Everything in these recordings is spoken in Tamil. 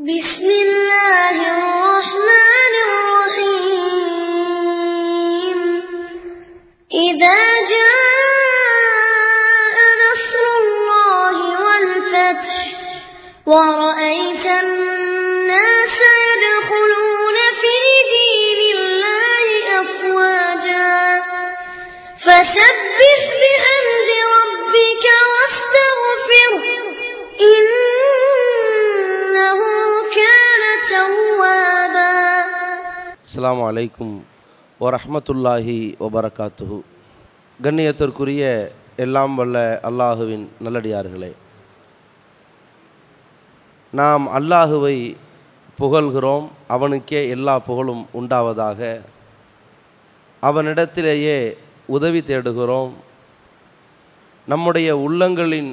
بسم الله الرحمن الرحيم إذا جاء نصر الله والفتح ورأيت الناس يدخلون في دين الله أفواجا فسبح بحمد ربك واستغفره إنه كان توابا அஸ்ஸலாமு அலைக்கும் வரஹ்மத்துல்லாஹி வபரகாத்துஹு கண்ணியத்திற்குரிய எல்லாம் வல்ல அல்லாஹுவின் நல்லடியார்களே நாம் அல்லாஹுவை புகழ்கிறோம் அவனுக்கே எல்லா புகழும் உண்டாவதாக அவனிடத்திலேயே உதவி தேடுகிறோம் நம்முடைய உள்ளங்களின்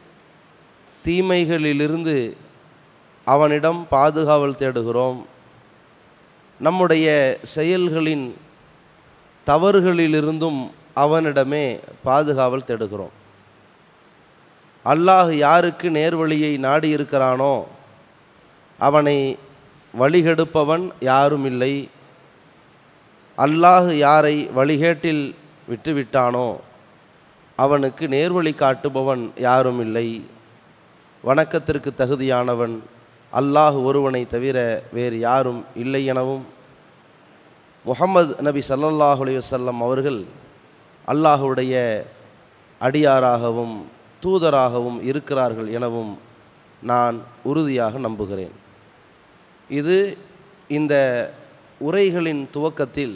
தீமைகளிலிருந்து அவனிடம் பாதுகாவல் தேடுகிறோம் நம்முடைய செயல்களின் தவறுகளிலிருந்தும் அவனிடமே பாதுகாவல் தேடுகிறோம் அல்லாஹ் யாருக்கு நேர்வழியை நாடி இருக்கிறானோ அவனை வழிகெடுப்பவன் யாரும் இல்லை அல்லாஹ் யாரை வழிகேட்டில் விட்டுவிட்டானோ அவனுக்கு நேர்வழி காட்டுபவன் யாரும் இல்லை வணக்கத்திற்கு தகுதியானவன் அல்லாஹ் ஒருவனை தவிர வேறு யாரும் இல்லை எனவும் முஹம்மது நபி ஸல்லல்லாஹு அலைஹி வஸல்லம் அவர்கள் அல்லாஹுடைய அடியாராகவும் தூதராகவும் இருக்கிறார்கள் எனவும் நான் உறுதியாக நம்புகிறேன் இது இந்த உரைகளின் துவக்கத்தில்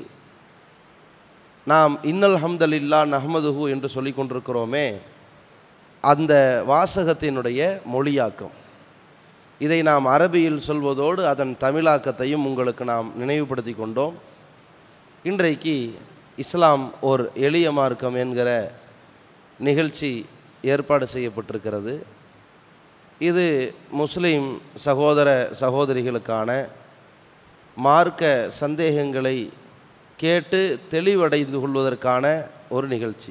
நாம் இன்னல் ஹம்தலில்லா நஹ்மதுஹு என்று சொல்லிக் கொண்டிருக்கிறோமே அந்த வாசகத்தினுடைய மொழியாக்கம் இதை நாம் அரபியில் சொல்வதோடு அதன் தமிழாக்கத்தையும் உங்களுக்கு நாம் நினைவுபடுத்தி கொண்டோம் இன்றைக்கு இஸ்லாம் ஓர் எளிய மார்க்கம் என்கிற நிகழ்ச்சி ஏற்பாடு செய்யப்பட்டிருக்கிறது இது முஸ்லீம் சகோதர சகோதரிகளுக்கான மார்க்க சந்தேகங்களை கேட்டு தெளிவடைந்து கொள்வதற்கான ஒரு நிகழ்ச்சி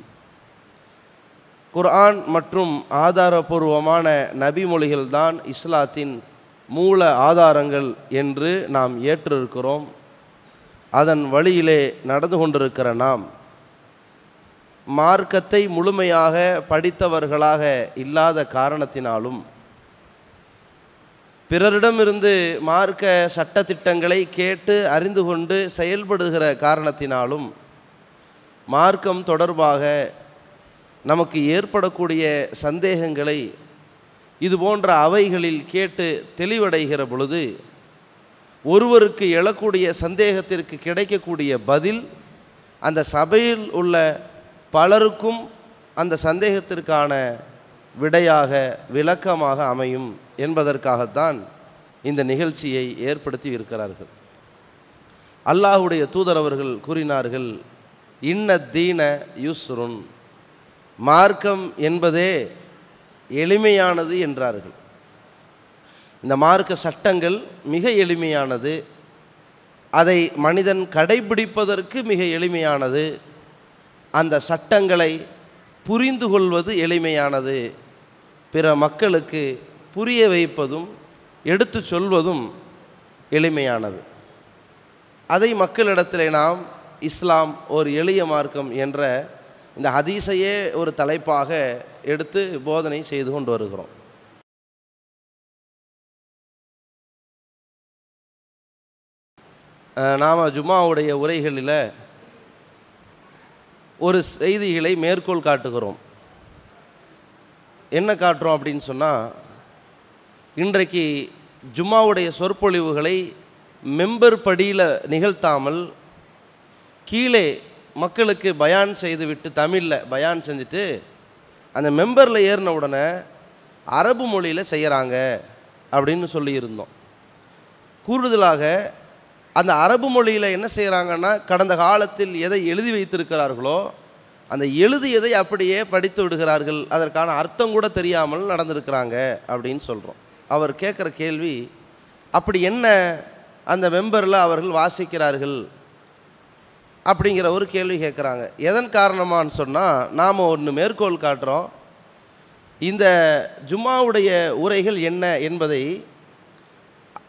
குர்ஆன் மற்றும் ஆதாரபூர்வமான நபிமொழிகள் தான் இஸ்லாத்தின் மூல ஆதாரங்கள் என்று நாம் ஏற்றிருக்கிறோம் அதன் வழியிலே நடந்து கொண்டிருக்கிற நாம் மார்க்கத்தை முழுமையாக படித்தவர்களாக இல்லாத காரணத்தினாலும் பிறரிடமிருந்து மார்க்க சட்டத்திட்டங்களை கேட்டு அறிந்து கொண்டு செயல்படுகிற காரணத்தினாலும் மார்க்கம் தொடர்பாக நமக்கு ஏற்படக்கூடிய சந்தேகங்களை இது போன்ற அவைகளில் கேட்டு தெளிவடைகிற பொழுது ஒருவருக்கு எழக்கூடிய சந்தேகத்திற்கு கிடைக்கக்கூடிய பதில் அந்த சபையில் உள்ள பலருக்கும் அந்த சந்தேகத்திற்கான விடையாக விளக்கமாக அமையும் என்பதற்காகத்தான் இந்த நிகழ்ச்சியை ஏற்படுத்தி இருக்கிறார்கள் அல்லாஹுடைய தூதர் அவர்கள் கூறினார்கள் இன்ன தீன யூஸ்ருன் மார்க்கம் என்பதே எளிமையானது என்றார்கள் இந்த மார்க்க சட்டங்கள் மிக எளிமையானது அதை மனிதன் கடைபிடிப்பதற்கு மிக எளிமையானது அந்த சட்டங்களை புரிந்து கொள்வது எளிமையானது பிற மக்களுக்கு புரிய வைப்பதும் எடுத்து சொல்வதும் எளிமையானது அதை மக்களிடத்தில் நாம் இஸ்லாம் ஒரு எளிய மார்க்கம் என்ற இந்த ஹதீஸையே ஒரு தலைப்பாக எடுத்து போதனை செய்து கொண்டு வருகிறோம் நாம் ஜும்மாவுடைய உரைகளில் ஒரு செய்திகளை மேற்கோள் காட்டுகிறோம் என்ன காட்டுறோம் அப்படின்னு சொன்னால் இன்றைக்கு ஜும்மாவுடைய சொற்பொழிவுகளை மெம்பர் படியில் நிகழ்த்தாமல் கீழே மக்களுக்கு பயான் செய்துவிட்டு தமிழில் பயான் செஞ்சுட்டு அந்த மெம்பரில் ஏறின உடனே அரபு மொழியில் செய்கிறாங்க அப்படின்னு சொல்லியிருந்தோம் கூடுதலாக அந்த அரபு மொழியில் என்ன செய்கிறாங்கன்னா கடந்த காலத்தில் எதை எழுதி வைத்திருக்கிறார்களோ அந்த எழுதியதை அப்படியே படித்து விடுகிறார்கள் அதற்கான அர்த்தம் கூட தெரியாமல் நடந்திருக்கிறாங்க அப்படின்னு சொல்கிறோம் அவர் கேட்குற கேள்வி அப்படி என்ன அந்த மெம்பரில் அவர்கள் வாசிக்கிறார்கள் அப்படிங்கிற ஒரு கேள்வி கேட்குறாங்க எதன் காரணமான்னு சொன்னால் நாம் ஒன்று மேற்கோள் காட்டுறோம் இந்த ஜும்மாவுடைய உரைகள் என்ன என்பதை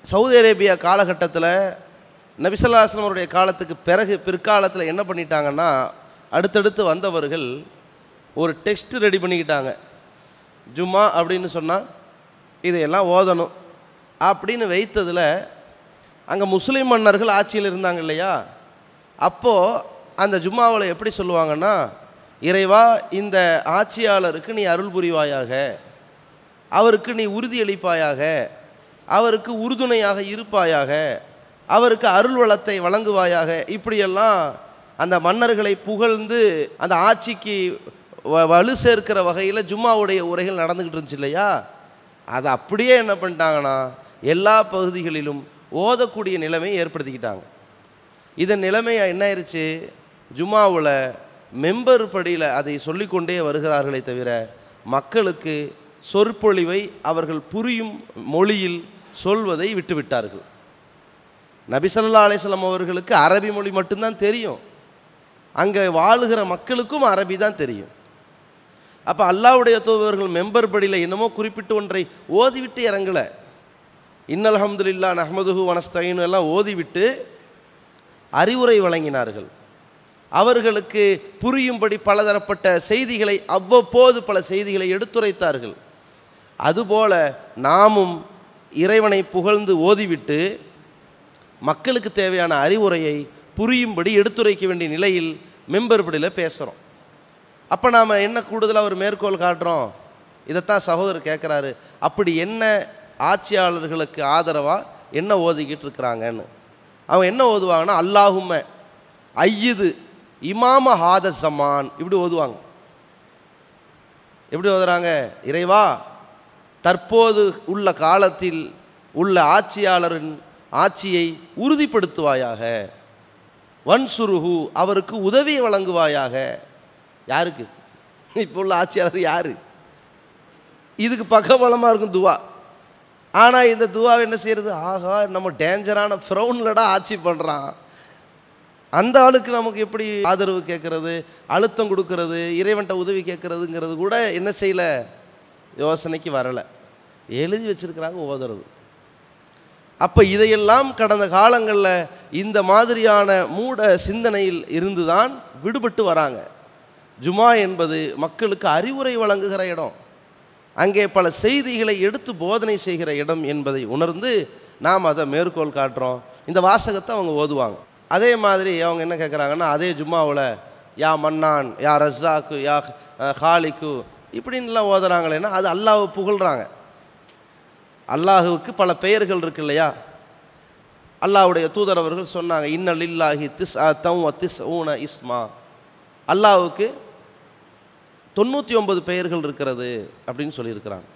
சவுதி அரேபியா காலகட்டத்தில் நபிசல்லாஸ்லம் அவருடைய காலத்துக்கு பிறகு பிற்காலத்தில் என்ன பண்ணிட்டாங்கன்னா அடுத்தடுத்து வந்தவர்கள் ஒரு டெக்ஸ்ட் ரெடி பண்ணிக்கிட்டாங்க ஜும்மா அப்படின்னு சொன்னால் இதையெல்லாம் ஓதணும் அப்படின்னு வைத்ததில் அங்கே முஸ்லீம் மன்னர்கள் ஆட்சியில் இருந்தாங்க இல்லையா அப்போது அந்த ஜும்மாவில் எப்படி சொல்லுவாங்கன்னா இறைவா இந்த ஆட்சியாளருக்கு நீ அருள் புரிவாயாக அவருக்கு நீ உறுதியளிப்பாயாக அவருக்கு உறுதுணையாக இருப்பாயாக அவருக்கு அருள் வளத்தை வழங்குவாயாக இப்படியெல்லாம் அந்த மன்னர்களை புகழ்ந்து அந்த ஆட்சிக்கு வ- வலு சேர்க்கிற வகையில் ஜும்மாவுடைய உரைகள் நடந்துக்கிட்டு இருந்துச்சு இல்லையா அதை அப்படியே என்ன பண்ணிட்டாங்கன்னா எல்லா பகுதிகளிலும் ஓதக்கூடிய நிலைமையை ஏற்படுத்திக்கிட்டாங்க இதன் நிலைமை என்ன ஆயிடுச்சு ஜும்மாவில் மெம்பர் படியில் அதை சொல்லிக்கொண்டே வருகிறார்களே தவிர மக்களுக்கு சொற்பொழிவை அவர்கள் புரியும் மொழியில் சொல்வதை விட்டுவிட்டார்கள் நபி ஸல்லல்லாஹு அலைஹி வஸல்லம் அவர்களுக்கு அரபி மொழி மட்டும்தான் தெரியும் அங்கே வாழுகிற மக்களுக்கும் அரபி தான் தெரியும் அப்போ அல்லாஹ்வுடைய தூதர்கள் மெம்பர் படியில் என்னமோ குறிப்பிட்டு ஒன்றை ஓதிவிட்டு இறங்கலை இன்னல் ஹம்துலில்லா நஹ்மதுஹு வனஸ்தைன் எல்லாம் ஓதிவிட்டு அறிவுரை வழங்கினார்கள் அவர்களுக்கு புரியும்படி பலதரப்பட்ட செய்திகளை அவ்வப்போது பல செய்திகளை எடுத்துரைத்தார்கள் அதுபோல நாமும் இறைவனை புகழ்ந்து ஓதிவிட்டு மக்களுக்கு தேவையான அறிவுரையை புரியும்படி எடுத்துரைக்க வேண்டிய நிலையில் மெம்பர்படியில் பேசுகிறோம் அப்போ நாம் என்ன கூடுதலாக ஒரு மேற்கோள் காட்டுறோம் இதைத்தான் சகோதரர் கேட்குறாரு அப்படி என்ன ஆட்சியாளர்களுக்கு ஆதரவாக என்ன ஓதிக்கிட்டு இருக்கிறாங்கன்னு அவங்க என்ன ஓதுவாங்கன்னா அல்லாஹும்ம ஐயுது இமாம ஹாத சமான் இப்படி ஓதுவாங்க எப்படி ஓதுறாங்க இறைவா தற்போது உள்ள காலத்தில் உள்ள ஆட்சியாளரின் ஆட்சியை உறுதிப்படுத்துவாயாக வன்சுருஹு அவருக்கு உதவி வழங்குவாயாக யாருக்கு இப்போ உள்ள ஆட்சியாளர் யாரு இதுக்கு பக்கபலமாக இருக்கும் துவா ஆனால் இந்த துவாவை என்ன செய்யறது ஆகா நம்ம டேஞ்சரான ஃப்ரௌன்லடா ஆட்சி பண்ணுறான் அந்த ஆளுக்கு நமக்கு எப்படி ஆதரவு கேட்கறது அழுத்தம் கொடுக்கறது இறைவன்ட்ட உதவி கேட்கறதுங்கிறது கூட என்ன செய்யல யோசனைக்கு வரலை எழுதி வச்சிருக்கிறாங்க ஓதுறது அப்போ இதையெல்லாம் கடந்த காலங்களில் இந்த மாதிரியான மூட சிந்தனையில் இருந்துதான் விடுபட்டு வராங்க ஜுமா என்பது மக்களுக்கு அறிவுரை வழங்குகிற இடம் அங்கே பல செய்திகளை எடுத்து போதனை செய்கிற இடம் என்பதை உணர்ந்து நாம் அதை மேற்கோள் காட்டுறோம் இந்த வாசகத்தை அவங்க ஓதுவாங்க அதே மாதிரி அவங்க என்ன கேட்குறாங்கன்னா அதே ஜும்மாவில் யா மன்னான் யா ரஸாக்கு யா அஹ், ஹாலிக்கு இப்படின்லாம் ஓதுறாங்களேன்னா அது அல்லாஹ்வை புகழ்கிறாங்க அல்லாஹுவுக்கு பல பெயர்கள் இருக்கு இல்லையா அல்லாஹ்வுடைய தூதர் அவர்கள் சொன்னாங்க இன்னல் இல்லாஹி திஸ் தம் திஸ் ஊன இஸ்மா அல்லாஹ்வுக்கு தொண்ணூற்றி ஒன்பது பெயர்கள் இருக்கிறது அப்படின்னு சொல்லியிருக்கிறாங்க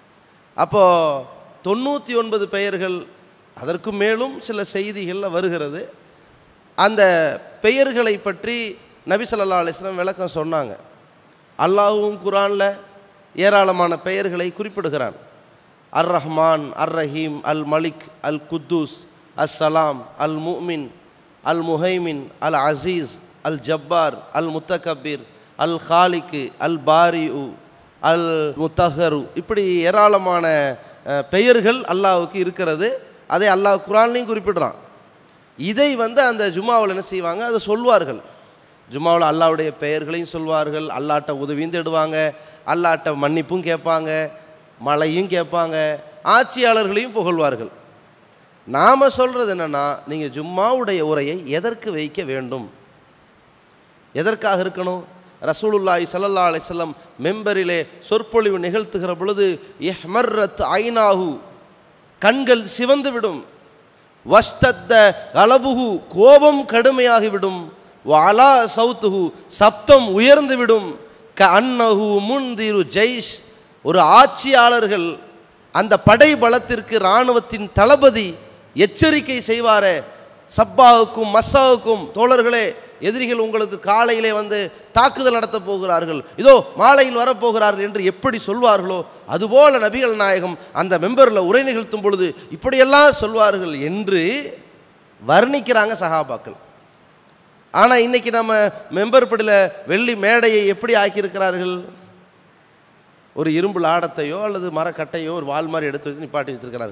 அப்போது தொண்ணூற்றி ஒன்பது பெயர்கள் அதற்கு மேலும் சில செய்திகளில் வருகிறது அந்த பெயர்களை பற்றி நபி ஸல்லல்லாஹு அலைஹி வஸல்லம் விளக்கம் சொன்னாங்க அல்லாஹ்வும் குரானில் ஏராளமான பெயர்களை குறிப்பிடுகிறான் அர் ரஹ்மான் அர் ரஹீம் அல் மலிக் அல் குத்தூஸ் அஸ் சலாம் அல் முஃமின் அல் முஹைமின் அல் அசீஸ் அல் ஜப்பார் அல் முத்தகபீர் அல் ஹாலிக்கு அல் பாரிஉ அல் முத்தஹரு இப்படி ஏராளமான அஹ், பெயர்கள் அல்லாஹ்வுக்கு இருக்கிறது அதை அல்லாஹ் குரான்லையும் குறிப்பிடுறான் இதை வந்து அந்த ஜும்மாவில் என்ன செய்வாங்க அதை சொல்வார்கள் ஜும்மாவில் அல்லாஹ்வுடைய பெயர்களையும் சொல்வார்கள் அல்லாட்ட உதவியும் தேடுவாங்க அல்லாட்ட மன்னிப்பும் கேட்பாங்க மழையும் கேட்பாங்க ஆட்சியாளர்களையும் புகழ்வார்கள் நாம் சொல்கிறது என்னென்னா நீங்கள் ஜும்மாவுடைய உரையை எதற்கு வைக்க வேண்டும் எதற்காக இருக்கணும் ரசூலுல்லாஹி ஸல்லல்லாஹு அலைஹி வஸல்லம் மெம்பரிலே சொற்பொழிவு நிகழ்த்துகிற பொழுது இஹ்மர்ரத் ஐனாஹு கண்கள் சிவந்து விடும் வஸ்தத்த கலபுகு கோபம் கடுமையாகிவிடும் வாலா சவுத்துஹு சப்தம் உயர்ந்து விடும் க அன்னஹு முன்திரு ஜெய்ஷ் ஒரு ஆட்சியாளர்கள் அந்த படை பலத்திற்கு இராணுவத்தின் தளபதி எச்சரிக்கை செய்வாரே சப்பாவுக்கும் மஸ்ஸாவுக்கும் தோழர்களே எதிரிகள் உங்களுக்கு காலையிலே வந்து தாக்குதல் நடத்தப் போகிறார்கள் இதோ மாலையில் வரப்போகிறார்கள் என்று எப்படி சொல்வார்களோ அதுபோல நபிகள் நாயகம் அந்த மெம்பரில் உரை நிகழ்த்தும் பொழுது இப்படியெல்லாம் சொல்வார்கள் என்று வர்ணிக்கிறாங்க சகாபாக்கள் ஆனால் இன்னைக்கு நம்ம மெம்பர் படியில் வெள்ளி மேடையை எப்படி ஆக்கியிருக்கிறார்கள் ஒரு இரும்பு லாடத்தையோ அல்லது மரக்கட்டையோ ஒரு வால் மாதிரி எடுத்து வச்சு நிப்பாட்டி வச்சிருக்கிறார்கள்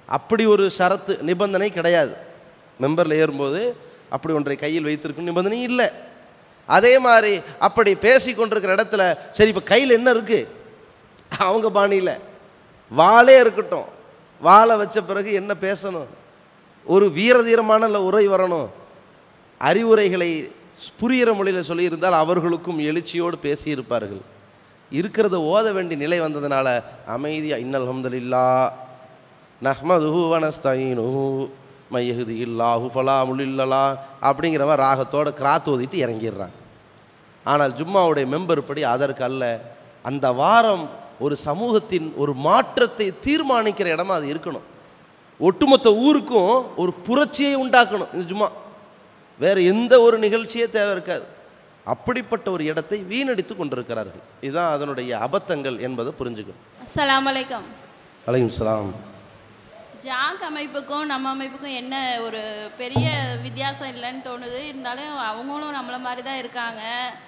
அப்படி ஒரு ஷரத்து நிபந்தனை கிடையாது மெம்பரில் ஏறும்போது அப்படி ஒன்றை கையில் வைத்திருக்கும் நிபந்தனை இல்லை அதே மாதிரி அப்படி பேசி கொண்டிருக்கிற இடத்துல சரி இப்போ கையில் என்ன இருக்குது அவங்க பாணியில் வாளே இருக்கட்டும் வாளை வச்ச பிறகு என்ன பேசணும் ஒரு வீரதீரமான இல்ல உரை வரணும் அறிவுரைகளை புரிகிற மொழியில் சொல்லியிருந்தால் அவர்களுக்கும் எழுச்சியோடு பேசியிருப்பார்கள் இருக்கிறத ஓத வேண்டிய நிலை வந்ததுனால அமைதியாக இன்னல் ஹம்துலில்லா நஹ்மதுஹு வனஸ்தீனுஹு மையஹுதி இல்லாஹு ஃபலா முல்லில்லலா அப்படிங்கிறவன் ராகத்தோட கிராத் ஓதிட்டு இறங்கிடுறான் ஆனால் ஜும்மாவுடைய மெம்பர் படி அதற்கு அல்ல அந்த வாரம் ஒரு சமூகத்தின் ஒரு மாற்றத்தை தீர்மானிக்கிற இடமா அது இருக்கணும் ஒட்டுமொத்த ஊருக்கும் ஒரு புரட்சியை உண்டாக்கணும் இந்த ஜும்மா வேறு எந்த ஒரு நிகழ்ச்சியே தேவை இருக்காது அப்படிப்பட்ட ஒரு இடத்தை வீணடித்து கொண்டிருக்கிறார்கள் இதுதான் அதனுடைய அபத்தங்கள் என்பதை புரிஞ்சுக்கணும் அஸ்ஸலாமு அலைக்கும் அலையும் சலாம் ஜாக் அமைப்புக்கும் நம்ம அமைப்புக்கும் என்ன ஒரு பெரிய வித்தியாசம் இல்லைன்னு தோணுது இருந்தாலும் அவங்களும் நம்மளை மாதிரி தான் இருக்காங்க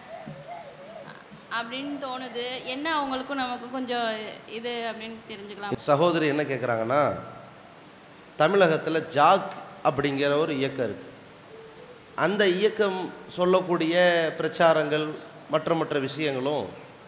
அப்படின்னு தோணுது என்ன அவங்களுக்கும் நமக்கும் கொஞ்சம் இது அப்படின்னு தெரிஞ்சுக்கலாம் சகோதரி என்ன கேட்குறாங்கன்னா தமிழகத்தில் ஜாக் அப்படிங்கிற ஒரு இயக்கம் இருக்குது அந்த இயக்கம் சொல்லக்கூடிய பிரச்சாரங்கள் மற்ற மற்ற விஷயங்களும்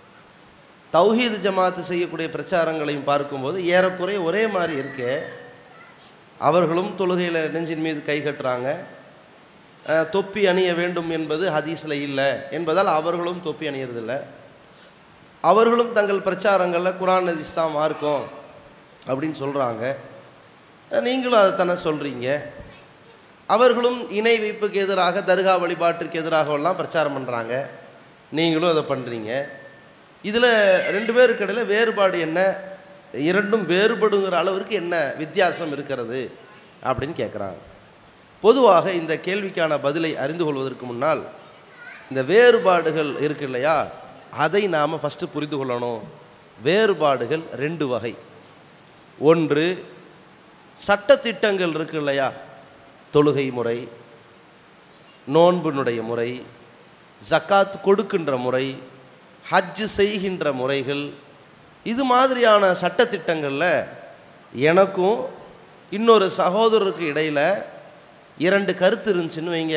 தௌஹீது ஜமாத்து செய்யக்கூடிய பிரச்சாரங்களையும் பார்க்கும்போது ஏறக்குறைய ஒரே மாதிரி இருக்கே அவர்களும் தொழுகையில் நெஞ்சின் மீது கை கட்டுறாங்க அஹ், தொப்பி அணிய வேண்டும் என்பது ஹதீஸில் இல்லை என்பதால் அவர்களும் தொப்பி அணியறதில்லை அவர்களும் தங்கள் பிரச்சாரங்களில் குரான் ஹதீஸ் தான் மார்க்கம் அப்படின்னு சொல்கிறாங்க நீங்களும் அதை தானே சொல்கிறீங்க அவர்களும் இணை வைப்புக்கு எதிராக தர்கா வழிபாட்டிற்கு எதிராகவெல்லாம் பிரச்சாரம் பண்ணுறாங்க நீங்களும் அதை பண்ணுறீங்க இதில் ரெண்டு பேருக்கு இடையில வேறுபாடு என்ன இரண்டும் வேறுபடுங்கிற அளவிற்கு என்ன வித்தியாசம் இருக்கிறது அப்படின்னு கேட்குறாங்க பொதுவாக இந்த கேள்விக்கான பதிலை அறிந்து கொள்வதற்கு முன்னால் இந்த வேறுபாடுகள் இருக்கு இல்லையா அதை நாம் ஃபஸ்ட்டு புரிந்து கொள்ளணும் வேறுபாடுகள் ரெண்டு வகை ஒன்று சட்டத்திட்டங்கள் இருக்கு இல்லையா தொழுகை முறை நோன்பினுடைய முறை ஜக்காத் கொடுக்கின்ற முறை ஹஜ் செய்கின்ற முறைகள் இது மாதிரியான சட்டத்திட்டங்களில் எனக்கும் இன்னொரு சகோதரருக்கு இடையில் இரண்டு கருத்து இருந்துச்சுன்னு வைங்க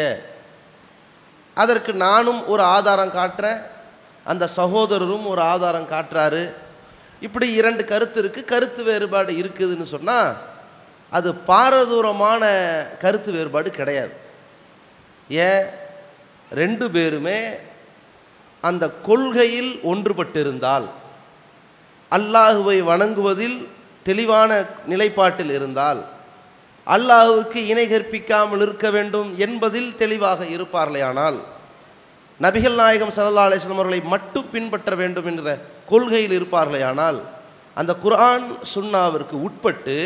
அதற்கு நானும் ஒரு ஆதாரம் காட்டுறேன் அந்த சகோதரரும் ஒரு ஆதாரம் காட்டுறாரு இப்படி இரண்டு கருத்து இருக்குது கருத்து வேறுபாடு இருக்குதுன்னு சொன்னால் அது பாரதூரமான கருத்து வேறுபாடு கிடையாது ஏன் ரெண்டு பேருமே அந்த கொள்கையில் ஒன்றுபட்டிருந்தால் அல்லாஹுவை வணங்குவதில் தெளிவான நிலைப்பாட்டில் இருந்தால் அல்லாஹுவுக்கு இணை கற்பிக்காமல் இருக்க வேண்டும் என்பதில் தெளிவாக இருப்பார்களேயானால் நபிகள் நாயகம் ஸல்லல்லாஹு அலைஹி வஸல்லம் அவர்களை மட்டும் பின்பற்ற வேண்டும் என்ற கொள்கையில் இருப்பார்களேயானால் அந்த குர்ஆன் சுன்னாவிற்கு உட்பட்டு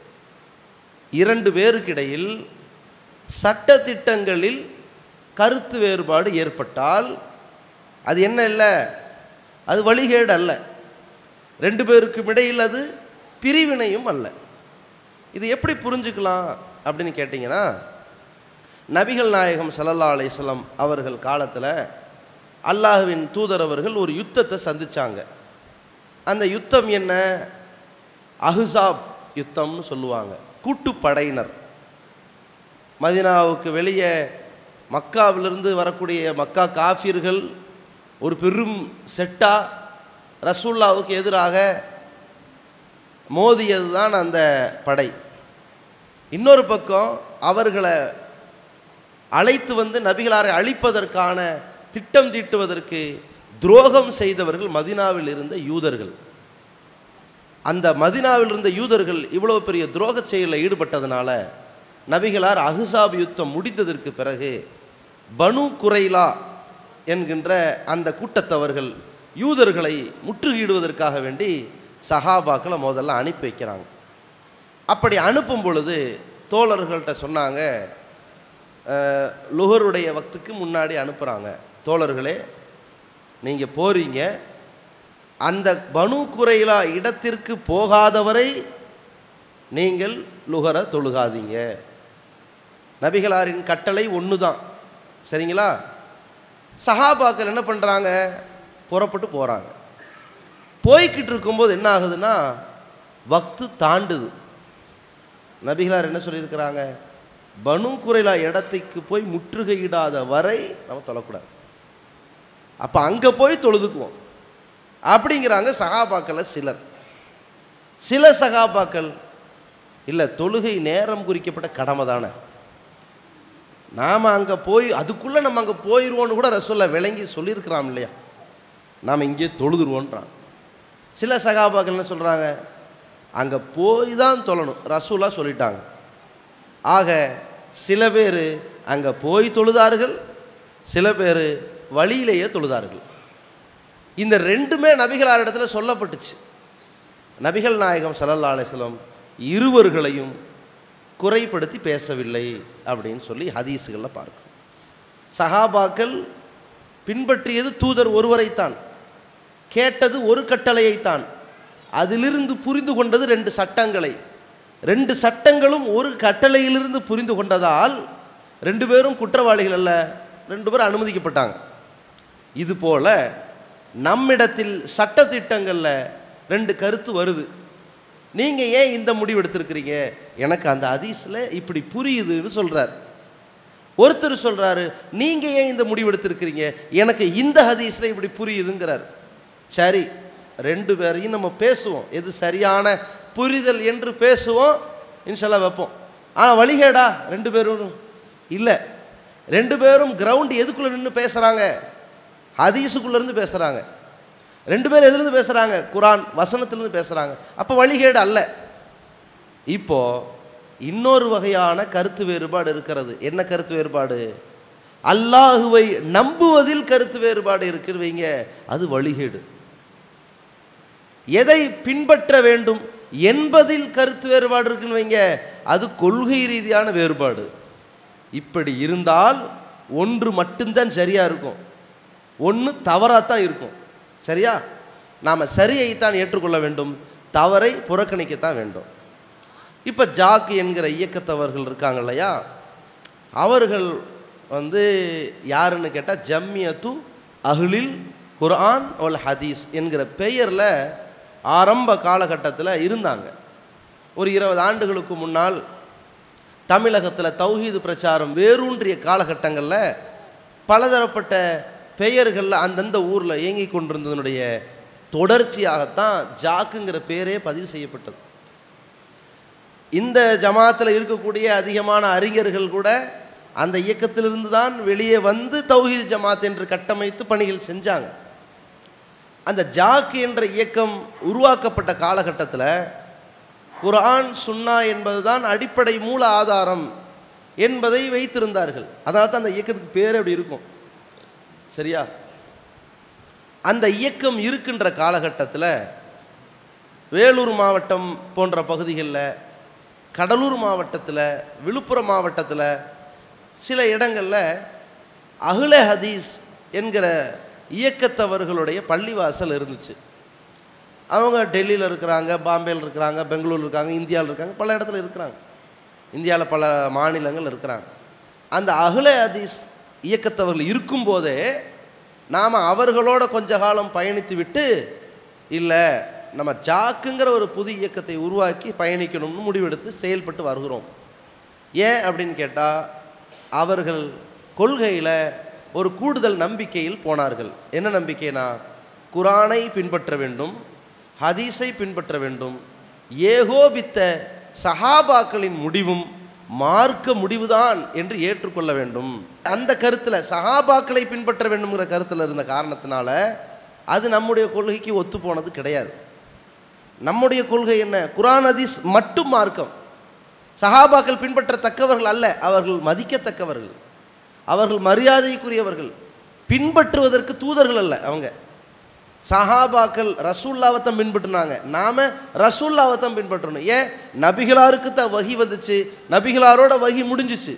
இரண்டு பேருக்கிடையில் சட்டத்திட்டங்களில் கருத்து வேறுபாடு ஏற்பட்டால் அது என்ன இல்லை அது வழிகேடு அல்ல ரெண்டு பேருக்கும் இடையில் அது பிரிவினையும் அல்ல இது எப்படி புரிஞ்சுக்கலாம் அப்படின்னு கேட்டிங்கன்னா நபிகள் நாயகம் ஸல்லல்லாஹு அலைஹி வஸல்லம் அவர்கள் காலத்தில் அல்லாஹ்வின் தூதர் அவர்கள் ஒரு யுத்தத்தை சந்திச்சாங்க அந்த யுத்தம் என்ன அஹ்ஸாப் யுத்தம்னு சொல்லுவாங்க கூட்டுப்படையினர் மதினாவுக்கு வெளியே மக்காவிலிருந்து வரக்கூடிய மக்கா காஃபிர்கள் ஒரு பெரும் செட்டா ரசூல்லாவுக்கு எதிராக மோதியது தான் அந்த படை இன்னொரு பக்கம் அவர்களை அழைத்து வந்து நபிகளாரை அழிப்பதற்கான திட்டம் தீட்டுவதற்கு துரோகம் செய்தவர்கள் மதினாவில் இருந்த யூதர்கள் அந்த மதினாவில் இருந்த யூதர்கள் இவ்வளோ பெரிய துரோக செயலில் ஈடுபட்டதுனால நபிகளார் அஹ்ஸாப் யுத்தம் முடிந்ததற்கு பிறகு பனு குரைலா என்கின்ற அந்த கூட்டத்தவர்கள் யூதர்களை முற்றுகையிடுவதற்காக வேண்டி சஹாபாக்களை முதல்ல அனுப்பி வைக்கிறாங்க அப்படி அனுப்பும் பொழுது தோழர்கள்ட்ட சொன்னாங்க அஹ், லுகருடைய வக்துக்கு முன்னாடி அனுப்புகிறாங்க தோழர்களே நீங்கள் போறீங்க அந்த பனு குறைலா இடத்திற்கு போகாதவரை நீங்கள் லுகரை தொழுகாதீங்க நபிகளாரின் கட்டளை ஒன்று தான் சரிங்களா சஹாபாக்கள் என்ன பண்ணுறாங்க புறப்பட்டு போகிறாங்க போய்கிட்டு இருக்கும்போது என்ன ஆகுதுன்னா வக்து தாண்டுது நபிகளார் என்ன சொல்லியிருக்கிறாங்க பனு குறைலா இடத்துக்கு போய் முற்றுகையிடாத வரை நம்ம தொழக்கூடாது அப்போ அங்கே போய் தொழுதுக்குவோம் அப்படிங்கிறாங்க சகாபாக்களை சிலர் சில சகாபாக்கள் இல்லை தொழுகை நேரம் குறிக்கப்பட்ட கடமை தானே நாம் அங்கே போய் அதுக்குள்ளே நம்ம அங்கே போயிடுவோன்னு கூட ரசூல்லா விளங்கி சொல்லியிருக்கிறான் இல்லையா நாம் இங்கே தொழுதுருவோன்றான் சில சகாபாக்கள் என்ன சொல்கிறாங்க அங்கே போய் தான் தொழணும் ரசூலா சொல்லிட்டாங்க ஆக சில பேர் அங்கே போய் தொழுதார்கள் சில பேர் வழியிலேயே தொழுதார்கள் இந்த ரெண்டுமே நபிகளார் இடத்துல சொல்லப்பட்டுச்சு நபிகள் நாயகம் ஸல்லல்லாஹு அலைஹி வஸல்லம் இருவர்களையும் குறைப்படுத்தி பேசவில்லை அப்படின்னு சொல்லி ஹதீஸுகளில் பார்க்கும் சஹாபாக்கள் பின்பற்றியது தூதர் ஒருவரைத்தான் கேட்டது ஒரு கட்டளையைத்தான் அதிலிருந்து புரிந்து கொண்டது ரெண்டு சட்டங்களை ரெண்டு சட்டங்களும் ஒரு கட்டளையிலிருந்து புரிந்து கொண்டதால் ரெண்டு பேரும் குற்றவாளிகள் அல்ல ரெண்டு பேரும் அனுமதிக்கப்பட்டாங்க இது போல நம்மிடத்தில் சட்டத்திட்டங்களில் ரெண்டு கருத்து வருது நீங்கள் ஏன் இந்த முடிவு எடுத்திருக்கிறீங்க எனக்கு அந்த ஹதீஸில் இப்படி புரியுதுன்னு சொல்கிறார் ஒருத்தர் சொல்கிறாரு நீங்கள் ஏன் இந்த முடிவு எடுத்திருக்கிறீங்க எனக்கு இந்த ஹதீஸில் இப்படி புரியுதுங்கிறார் சரி ரெண்டு பேரையும் நம்ம பேசுவோம் எது சரியான புரிதல் என்று பேசுவோம் இன்ஷால்லா வைப்போம் ஆனால் வழிகேடா ரெண்டு பேரும் இல்லை ரெண்டு பேரும் கிரவுண்ட் எதுக்குள்ளே நின்று பேசுகிறாங்க ஹதீஸுக்குள்ளேருந்து பேசுகிறாங்க ரெண்டு பேரும் எதுலேருந்து பேசுகிறாங்க குரான் வசனத்திலேருந்து பேசுகிறாங்க அப்போ வழிகேடு அல்ல இப்போ இன்னொரு வகையான கருத்து வேறுபாடு இருக்கிறது என்ன கருத்து வேறுபாடு அல்லாஹுவை நம்புவதில் கருத்து வேறுபாடு இருக்குன்னு வைங்க அது வழிகேடு எதை பின்பற்ற வேண்டும் என்பதில் கருத்து வேறுபாடு இருக்குன்னு வைங்க அது கொள்கை ரீதியான வேறுபாடு இப்படி இருந்தால் ஒன்று மட்டும்தான் சரியா இருக்கும் ஒன்று தவறாக தான் இருக்கும் சரியா நாம் சரியைத்தான் ஏற்றுக்கொள்ள வேண்டும் தவறை புறக்கணிக்கத்தான் வேண்டும் இப்போ ஜாக் என்கிற இயக்கத்தவர்கள் இருக்காங்க இல்லையா அவர்கள் வந்து யாருன்னு கேட்டால் ஜம்மியத்து அஹ்லில் குர்ஆன் ஒல் ஹதீஸ் என்கிற பெயரில் ஆரம்ப காலகட்டத்தில் இருந்தாங்க ஒரு இருபது ஆண்டுகளுக்கு முன்னால் தமிழகத்தில் தௌஹீது பிரச்சாரம் வேரூன்றிய காலகட்டங்களில் பலதரப்பட்ட பெயர்களில் அந்தந்த ஊரில் இயங்கி கொண்டிருந்ததனுடைய தொடர்ச்சியாகத்தான் ஜாக்குங்கிற பேரே பதிவு செய்யப்பட்டது இந்த ஜமாத்தில் இருக்கக்கூடிய அதிகமான அறிஞர்கள் கூட அந்த இயக்கத்திலிருந்து தான் வெளியே வந்து தௌஹீத் ஜமாத் என்று கட்டமைத்து பணிகள் செஞ்சாங்க அந்த ஜாக் என்ற இயக்கம் உருவாக்கப்பட்ட காலகட்டத்தில் குர்ஆன் சுன்னா என்பதுதான் அடிப்படை மூல ஆதாரம் என்பதை வைத்திருந்தார்கள் அதனால தான் அந்த இயக்கத்துக்கு பேர் அப்படி இருக்கும் சரியா அந்த இயக்கம் இருக்கின்ற காலகட்டத்தில் வேலூர் மாவட்டம் போன்ற பகுதிகளில் கடலூர் மாவட்டத்தில் விழுப்புரம் மாவட்டத்தில் சில இடங்களில் அஹ்ல ஹதீஸ் என்கிற இயக்கத்தவர்களுடைய பள்ளிவாசல் இருந்துச்சு அவங்க டெல்லியில் இருக்கிறாங்க பாம்பேயில் இருக்கிறாங்க பெங்களூர் இருக்காங்க இந்தியாவில் இருக்காங்க பல இடத்துல இருக்கிறாங்க இந்தியாவில் பல மாநிலங்கள் இருக்கிறாங்க அந்த அஹ்ல ஹதீஸ் இயக்கத்தவர்கள் இருக்கும்போதே நாம் அவர்களோட கொஞ்ச காலம் பயணித்து விட்டு இல்லை நம்ம ஜாக்குங்கிற ஒரு புது இயக்கத்தை உருவாக்கி பயணிக்கணும்னு முடிவெடுத்து செயல்பட்டு வருகிறோம் ஏன் அப்படின்னு கேட்டால் அவர்கள் கொள்கையில் ஒரு கூடுதல் நம்பிக்கையில் போனார்கள் என்ன நம்பிக்கைனா குரானை பின்பற்ற வேண்டும் ஹதீஸை பின்பற்ற வேண்டும் ஏகோபித்த சஹாபாக்களின் முடிவும் மார்க்க முடிவுதான் என்று ஏற்றுக்கொள்ள வேண்டும் அந்த கருத்தில் சஹாபாக்களை பின்பற்ற வேண்டும்ங்கிற கருத்தில் இருந்த காரணத்தினால அது நம்முடைய கொள்கைக்கு ஒத்து போனது கிடையாது நம்முடைய கொள்கை என்ன குரான் ஹதீஸ் மட்டும் மார்க்கம் சஹாபாக்கள் பின்பற்றத்தக்கவர்கள் அல்ல அவர்கள் மதிக்கத்தக்கவர்கள் அவர்கள் மரியாதைக்குரியவர்கள் பின்பற்றுவதற்கு தூதர்கள் அல்ல அவங்க சஹாபாக்கள் ரசூல்லாவை தான் பின்பற்றினாங்க நாம ரசூல்லாவை தான் பின்பற்றணும் ஏன் நபிகளாருக்கு தான் வகி வந்துச்சு நபிகளாரோட வகி முடிஞ்சிச்சு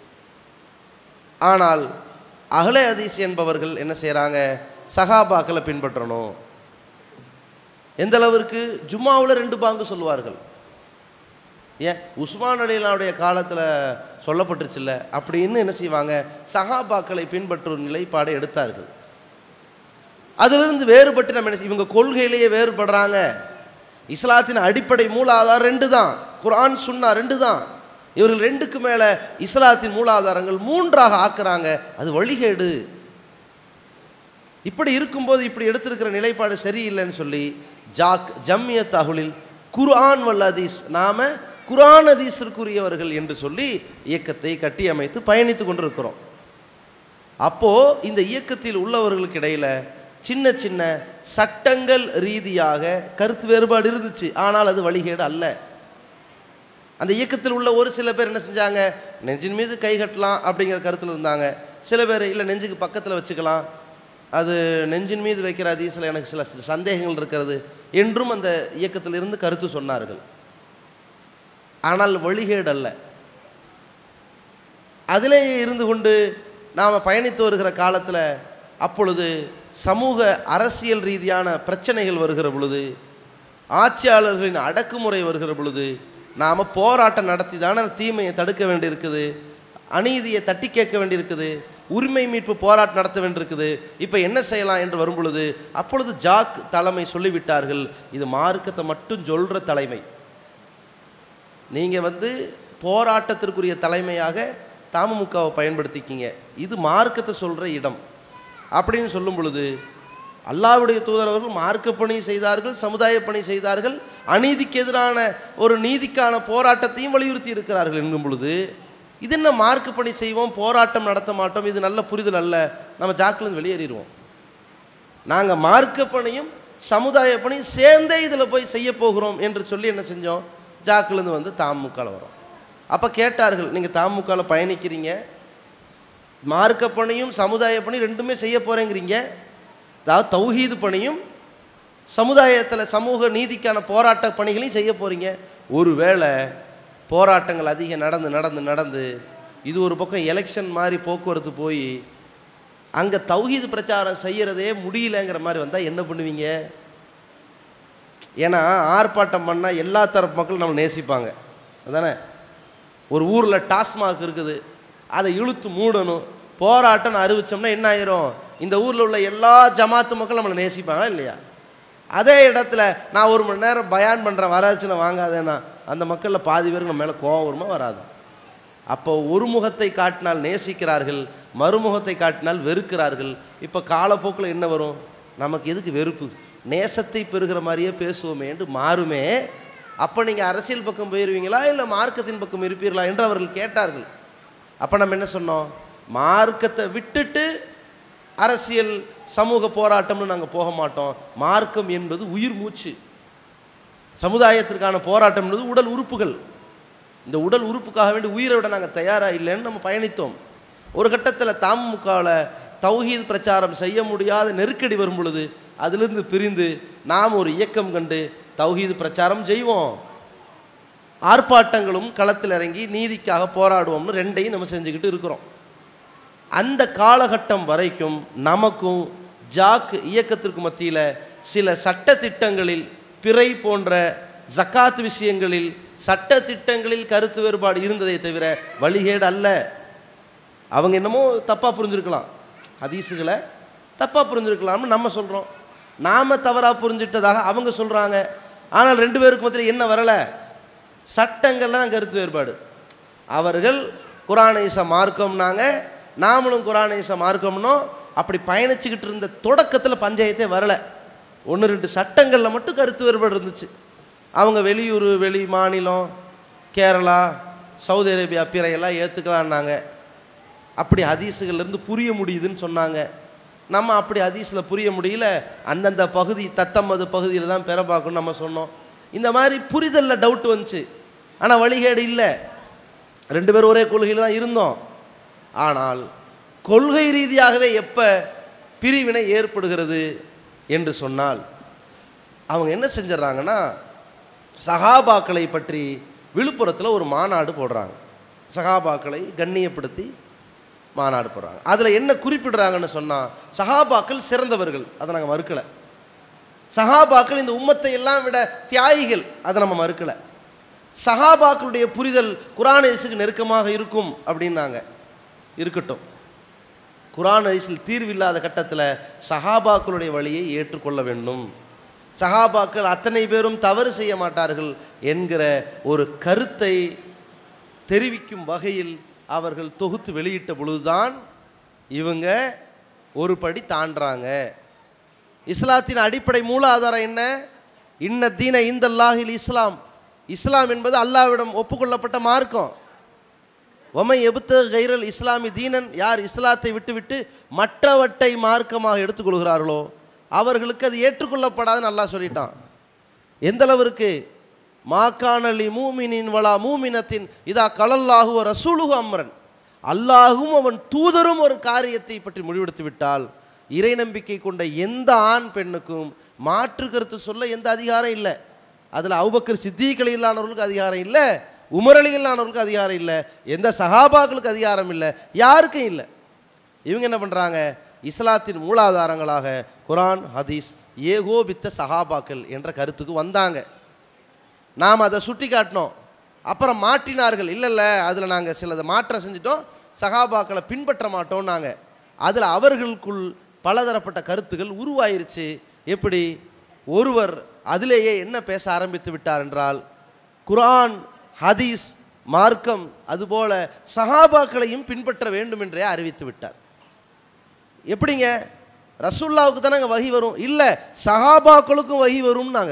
ஆனால் அகலே ஹதீஸ் என்பவர்கள் என்ன செய்கிறாங்க சஹாபாக்களை பின்பற்றணும் எந்த அளவிற்கு ஜும்மாவில் ரெண்டு பாங்கு சொல்லுவார்கள் ஏன் உஸ்மான் அலிலாவுடைய காலத்தில் சொல்லப்பட்டுருச்சுல்ல அப்படின்னு என்ன செய்வாங்க சஹாபாக்களை பின்பற்றும் நிலைப்பாடை எடுத்தார்கள் அதிலிருந்து வேறுபட்டு நம்ம என்ன செய்ய- இவங்க கொள்கையிலேயே வேறுபடுறாங்க இஸ்லாத்தின் அடிப்படை மூல ஆதாரம் ரெண்டு தான் குர்ஆன் சுன்னா ரெண்டு தான் இவர்கள் ரெண்டுக்கு மேலே இஸ்லாத்தின் மூலாதாரங்கள் மூன்றாக ஆக்குறாங்க அது வழிகேடு இப்படி இருக்கும்போது இப்படி எடுத்திருக்கிற நிலைப்பாடு சரியில்லைன்னு சொல்லி ஜாக் ஜம்மியத் அகுலில் குர்ஆன் வல் ஹதீஸ் நாம குர்ஆன் ஹதீஸிற்குரியவர்கள் என்று சொல்லி இயக்கத்தை கட்டியமைத்து பயணித்து கொண்டிருக்கிறோம் அப்போ இந்த இயக்கத்தில் உள்ளவர்களுக்கு இடையில சின்ன சின்ன சட்டங்கள் ரீதியாக கருத்து வேறுபாடு இருந்துச்சு ஆனால் அது வழிகேடு அல்ல அந்த இயக்கத்தில் உள்ள ஒரு சில பேர் என்ன செஞ்சாங்க நெஞ்சின் மீது கை கட்டலாம் அப்படிங்கிற கருத்தில் இருந்தாங்க சில பேர் இல்லை நெஞ்சுக்கு பக்கத்தில் வச்சுக்கலாம் அது நெஞ்சின் மீது வைக்கிற அதீசில் எனக்கு சில சில சந்தேகங்கள் இருக்கிறது என்றும் அந்த இயக்கத்தில் இருந்து கருத்து சொன்னார்கள் ஆனால் வழிகேடு அல்ல அதிலே இருந்து கொண்டு நாம் பயணித்து வருகிற காலத்தில் அப்பொழுது சமூக அரசியல் ரீதியான பிரச்சனைகள் வருகிற பொழுது ஆட்சியாளர்களின் அடக்குமுறை வருகிற பொழுது நாம் போராட்டம் நடத்தி தானே தீமையை தடுக்க வேண்டியிருக்குது அநீதியை தட்டி கேட்க வேண்டியிருக்குது உரிமை மீட்பு போராட்டம் நடத்த வேண்டியிருக்குது இப்போ என்ன செய்யலாம் என்று வரும் பொழுது அப்பொழுது ஜாக் தலைமை சொல்லிவிட்டார்கள் இது மார்க்கத்தை மட்டும் சொல்கிற தலைமை நீங்கள் வந்து போராட்டத்திற்குரிய தலைமையாக தமுமுகவை பயன்படுத்திக்கிங்க இது மார்க்கத்தை சொல்கிற இடம் அப்படின்னு சொல்லும் பொழுது அல்லாவுடைய தூதரவர்கள் மார்க்க பணி செய்தார்கள் சமுதாய பணி செய்தார்கள் அநீதிக்கு எதிரான ஒரு நீதிக்கான போராட்டத்தையும் வலியுறுத்தி இருக்கிறார்கள் என்கும் பொழுது இது என்ன மார்க்க பணி செய்வோம் போராட்டம் நடத்த மாட்டோம் இது நல்ல புரிதல் அல்ல நம்ம ஜாக்கிலிருந்து வெளியேறிடுவோம் நாங்கள் மார்க்க பணியும் சமுதாய பணியும் சேர்ந்தே இதில் போய் செய்ய போகிறோம் என்று சொல்லி என்ன செஞ்சோம் ஜாக்கிலேருந்து வந்து தாமுக்கால வரோம் அப்போ கேட்டார்கள் நீங்கள் தாமுக்கால பயணிக்கிறீங்க மார்க்க பணியும் சமுதாய பணி ரெண்டுமே செய்ய போகிறேங்கிறீங்க அதாவது தௌஹீது பணியும் சமுதாயத்தில் சமூக நீதிக்கான போராட்ட பணிகளையும் செய்ய போகிறீங்க ஒருவேளை போராட்டங்கள் அதிகம் நடந்து நடந்து நடந்து இது ஒரு பக்கம் எலெக்ஷன் மாதிரி போக்குவரத்து போய் அங்கே தௌஹீது பிரச்சாரம் செய்கிறதே முடியலங்கிற மாதிரி வந்தால் என்ன பண்ணுவீங்க ஏன்னா ஆர்ப்பாட்டம் பண்ணால் எல்லா தரப்பு மக்களும் நம்ம நேசிப்பாங்க அதானே ஒரு ஊரில் டாஸ்மாக் இருக்குது அதை இழுத்து மூடணும் போராட்டம்னு அறிவிச்சோம்னா என்ன ஆயிரும் இந்த ஊரில் உள்ள எல்லா ஜமாத்து மக்களும் நம்மளை நேசிப்பாங்களா இல்லையா அதே இடத்துல நான் ஒரு மணி நேரம் பயான் பண்ணுறேன் வராச்சுன்னா வாங்காதேன்னா அந்த மக்களில் பாதி பேருக்கு நம்ம மேலே கோவம் வருமா வராது அப்போ ஒரு முகத்தை காட்டினால் நேசிக்கிறார்கள் மறுமுகத்தை காட்டினால் வெறுக்கிறார்கள் இப்போ காலப்போக்கில் என்ன வரும் நமக்கு எதுக்கு வெறுப்பு நேசத்தை பெறுகிற மாதிரியே பேசுவோமே என்று மாறுமே அப்போ நீங்கள் அரசியல் பக்கம் போயிடுவீங்களா இல்லை மார்க்கத்தின் பக்கம் இருப்பீர்களா என்று அவர்கள் கேட்டார்கள் அப்போ நம்ம என்ன சொன்னோம் மார்க்கத்தை விட்டுட்டு அரசியல் சமூக போராட்டம்னு நாங்கள் போக மாட்டோம் மார்க்கம் என்பது உயிர் மூச்சு சமுதாயத்திற்கான போராட்டம் என்பது உடல் உறுப்புகள் இந்த உடல் உறுப்புக்காக வேண்டி உயிரை விட நாங்கள் தயாராக இல்லைன்னு நம்ம பயணித்தோம் ஒரு கட்டத்தில் தமுகவில் தௌஹீத் பிரச்சாரம் செய்ய முடியாத நெருக்கடி வரும் பொழுது அதிலிருந்து பிரிந்து நாம் ஒரு இயக்கம் கண்டு தௌஹீது பிரச்சாரம் செய்வோம் ஆர்ப்பாட்டங்களும் களத்தில் இறங்கி நீதிக்காக போராடுவோம்னு ரெண்டையும் நம்ம செஞ்சுக்கிட்டு இருக்கிறோம் அந்த காலகட்டம் வரைக்கும் நமக்கும் ஜாக் இயக்கத்திற்கு மத்தியில் சில சட்ட திட்டங்களில் பிறை போன்ற ஜக்காத் விஷயங்களில் சட்ட திட்டங்களில் கருத்து வேறுபாடு இருந்ததை தவிர வழிகேடு அல்ல அவங்க என்னமோ தப்பாக புரிஞ்சிருக்கலாம் ஹதீஸுகளை தப்பாக புரிஞ்சிருக்கலாம்னு நம்ம சொல்கிறோம் நாம் தவறாக புரிஞ்சிட்டதாக அவங்க சொல்கிறாங்க ஆனால் ரெண்டு பேருக்கு மத்தியில் என்ன வரலை சட்டங்கள்ல தான் கருத்து வேறுபாடு அவர்கள் குரானேச மார்க்கம்னாங்க நாமளும் குரானேச மார்க்கம்னோம் அப்படி பயணிச்சுக்கிட்டு இருந்த தொடக்கத்தில் பஞ்சாயத்தே வரலை ஒன்று ரெண்டு சட்டங்களில் மட்டும் கருத்து வேறுபாடு இருந்துச்சு அவங்க வெளியூர் வெளி மாநிலம் கேரளா சவுதி அரேபியா பிறையெல்லாம் ஏற்றுக்கலான்னாங்க அப்படி ஹதீஸுகள்லேருந்து புரிய முடியுதுன்னு சொன்னாங்க நம்ம அப்படி ஹதீஸில் புரிய முடியல அந்தந்த பகுதி தத்தமது பகுதியில் தான் பெற பார்க்கணும்னு நம்ம சொன்னோம் இந்த மாதிரி புரிதலில் டவுட் வந்துச்சு ஆனால் வழிகேடு இல்லை ரெண்டு பேரும் ஒரே கொள்கையில் தான் இருந்தோம் ஆனால் கொள்கை ரீதியாகவே எப்போ பிரிவினை ஏற்படுகிறது என்று சொன்னால் அவங்க என்ன செஞ்சிடறாங்கன்னா சகாபாக்களை பற்றி விழுப்புரத்தில் ஒரு மாநாடு போடுறாங்க சகாபாக்களை கண்ணியப்படுத்தி மாநாடு போடுறாங்க அதில் என்ன குறிப்பிடுறாங்கன்னு சொன்னால் சகாபாக்கள் சிறந்தவர்கள் அதை நாங்கள் மறுக்கலை சகாபாக்கள் இந்த உம்மத்தை எல்லாம் விட தியாகிகள் அதை நம்ம மறுக்கலை சகாபாக்களுடைய புரிதல் குரானேசுக்கு நெருக்கமாக இருக்கும் அப்படின்னாங்க இருக்கட்டும் குரான் ஹதீஸில் தீர்வில்லாத கட்டத்தில் சஹாபாக்களுடைய வழியை ஏற்றுக்கொள்ள வேண்டும் சஹாபாக்கள் அத்தனை பேரும் தவறு செய்ய மாட்டார்கள் என்கிற ஒரு கருத்தை தெரிவிக்கும் வகையில் அவர்கள் தொகுத்து வெளியிட்ட பொழுதுதான் இவங்க ஒரு படி தாண்டுறாங்க இஸ்லாத்தின் அடிப்படை மூல ஆதாரம் என்ன இன்ன தீன இந்தல்லாஹில் இஸ்லாம் இஸ்லாம் என்பது அல்லாஹ்விடம் ஒப்புக்கொள்ளப்பட்ட மார்க்கம் ஒமை எபுத்த கைரல் இஸ்லாமி தீனன் யார் இஸ்லாத்தை விட்டுவிட்டு மற்றவற்றை மார்க்கமாக எடுத்துக்கொள்கிறார்களோ அவர்களுக்கு அது ஏற்றுக்கொள்ளப்படாதுன்னு அல்லாஹ் சொல்லிட்டான் எந்த அளவிற்கு மாக்கானலி மூமினின் வலா மூமினத்தின் இதா கலல்லாஹு ரசூலுகு அம்ரன் அல்லாஹும் அவன் தூதரும் ஒரு காரியத்தை பற்றி முடிவெடுத்து விட்டால் இறை நம்பிக்கை கொண்ட எந்த ஆண் பெண்ணுக்கும் மாற்று கருத்து சொல்ல எந்த அதிகாரம் இல்லை அதில் அவுபக்கர் சித்திகள் இல்லாதவர்களுக்கு அதிகாரம் இல்லை உமரலிகளானவர்களுக்கு அதிகாரம் இல்லை எந்த சஹாபாக்களுக்கு அதிகாரம் இல்லை யாருக்கும் இல்லை இவங்க என்ன பண்ணுறாங்க இஸ்லாத்தின் மூலாதாரங்களாக குரான் ஹதீஸ் ஏகோபித்த சஹாபாக்கள் என்ற கருத்துக்கு வந்தாங்க நாம் அதை சுட்டி காட்டினோம் அப்புறம் மாட்டினார்கள் இல்லை இல்லை அதில் நாங்கள் சிலதை மாற்றம் செஞ்சிட்டோம் சகாபாக்களை பின்பற்ற மாட்டோம் நாங்கள் அதில் அவர்களுக்குள் பலதரப்பட்ட கருத்துகள் உருவாயிருச்சு எப்படி ஒருவர் அதிலேயே என்ன பேச ஆரம்பித்து விட்டார் என்றால் குர்ஆன் ஹதீஸ் மார்க்கம் அதுபோல சஹாபாக்களையும் பின்பற்ற வேண்டும் என்றே அறிவித்து விட்டார் எப்படிங்க ரசூல்லாவுக்கு தானே அங்கே வகி வரும் இல்லை சஹாபாக்களுக்கும் வகி வரும்னாங்க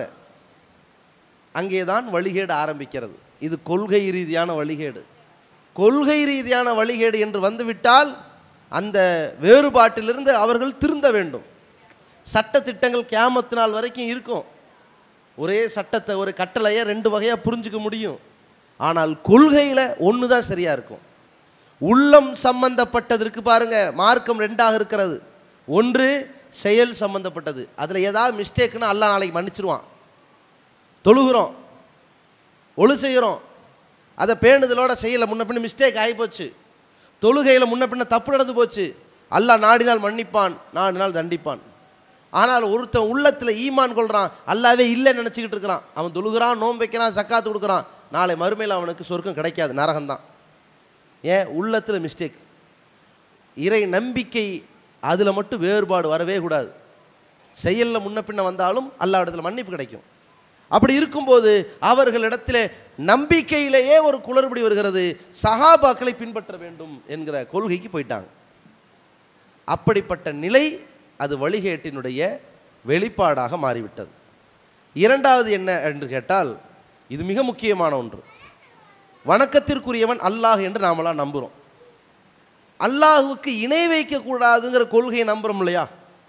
அங்கே தான் வழிகேடு ஆரம்பிக்கிறது இது கொள்கை ரீதியான வழிகேடு கொள்கை ரீதியான வழிகேடு என்று வந்துவிட்டால் அந்த வேறுபாட்டிலிருந்து அவர்கள் திருந்த வேண்டும் சட்ட திட்டங்கள் கியாமத்து நாள் வரைக்கும் இருக்கும் ஒரே சட்டத்தை ஒரு கட்டளையை ரெண்டு வகையாக புரிஞ்சுக்க முடியும் ஆனால் கொள்கையில் ஒன்று தான் சரியாக இருக்கும் உள்ளம் சம்பந்தப்பட்டதற்கு பாருங்க மார்க்கம் ரெண்டாக இருக்கிறது ஒன்று செயல் சம்பந்தப்பட்டது அதில் ஏதாவது மிஸ்டேக்குன்னு அல்லாஹ் நாளைக்கு மன்னிச்சிருவான் தொழுகிறோம் ஒழு செய்கிறோம் அதை பேணுதலோட செய்யலை முன்ன பின்ன மிஸ்டேக் ஆகிப்போச்சு தொழுகையில் முன்ன பின்ன தப்பு நடந்து போச்சு அல்லாஹ் நாடினால் மன்னிப்பான் நாடினால் தண்டிப்பான் ஆனால் ஒருத்தன் உள்ளத்தில் ஈமான் கொள்கிறான் அல்லாவே இல்லைன்னு நினச்சிக்கிட்டு இருக்கிறான் அவன் தொழுகிறான் நோன்பு வைக்கிறான் சக்காத்து கொடுக்குறான் நாளை மறுமையில் அவனுக்கு சொர்க்கம் கிடைக்காது நரகம்தான் ஏன் உள்ளத்தில் மிஸ்டேக் இறை நம்பிக்கை அதில் மட்டும் வேறுபாடு வரவே கூடாது செயலில் முன்ன பின்ன வந்தாலும் அல்லா இடத்துல மன்னிப்பு கிடைக்கும் அப்படி இருக்கும்போது அவர்களிடத்திலே நம்பிக்கையிலேயே ஒரு குளறுபடி வருகிறது சஹாபாக்களை பின்பற்ற வேண்டும் என்கிற கொள்கைக்கு போயிட்டாங்க அப்படிப்பட்ட நிலை அது வழிகேட்டினுடைய வெளிப்பாடாக மாறிவிட்டது இரண்டாவது என்ன என்று கேட்டால் இது மிக முக்கியமான ஒன்று வணக்கத்திற்குரியவன் அல்லாஹ் என்று நாமெல்லாம் நம்புகிறோம் அல்லாஹுவுக்கு இணை வைக்கக்கூடாதுங்கிற கொள்கையை நம்புகிறோம் இல்லையா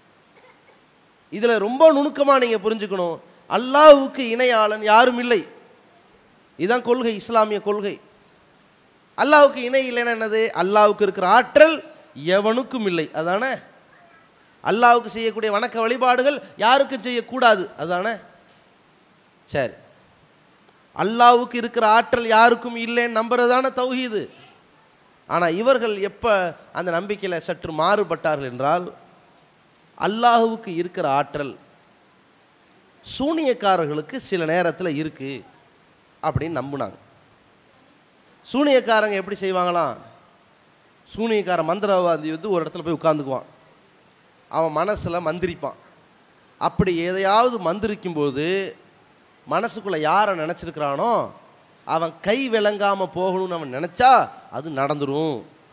இதில் ரொம்ப நுணுக்கமாக நீங்கள் புரிஞ்சுக்கணும் அல்லாஹுவுக்கு இணையாளன் யாரும் இல்லை இதுதான் கொள்கை இஸ்லாமிய கொள்கை அல்லாஹுக்கு இணை இல்லைன்னா என்னது அல்லாஹுக்கு இருக்கிற ஆற்றல் எவனுக்கும் இல்லை அதானே அல்லாஹுக்கு செய்யக்கூடிய வணக்க வழிபாடுகள் யாருக்கும் செய்யக்கூடாது அதானே சரி அல்லாஹ்வுக்கு இருக்கிற ஆற்றல் யாருக்கும் இல்லைன்னு நம்புறது தானே தௌஹீது ஆனால் இவர்கள் எப்போ அந்த நம்பிக்கையில் சற்று மாறுபட்டார்கள் என்றால் அல்லாஹுவுக்கு இருக்கிற ஆற்றல் சூனியக்காரர்களுக்கு சில நேரத்தில் இருக்குது அப்படின்னு நம்புனாங்க சூனியக்காரங்க எப்படி செய்வாங்களாம் சூனியக்கார மந்திரவாதி வந்து ஒரு இடத்துல போய் உட்காந்துக்குவான் அவன் மனசில் மந்திரிப்பான் அப்படி எதையாவது மந்திரிக்கும்போது மனசுக்குள்ளே யாரை நினச்சிருக்கிறானோ அவன் கை விளங்காமல் போகணும்னு அவன் நினச்சா அது நடந்துரும்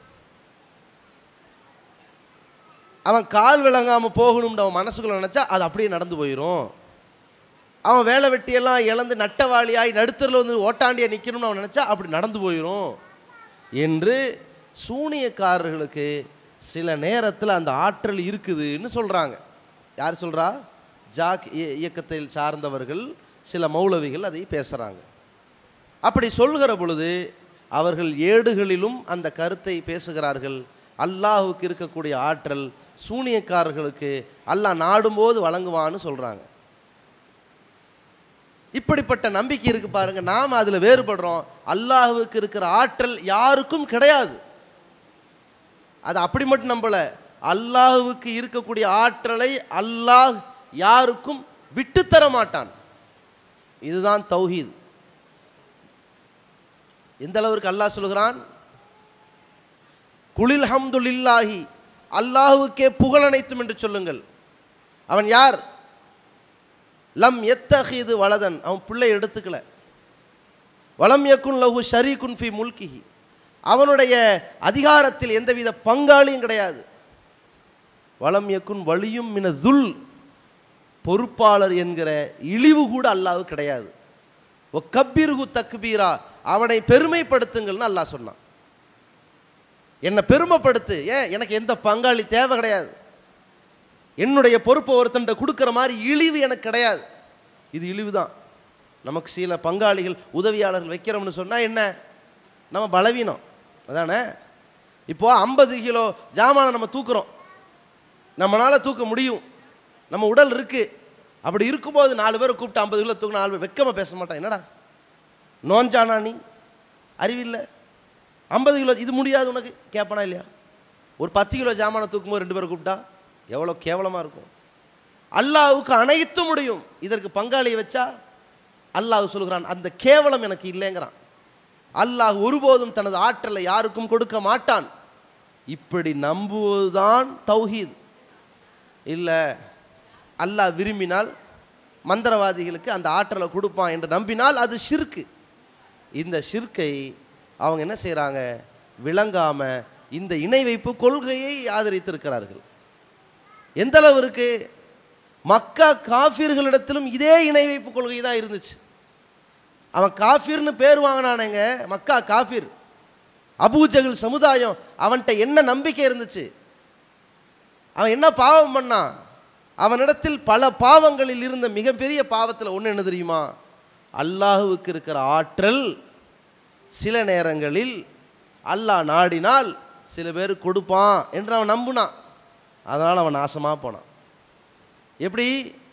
அவன் கால் விளங்காமல் போகணும்னு அவன் மனசுக்குள்ளே நினச்சா அது அப்படியே நடந்து போயிடும் அவன் வேலை வெட்டியெல்லாம் இழந்து நட்டவாளியாய் நடுத்தரில் வந்து ஓட்டாண்டியாக நிற்கணும்னு அவன் நினச்சா அப்படி நடந்து போயிடும் என்று சூனியக்காரர்களுக்கு சில நேரத்தில் அந்த ஆற்றல் இருக்குதுன்னு சொல்கிறாங்க யார் சொல்கிறா ஜாக் இய- இயக்கத்தை சார்ந்தவர்கள் சில மௌலவிகள் அதை பேசுகிறாங்க அப்படி சொல்கிற பொழுது அவர்கள் ஏடுகளிலும் அந்த கருத்தை பேசுகிறார்கள் அல்லாஹுக்கு இருக்கக்கூடிய ஆற்றல் சூனியக்காரர்களுக்கு அல்லாஹ் நாடும்போது வழங்குவான்னு சொல்கிறாங்க இப்படிப்பட்ட நம்பிக்கை இருக்கு பாருங்க நாம் அதில் வேறுபடுறோம் அல்லாஹுவுக்கு இருக்கிற ஆற்றல் யாருக்கும் கிடையாது அது அப்படி மட்டும் நம்பல அல்லாஹுவுக்கு இருக்கக்கூடிய ஆற்றலை அல்லாஹ் யாருக்கும் விட்டுத்தர மாட்டான் இதுதான் தௌஹீத் எந்த அளவிற்கு அல்லாஹ் சொல்கிறான் குளில் ஹம்துலில்லாஹி அல்லாஹுவுக்கே புகழ் அனைத்தும் என்று சொல்லுங்கள் அவன் யார் லம் எத்தஹீது வலதன் அவன் பிள்ளை எடுத்துக்கல வலம் யக்குன் லஹு ஷரீகுன் ஃபி முல்கிஹி அவனுடைய அதிகாரத்தில் எந்தவித பங்காளியும் கிடையாது வலம் யக்குன் வலியும் மின துல் பொறுப்பாளர் என்கிற இழிவு கூட அல்லாஹ் கிடையாது ஒ கப்பீருகு தக்பீரா அவனை பெருமைப்படுத்துங்கள்னு அல்லாஹ் சொன்னான் என்னை பெருமைப்படுத்து ஏன் எனக்கு எந்த பங்காளி தேவை கிடையாது என்னுடைய பொறுப்பை ஒருத்தன்ட்ட கொடுக்குற மாதிரி இழிவு எனக்கு கிடையாது இது இழிவு தான் நமக்கு சில பங்காளிகள் உதவியாளர்கள் வைக்கிறோம்னு சொன்னால் என்ன நம்ம பலவீனம் அதானே இப்போ ஐம்பது கிலோ ஜாமானை நம்ம தூக்குறோம் நம்மளால் தூக்க முடியும் நம்ம உடல் இருக்குது அப்படி இருக்கும்போது நாலு பேரை கூப்பிட்டு ஐம்பது கிலோ தூக்க நாலு பேர் வெக்கமாக பேச மாட்டான் என்னடா நோஞ்சானா நீ அறிவில்லை ஐம்பது கிலோ இது முடியாது உனக்கு கேட்பானா இல்லையா ஒரு பத்து கிலோ ஜாமானை தூக்கும்போது ரெண்டு பேரை கூப்பிட்டா எவ்வளோ கேவலமாக இருக்கும் அல்லாஹ்வுக்கு அனைத்து முடியும் இதற்கு பங்காளியை வச்சா அல்லாஹ் சொல்கிறான் அந்த கேவலம் எனக்கு இல்லைங்கிறான் அல்லாஹ் ஒருபோதும் தனது ஆற்றலை யாருக்கும் கொடுக்க மாட்டான் இப்படி நம்புவதுதான் தௌஹீத் இல்லை அல்லாஹ் விரும்பினால் மந்திரவாதிகளுக்கு அந்த ஆற்றலை கொடுப்பான் என்று நம்பினால் அது ஷிர்க்கு இந்த ஷிர்க்கை அவங்க என்ன செய்கிறாங்க விளங்காம இந்த இணை வைப்பு கொள்கையை ஆதரித்திருக்கிறார்கள் எந்த அளவிற்கு மக்கா காஃபிர்களிடத்திலும் இதே இணை வைப்பு கொள்கை தான் இருந்துச்சு அவன் காஃபிர்னு பேர் வாங்கினானேங்க மக்கா காஃபிர் அபூஜகல் சமுதாயம் அவன்கிட்ட என்ன நம்பிக்கை இருந்துச்சு அவன் என்ன பாவம் பண்ணான் அவனிடத்தில் பல பாவங்களில் இருந்த மிகப்பெரிய பாவத்தில் ஒன்று என்ன தெரியுமா அல்லாஹுவுக்கு இருக்கிற ஆற்றல் சில நேரங்களில் அல்லாஹ் நாடினால் சில பேர் கொடுப்பான் என்று அவன் நம்புனான் அதனால் அவன் நாசமாக போனான் எப்படி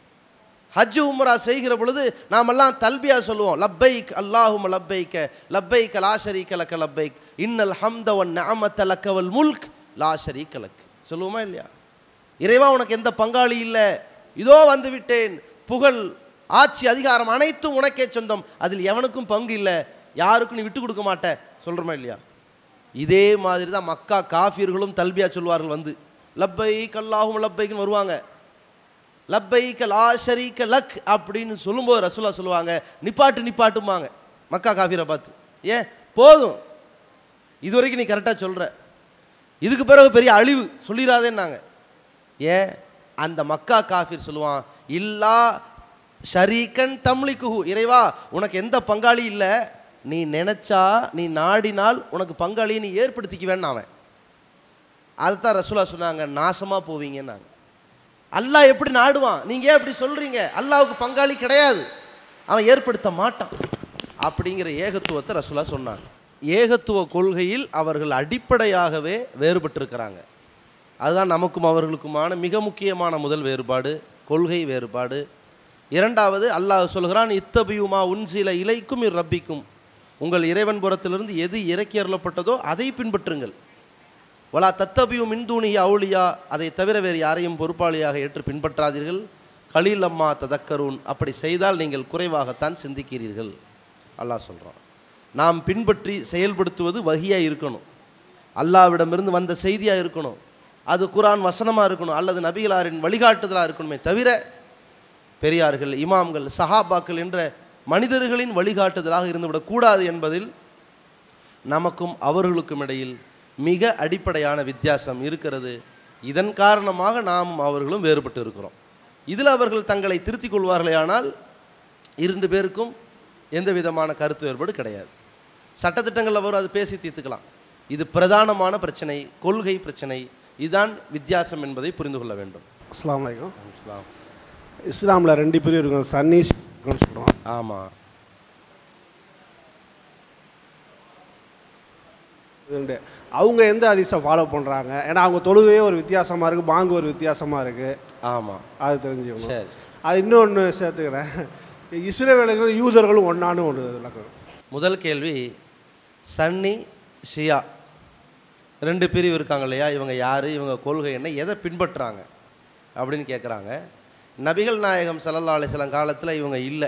ஹஜ் உம்ரா செய்கிற பொழுது நாமெல்லாம் தல்பியா சொல்லுவோம் லப்பைக் அல்லாஹும் லப்பைக்க லப்பைக்க லா ஷரீக்க லக்க லப்பைக் இன்னல் ஹம்த வன் நிஅமத்த லக்கவல் முல்க் லா ஷரீக்க லக் சொல்லுவோமா இல்லையா இறைவா உனக்கு எந்த பங்காளி இல்லை இதோ வந்து விட்டேன் புகழ் ஆட்சி அதிகாரம் அனைத்தும் உனக்கே சொந்தம் அதில் எவனுக்கும் பங்கு இல்லை யாருக்கும் நீ விட்டு கொடுக்க மாட்ட சொல்கிறோமா இல்லையா இதே மாதிரி தான் மக்கா காஃபியர்களும் தல்பியா சொல்வார்கள் வந்து லப்பைக் அல்லாஹும் லப்பைக்குன்னு வருவாங்க லப்பைக்க லா ஷரீக்க லக் அப்படின்னு சொல்லும்போது ரசூலா சொல்லுவாங்க நிப்பாட்டு நிப்பாட்டுமாங்க மக்கா காஃபிரை பார்த்து ஏன் போதும் இது வரைக்கும் நீ கரெக்டாக சொல்கிற இதுக்கு பிறகு பெரிய அழிவு சொல்லிடாதேன்னாங்க ஏன் அந்த மக்கா காஃபிர் சொல்லுவான் இல்லா ஷரீக்கன் தம்லிக்குஹு இறைவா உனக்கு எந்த பங்காளி இல்லை நீ நினைச்சா நீ நாடினால் உனக்கு பங்காளியை நீ ஏற்படுத்திக்குவேன்னு அவன் அதைத்தான் ரசூலா சொன்னாங்க நாசமாக போவீங்கன்னாங்க அல்லாஹ் எப்படி நாடுவான் நீங்கள் ஏன் அப்படி சொல்கிறீங்க அல்லாஹ்வுக்கு பங்காளி கிடையாது அவன் ஏற்படுத்த மாட்டான் அப்படிங்கிற ஏகத்துவத்தை ரசூலா சொன்னாங்க ஏகத்துவ கொள்கையில் அவர்கள் அடிப்படையாகவே வேறுபட்டிருக்கிறாங்க அதுதான் நமக்கும் அவர்களுக்குமான மிக முக்கியமான முதல் வேறுபாடு கொள்கை வேறுபாடு இரண்டாவது அல்லாஹ் சொல்கிறான் இத்தபியுமா உன்சில இலைக்கும் இர் ரப்பிக்கும் உங்கள் இறைவன் புறத்திலிருந்து எது இறக்கி அருளப்பட்டதோ அதை பின்பற்றுங்கள் வலா தத்தபியும் மின்தூணிய அவுளியா அதை தவிர வேறு யாரையும் பொறுப்பாளியாக ஏற்று பின்பற்றாதீர்கள் கலீல் அம்மா ததக்கரூன் அப்படி செய்தால் நீங்கள் குறைவாகத்தான் சிந்திக்கிறீர்கள் அல்லாஹ் சொல்கிறான் நாம் பின்பற்றி செயல்படுத்துவது வகியாக இருக்கணும் அல்லாவிடமிருந்து வந்த செய்தியாக இருக்கணும் அது குரான் வசனமாக இருக்கணும் அல்லது நபிகளாரின் வழிகாட்டுதலாக இருக்கணுமே தவிர பெரியார்கள் இமாம்கள் சஹாபாக்கள் என்ற மனிதர்களின் வழிகாட்டுதலாக இருந்துவிடக்கூடாது என்பதில் நமக்கும் அவர்களுக்கும் இடையில் மிக அடிப்படையான வித்தியாசம் இருக்கிறது இதன் காரணமாக நாமும் அவர்களும் வேறுபட்டு இருக்கிறோம் இதில் அவர்கள் தங்களை திருத்திக் கொள்வார்களேயானால் இரண்டு பேருக்கும் எந்த விதமான கருத்து வேறுபாடு கிடையாது சட்டத்திட்டங்களில் வரும் அது பேசி தீர்த்துக்கலாம் இது பிரதானமான பிரச்சனை கொள்கை பிரச்சனை இதுதான் வித்தியாசம் என்பதை புரிந்து கொள்ள வேண்டும் அஸ்ஸலாமு அலைக்கும் இஸ்லாம் இஸ்லாமில் ரெண்டு பேரும் இருக்கும் சன்னீஸ் இருக்குன்னு சொல்கிறோம் ஆமாம் இதுண்டு. அவங்க எந்த அதிசை ஃபாலோ பண்ணுறாங்க ஏன்னா அவங்க தொழுவே ஒரு வித்தியாசமாக இருக்குது பாங்கு ஒரு வித்தியாசமாக இருக்குது ஆமாம் அது தெரிஞ்சுக்கணும் சரி அது இன்னொன்று சேர்த்துக்கிறேன் இஸ்ரேவேலர்களும் யூதர்களும் ஒன்றான்னு ஒன்று விளக்கணும் முதல் கேள்வி சன்னி ஷியா ரெண்டு பிரிவு இருக்காங்க இல்லையா இவங்க யார் இவங்க கொள்கை என்ன எதை பின்பற்றுறாங்க அப்படின்னு கேட்குறாங்க நபிகள் நாயகம் ஸல்லல்லாஹு அலைஹி வஸல்லம் காலத்தில் இவங்க இல்லை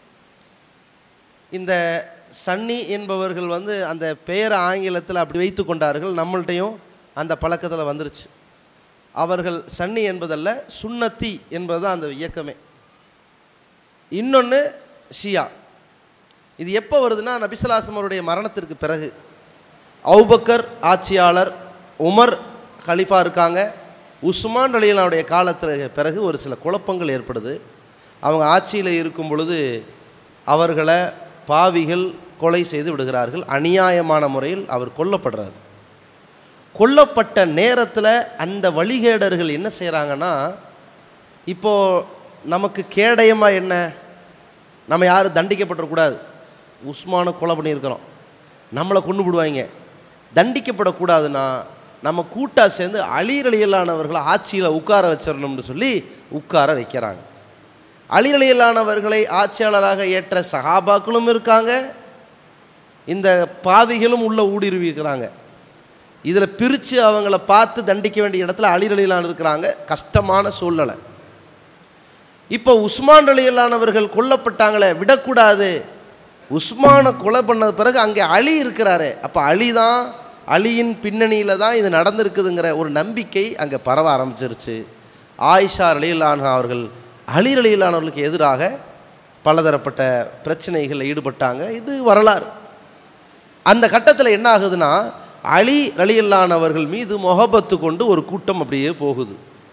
இந்த சன்னி என்பவர்கள் வந்து அந்த பெயரை ஆங்கிலத்தில் அப்படி வைத்து கொண்டார்கள் நம்மள்ட்டையும் அந்த பழக்கத்தில் வந்துருச்சு அவர்கள் சன்னி என்பதல்ல சுன்னத்தி என்பது தான் அந்த இயக்கமே இன்னொன்று ஷியா இது எப்போ வருதுன்னா நபிசலாசம் அவருடைய மரணத்திற்கு பிறகு அவுபக்கர் ஆட்சியாளர் உமர் கலிஃபா இருக்காங்க உஸ்மான் அலியலாவுடைய காலத்துக்கு பிறகு ஒரு சில குழப்பங்கள் ஏற்படுது அவங்க ஆட்சியில் இருக்கும் பொழுது அவர்களை பாவிகள் கொலை செய்து விடுகிறார்கள் அநியாயமான முறையில் அவர் கொல்லப்படுறார் கொல்லப்பட்ட நேரத்தில் அந்த வழிகேடர்கள் என்ன செய்கிறாங்கன்னா இப்போது நமக்கு கேடயமாக என்ன நம்ம யாரும் தண்டிக்கப்படக்கூடாது உஸ்மானை கொலை பண்ணியிருக்கிறோம் நம்மளை கொண்டு விடுவாங்க தண்டிக்கப்படக்கூடாதுன்னா நம்ம கூட்டா சேர்ந்து அழிரலியலானவர்களை ஆட்சியில் உட்கார வச்சிடணும்னு சொல்லி உட்கார வைக்கிறாங்க அழிரலியலானவர்களை ஆட்சியாளராக ஏற்ற சகாபாக்களும் இருக்காங்க இந்த பாவிகளும் உள்ள ஊடுருவிக்கிறாங்க இதில் பிரித்து அவங்கள பார்த்து தண்டிக்க வேண்டிய இடத்துல அழிரலியலான இருக்கிறாங்க கஷ்டமான சூழ்நிலை இப்போ உஸ்மான் அலியலானவர்கள் கொல்லப்பட்டாங்களே விடக்கூடாது உஸ்மானை கொலை பண்ணது பிறகு அங்கே அலி இருக்கிறாரு அப்போ அலி தான் அலியின் பின்னணியில் தான் இது நடந்திருக்குதுங்கிற ஒரு நம்பிக்கை அங்கே பரவ ஆரம்பிச்சிருச்சு ஆயிஷா அலியலான அவர்கள் அலி அலியலானவர்களுக்கு எதிராக பலதரப்பட்ட பிரச்சனைகளில் ஈடுபட்டாங்க இது வரலாறு அந்த கட்டத்தில் என்ன ஆகுதுன்னா அலி அலியல்லானவர்கள் மீது முகபத்து கொண்டு ஒரு கூட்டம் அப்படியே போகுது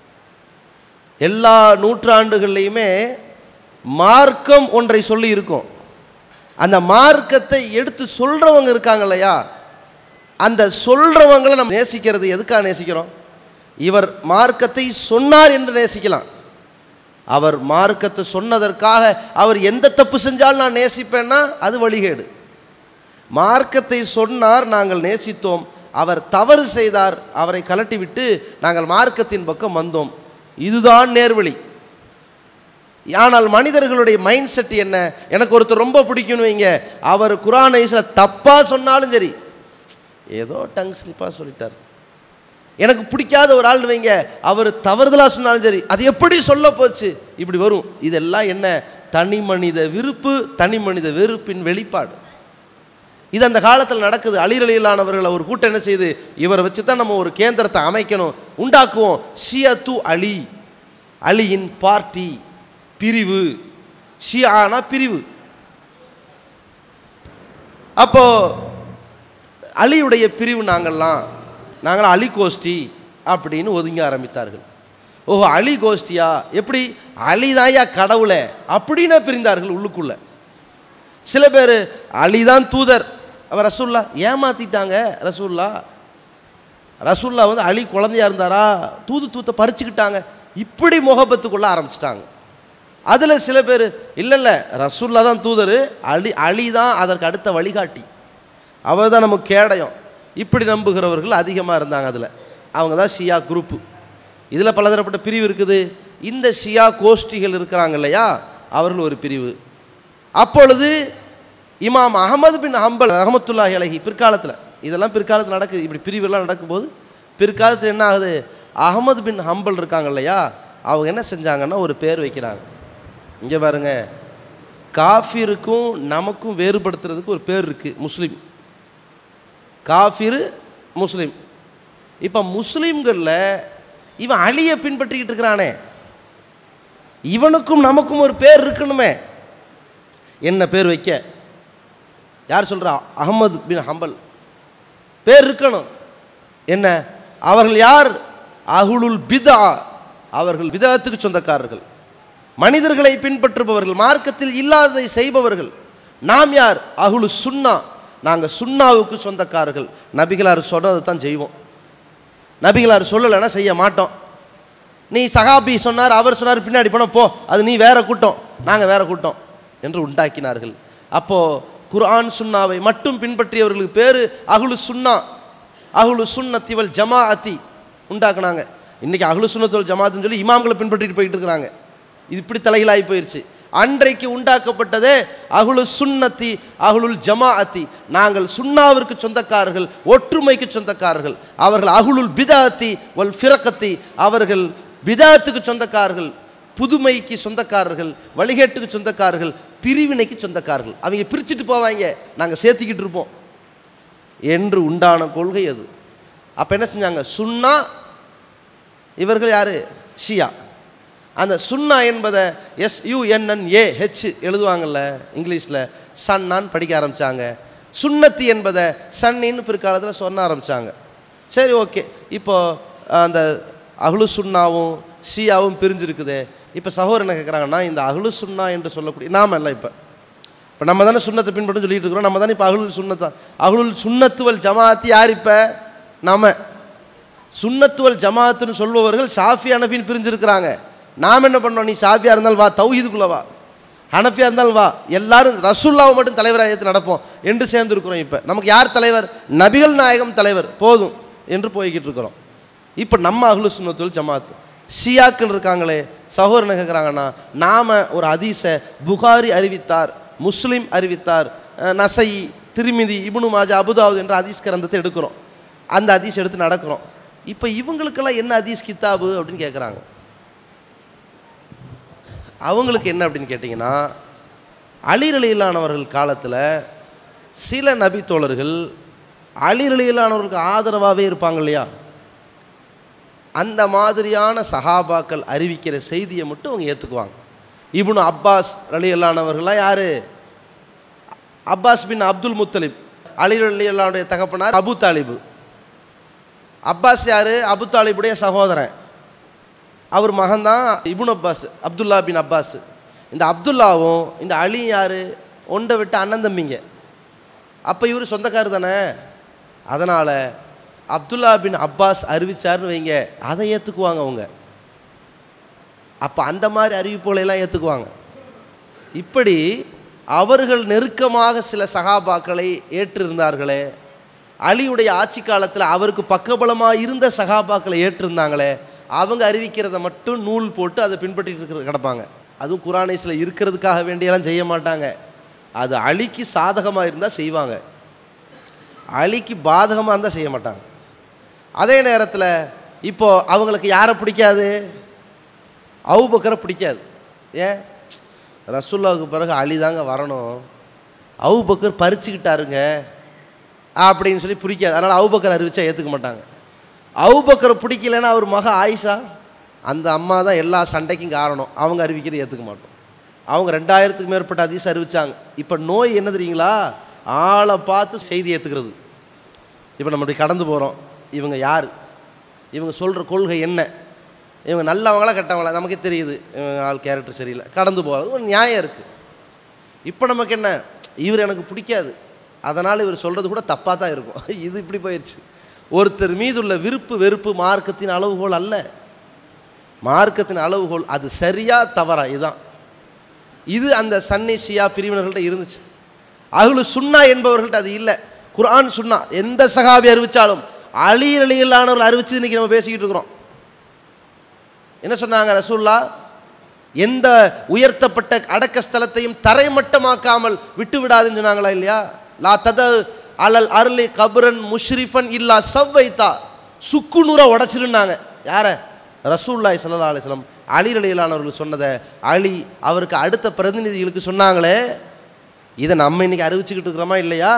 எல்லா நூற்றாண்டுகள்லையுமே மார்க்கம் ஒன்றை சொல்லி இருக்கும் அந்த மார்க்கத்தை எடுத்து சொல்கிறவங்க இருக்காங்க இல்லையா அந்த சொல்கிறவங்களை நம்ம நேசிக்கிறது எதுக்காக நேசிக்கிறோம் இவர் மார்க்கத்தை சொன்னார் என்று நேசிக்கலாம் அவர் மார்க்கத்தை சொன்னதற்காக அவர் எந்த தப்பு செஞ்சாலும் நான் நேசிப்பேன்னா அது வழிகேடு மார்க்கத்தை சொன்னார் நாங்கள் நேசித்தோம் அவர் தவறு செய்தார் அவரை கலட்டிவிட்டு நாங்கள் மார்க்கத்தின் பக்கம் வந்தோம் இதுதான் நேர்வழி ஆனால் மனிதர்களுடைய மைண்ட் செட் என்ன எனக்கு ஒருத்தர் ரொம்ப பிடிக்கும்னு வைங்க அவர் குரான் ஐஸில் தப்பாக சொன்னாலும் சரி ஏதோ டங் ஸ்லிப்பாக சொல்லிட்டார் எனக்கு பிடிக்காத ஒரு ஆள் வைங்க அவர் தவறுதலாக சொன்னாலும் சரி அது எப்படி சொல்ல போச்சு இப்படி வரும் இதெல்லாம் என்ன தனி மனித விருப்பு தனி மனித வெறுப்பின் வெளிப்பாடு இது அந்த காலத்தில் நடக்குது அலிரலியலானவர்கள் ஒரு கூட்டம் என்ன செய்யுது இவரை வச்சு தான் நம்ம ஒரு கேந்திரத்தை அமைக்கணும் உண்டாக்குவோம் ஷியத்து அலி அலியின் பார்ட்டி பிரிவு ஷியானா பிரிவு அப்போ அலியுடைய பிரிவு நாங்கள்லாம் நாங்களாம் அலி கோஷ்டி அப்படின்னு ஒதுங்க ஆரம்பித்தார்கள் ஓஹோ அலி கோஷ்டியா எப்படி அலிதாயா கடவுளே அப்படின்னு பிரிந்தார்கள் உள்ளுக்குள்ள சில பேர் அலிதான் தூதர் அவர் ரசூல்லா ஏமாத்திட்டாங்க ரசூல்லா ரசூல்லா வந்து அலி குழந்தையா இருந்தாரா தூது தூத்த பறிச்சுக்கிட்டாங்க இப்படி முகபத்து கொள்ள ஆரம்பிச்சிட்டாங்க அதில் சில பேர் இல்லை இல்லை ரசூல்லா தான் தூதர் அலி அலி தான் அதற்கு அடுத்த வழிகாட்டி அவர் தான் நமக்கு கேடயம் இப்படி நம்புகிறவர்கள் அதிகமாக இருந்தாங்க அதில் அவங்க தான் ஷியா குரூப்பு இதில் பலதரப்பட்ட பிரிவு இருக்குது இந்த ஷியா கோஷ்டிகள் இருக்கிறாங்க இல்லையா அவர்கள் ஒரு பிரிவு அப்பொழுது இமாம் அகமது பின் ஹம்பல் ரஹமத்துல்லாஹி அலஹி பிற்காலத்தில் இதெல்லாம் பிற்காலத்தில் நடக்குது இப்படி பிரிவெல்லாம் நடக்கும்போது பிற்காலத்தில் என்ன ஆகுது அகமது பின் ஹம்பல் இருக்காங்க இல்லையா அவங்க என்ன செஞ்சாங்கன்னா ஒரு பேர் வைக்கிறாங்க இங்கே பாருங்க காஃபிருக்கும் நமக்கும் வேறுபடுத்துறதுக்கு ஒரு பேர் இருக்குது முஸ்லீம் காஃபிரு முஸ்லீம் இப்போ முஸ்லீம்களில் இவன் அலியை பின்பற்றிக்கிட்டு இருக்கிறானே இவனுக்கும் நமக்கும் ஒரு பேர் இருக்கணுமே என்ன பேர் வைக்க யார் சொல்கிறா அகமது பின் ஹம்பல் பேர் இருக்கணும் என்ன அவர்கள் யார் அகுலுல் பிதா அவர்கள் பிதாத்துக்கு சொந்தக்காரர்கள் மனிதர்களை பின்பற்றுபவர்கள் மார்க்கத்தில் இல்லாததை செய்பவர்கள் நாம் யார் அகுலு சுன்னா நாங்கள் சுன்னாவுக்கு சொந்தக்காரர்கள் நபிகளார் சொன்னதை தான் செய்வோம் நபிகளார் சொல்லலைன்னா செய்ய மாட்டோம் நீ சகாபி சொன்னார் அவர் சொன்னார் பின்னாடி போன போ அது நீ வேற கூட்டம் நாங்கள் வேற கூட்டம் என்று உண்டாக்கினார்கள் அப்போது குர்ஆன் சுன்னாவை மட்டும் பின்பற்றியவர்களுக்கு பேர் அகுலு சுன்னா அகுலு சுன்னத்திவல் ஜமாஅத்தி உண்டாக்குனாங்க இன்றைக்கி அகுலு சுன்னத்துவல் ஜமாத்துன்னு சொல்லி இமாம்களை பின்பற்றிட்டு போயிட்டு இருக்கிறாங்க இது இப்படி தலைகளாகி போயிடுச்சு அன்றைக்கு உண்டாக்கப்பட்டதே அகுலு சுன்னத்தி அகுலுல் ஜமாஅத்தி நாங்கள் சுன்னாவிற்கு சொந்தக்காரர்கள் ஒற்றுமைக்கு சொந்தக்காரர்கள் அவர்கள் அகுலுல் பிதாத்தி வல் ஃபிரக்கத்தி அவர்கள் பிதாத்துக்கு சொந்தக்காரர்கள் புதுமைக்கு சொந்தக்காரர்கள் வழிகேட்டுக்கு சொந்தக்காரர்கள் பிரிவினைக்கு சொந்தக்காரர்கள் அவங்க பிரிச்சுட்டு போவாங்க நாங்கள் சேர்த்துக்கிட்டு இருப்போம் என்று உண்டான கொள்கை அது அப்போ என்ன செஞ்சாங்க சுன்னா இவர்கள் யார் ஷியா அந்த சுன்னா என்பதை எஸ் யூஎன்என் ஏ ஹெச் எழுதுவாங்கல்ல இங்கிலீஷில் சன்னான்னு படிக்க ஆரம்பித்தாங்க சுன்னத்தி என்பதை சன்னின்னு பிற்காலத்தில் சொன்ன ஆரம்பித்தாங்க சரி ஓகே இப்போ அந்த அஹ்லு சுன்னாவும் ஷியாவும் பிரிஞ்சிருக்குதே இப்போ சகோதரர் என்ன கேட்குறாங்கன்னா இந்த அஹ்லு சுன்னா என்று சொல்லக்கூடிய நாம எல்லாம் இப்போ இப்போ நம்ம தானே சுண்ணத்தை பின்பற்றி சொல்லிட்டு இருக்கிறோம் நம்ம தானே இப்போ அகுலுல் சுண்ணத்தா அகுலுல் சுண்ணத்துவல் ஜமாஅத்து யார் இப்போ நாம சுண்ணத்துவல் ஜமாஅத்துன்னு சொல்பவர்கள் ஷாஃபி ஹனஃபின்னு பிரிஞ்சிருக்கிறாங்க நாம் என்ன பண்ணோம் நீ ஷாஃபியா இருந்தாலும் வா தௌஹீதுக்குள்ள வா ஹனஃபியா இருந்தாலும் வா எல்லாரும் ரசூல்லாவை மட்டும் தலைவராக ஏற்று நடப்போம் என்று சேர்ந்துருக்கிறோம் இப்போ நமக்கு யார் தலைவர் நபிகள் நாயகம் தலைவர் போதும் என்று போய்கிட்டு இருக்கிறோம் இப்போ நம்ம அஹ்லு சுன்னத்துல் ஜமாத் ஷியாக்கள் இருக்காங்களே சகோதரன் கேட்குறாங்கன்னா நாம் ஒரு ஹதீஸை புகாரி அறிவித்தார் முஸ்லிம் அறிவித்தார் அஹ், நசை திருமிதி இப்னு மாஜா அபுதாவுத் என்ற ஹதீஸ் கிரந்தத்தை எடுக்கிறோம் அந்த ஹதீஸ் எடுத்து நடக்கிறோம் இப்போ இவங்களுக்கெல்லாம் என்ன ஹதீஸ் கித்தாபு அப்படின்னு கேட்குறாங்க அவங்களுக்கு என்ன அப்படின்னு கேட்டிங்கன்னா அலிரலியிலானவர்கள் காலத்தில் சில நபி தோழர்கள் அலிரலியிலானவர்களுக்கு ஆதரவாகவே இருப்பாங்க இல்லையா அந்த மாதிரியான சஹாபாக்கள் அறிவிக்கிற செய்தியை மட்டும் அவங்க ஏற்றுக்குவாங்க இப்னு அப்பாஸ் ரலியல்லானவர்கள்லாம் யார் Abbas bin Abdul Muttalib Ali ரலியல்லாவுடைய தகப்பனார் அபு தாலிபு அப்பாஸ் யார் அபு தாலிபுடைய சகோதரன் அவர் மகன்தான் Ibn Abbas Abdullah bin Abbas இந்த அப்துல்லாவும் இந்த அலி யார் ஒன்றை விட்டு அண்ணன் தம்பிங்க அப்போ இவர் சொந்தக்காரர் தானே அதனால் அப்துல்லா பின் அப்பாஸ் அறிவிச்சார்னு வைங்க அதை ஏற்றுக்குவாங்க அவங்க அப்போ அந்த மாதிரி அறிவிப்புகளை எல்லாம் ஏற்றுக்குவாங்க இப்படி அவர்கள் நெருக்கமாக சில சகாபாக்களை ஏற்றிருந்தார்களே அலியுடைய ஆட்சி காலத்தில் அவருக்கு பக்கபலமாக இருந்த சகாபாக்களை ஏற்றிருந்தாங்களே அவங்க அறிவிக்கிறத மட்டும் நூல் போட்டு அதை பின்பற்றிட்டு இருக்கிற கிடப்பாங்க அதுவும் குரானேஸில் இருக்கிறதுக்காக வேண்டியெல்லாம் செய்ய மாட்டாங்க அது அலிக்கு சாதகமாக இருந்தால் செய்வாங்க அலிக்கு பாதகமாக இருந்தால் செய்ய மாட்டாங்க அதே நேரத்தில் இப்போ அவங்களுக்கு யாரை பிடிக்காது அவுபக்கரை பிடிக்காது ஏன் ரசூல்லாவுக்கு பிறகு அலி தாங்க வரணும் அவுபக்கர் பறிச்சுக்கிட்டாருங்க அப்படின்னு சொல்லி பிடிக்காது அதனால் அவுபக்கர் அறிவிச்சா ஏற்றுக்க மாட்டாங்க அவுபக்கரை பிடிக்கலன்னா அவர் மக ஆயிஷா அந்த அம்மா தான் எல்லா சண்டைக்கும் காரணம் அவங்க அறிவிக்கிறதை ஏற்றுக்க மாட்டோம் அவங்க ரெண்டாயிரத்துக்கு மேற்பட்ட அதிசயம் அறிவிச்சாங்க இப்போ நோய் என்ன தெரியுங்களா ஆளை பார்த்து செய்தி ஏற்றுக்கிறது இப்போ நம்ம இப்படி கடந்து போகிறோம் இவங்க யார் இவங்க சொல்கிற கொள்கை என்ன இவங்க நல்லவங்களா கெட்டவங்களா நமக்கே தெரியுது இவங்க ஆள் கேரக்டர் சரியில்லை கடந்து போகிறது ஒரு நியாயம் இருக்குது இப்போ நமக்கு என்ன இவர் எனக்கு பிடிக்காது அதனால் இவர் சொல்கிறது கூட தப்பாக தான் இருக்கும் இது இப்படி போயிடுச்சு ஒருத்தர் மீது உள்ள விருப்பு வெறுப்பு மார்க்கத்தின் அளவுகோல் அல்ல மார்க்கத்தின் அளவுகோல் அது சரியா தவறா இதுதான் இது அந்த சன்னி ஷியா பிரிவினர்கள்ட்ட இருந்துச்சு அகுலு சுன்னா என்பவர்கள்ட்ட அது இல்லை குர்ஆன் சுன்னா எந்த சகாபி அறிவிச்சாலும் அலி அலியிலானவர்கள் அறிவிச்சு இன்னைக்கு நம்ம பேசிக்கிட்டு இருக்கிறோம் என்ன சொன்னாங்க ரசூல்லா எந்த உயர்த்தப்பட்ட அடக்க ஸ்தலத்தையும் தரைமட்டமாக்காமல் விட்டு விடாதுன்னு சொன்னாங்களா இல்லையா லா தத அலல் அருளி கபரன் முஷ்ரிஃபன் இல்லா சவ்வைத்தா சுக்குநூறா உடச்சிருந்தாங்க யார ரசூல்லாய் சல்லா அலிஸ்லாம் அலி அலியிலானவர்கள் சொன்னதை அலி அவருக்கு அடுத்த பிரதிநிதிகளுக்கு சொன்னாங்களே இதை நம்ம இன்னைக்கு அறிவிச்சுக்கிட்டு இருக்கிறோமா இல்லையா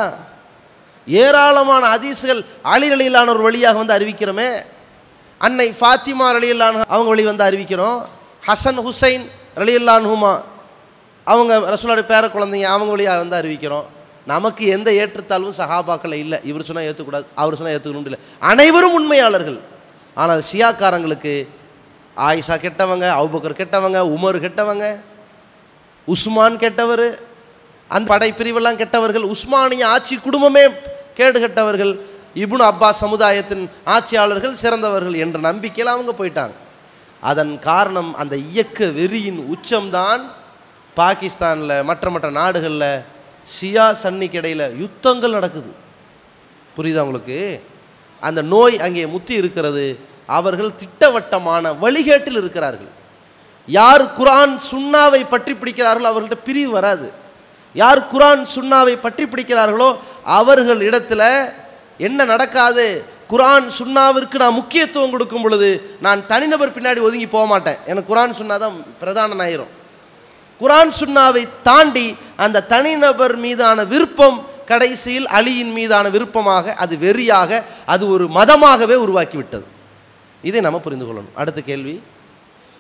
ஏராளமான ஹதீஸ்கள் அலி அலியிலானவர் வழியாக வந்து அறிவிக்கிறோமே அன்னை ஃபாத்திமா ரலியல்லான் அவங்க வழி வந்து அறிவிக்கிறோம் ஹசன் ஹுசைன் ரலியல்லான்ஹுமா அவங்க ரசூலுடைய பேர குழந்தைங்க அவங்க வழியாக வந்து அறிவிக்கிறோம் நமக்கு எந்த ஏற்றத்தாழ்வும் சஹாபாக்கள் இல்லை இவர் சொன்னால் ஏற்றுக்கூடாது அவர் சொன்னால் ஏற்றுக்கணும் இல்லை அனைவரும் உண்மையாளர்கள் ஆனால் ஷியாக்காரங்களுக்கு ஆயிஷா கெட்டவங்க அவுபக்கர் கெட்டவங்க உமர் கெட்டவங்க உஸ்மான் கெட்டவர் அந்த படைப்பிரிவெல்லாம் கெட்டவர்கள் உஸ்மானிய ஆட்சி குடும்பமே கேடு கெட்டவர்கள் இப்னு அப்பாஸ் சமுதாயத்தின் ஆட்சியாளர்கள் சிறந்தவர்கள் என்ற நம்பிக்கையில் அவங்க போயிட்டாங்க அதன் காரணம் அந்த இயக்க வெறியின் உச்சம்தான் பாகிஸ்தானில் மற்ற மற்ற நாடுகளில் ஷியா சன்னிக்கு இடையில யுத்தங்கள் நடக்குது புரியுதா உங்களுக்கு அந்த நோய் அங்கே முத்தி இருக்கிறது அவர்கள் திட்டவட்டமான வழிகேட்டில் இருக்கிறார்கள் யார் குரான் சுன்னாவை பற்றி பிடிக்கிறார்களோ அவர்கள்ட்ட பிரிவு வராது யார் குரான் சுன்னாவை பற்றி பிடிக்கிறார்களோ அவர்கள் இடத்துல என்ன நடக்காது குரான் சுன்னாவிற்கு நான் முக்கியத்துவம் கொடுக்கும் பொழுது நான் தனிநபர் பின்னாடி ஒதுங்கி போக மாட்டேன் எனக்கு குரான் சுன்னா தான் பிரதான ஆயிரும் குரான் சுன்னாவை தாண்டி அந்த தனிநபர் மீதான விருப்பம் கடைசியில் அலியின் மீதான விருப்பமாக அது வெறியாக அது ஒரு மதமாகவே உருவாக்கி விட்டது இதை நம்ம புரிந்து கொள்ளணும் அடுத்த கேள்வி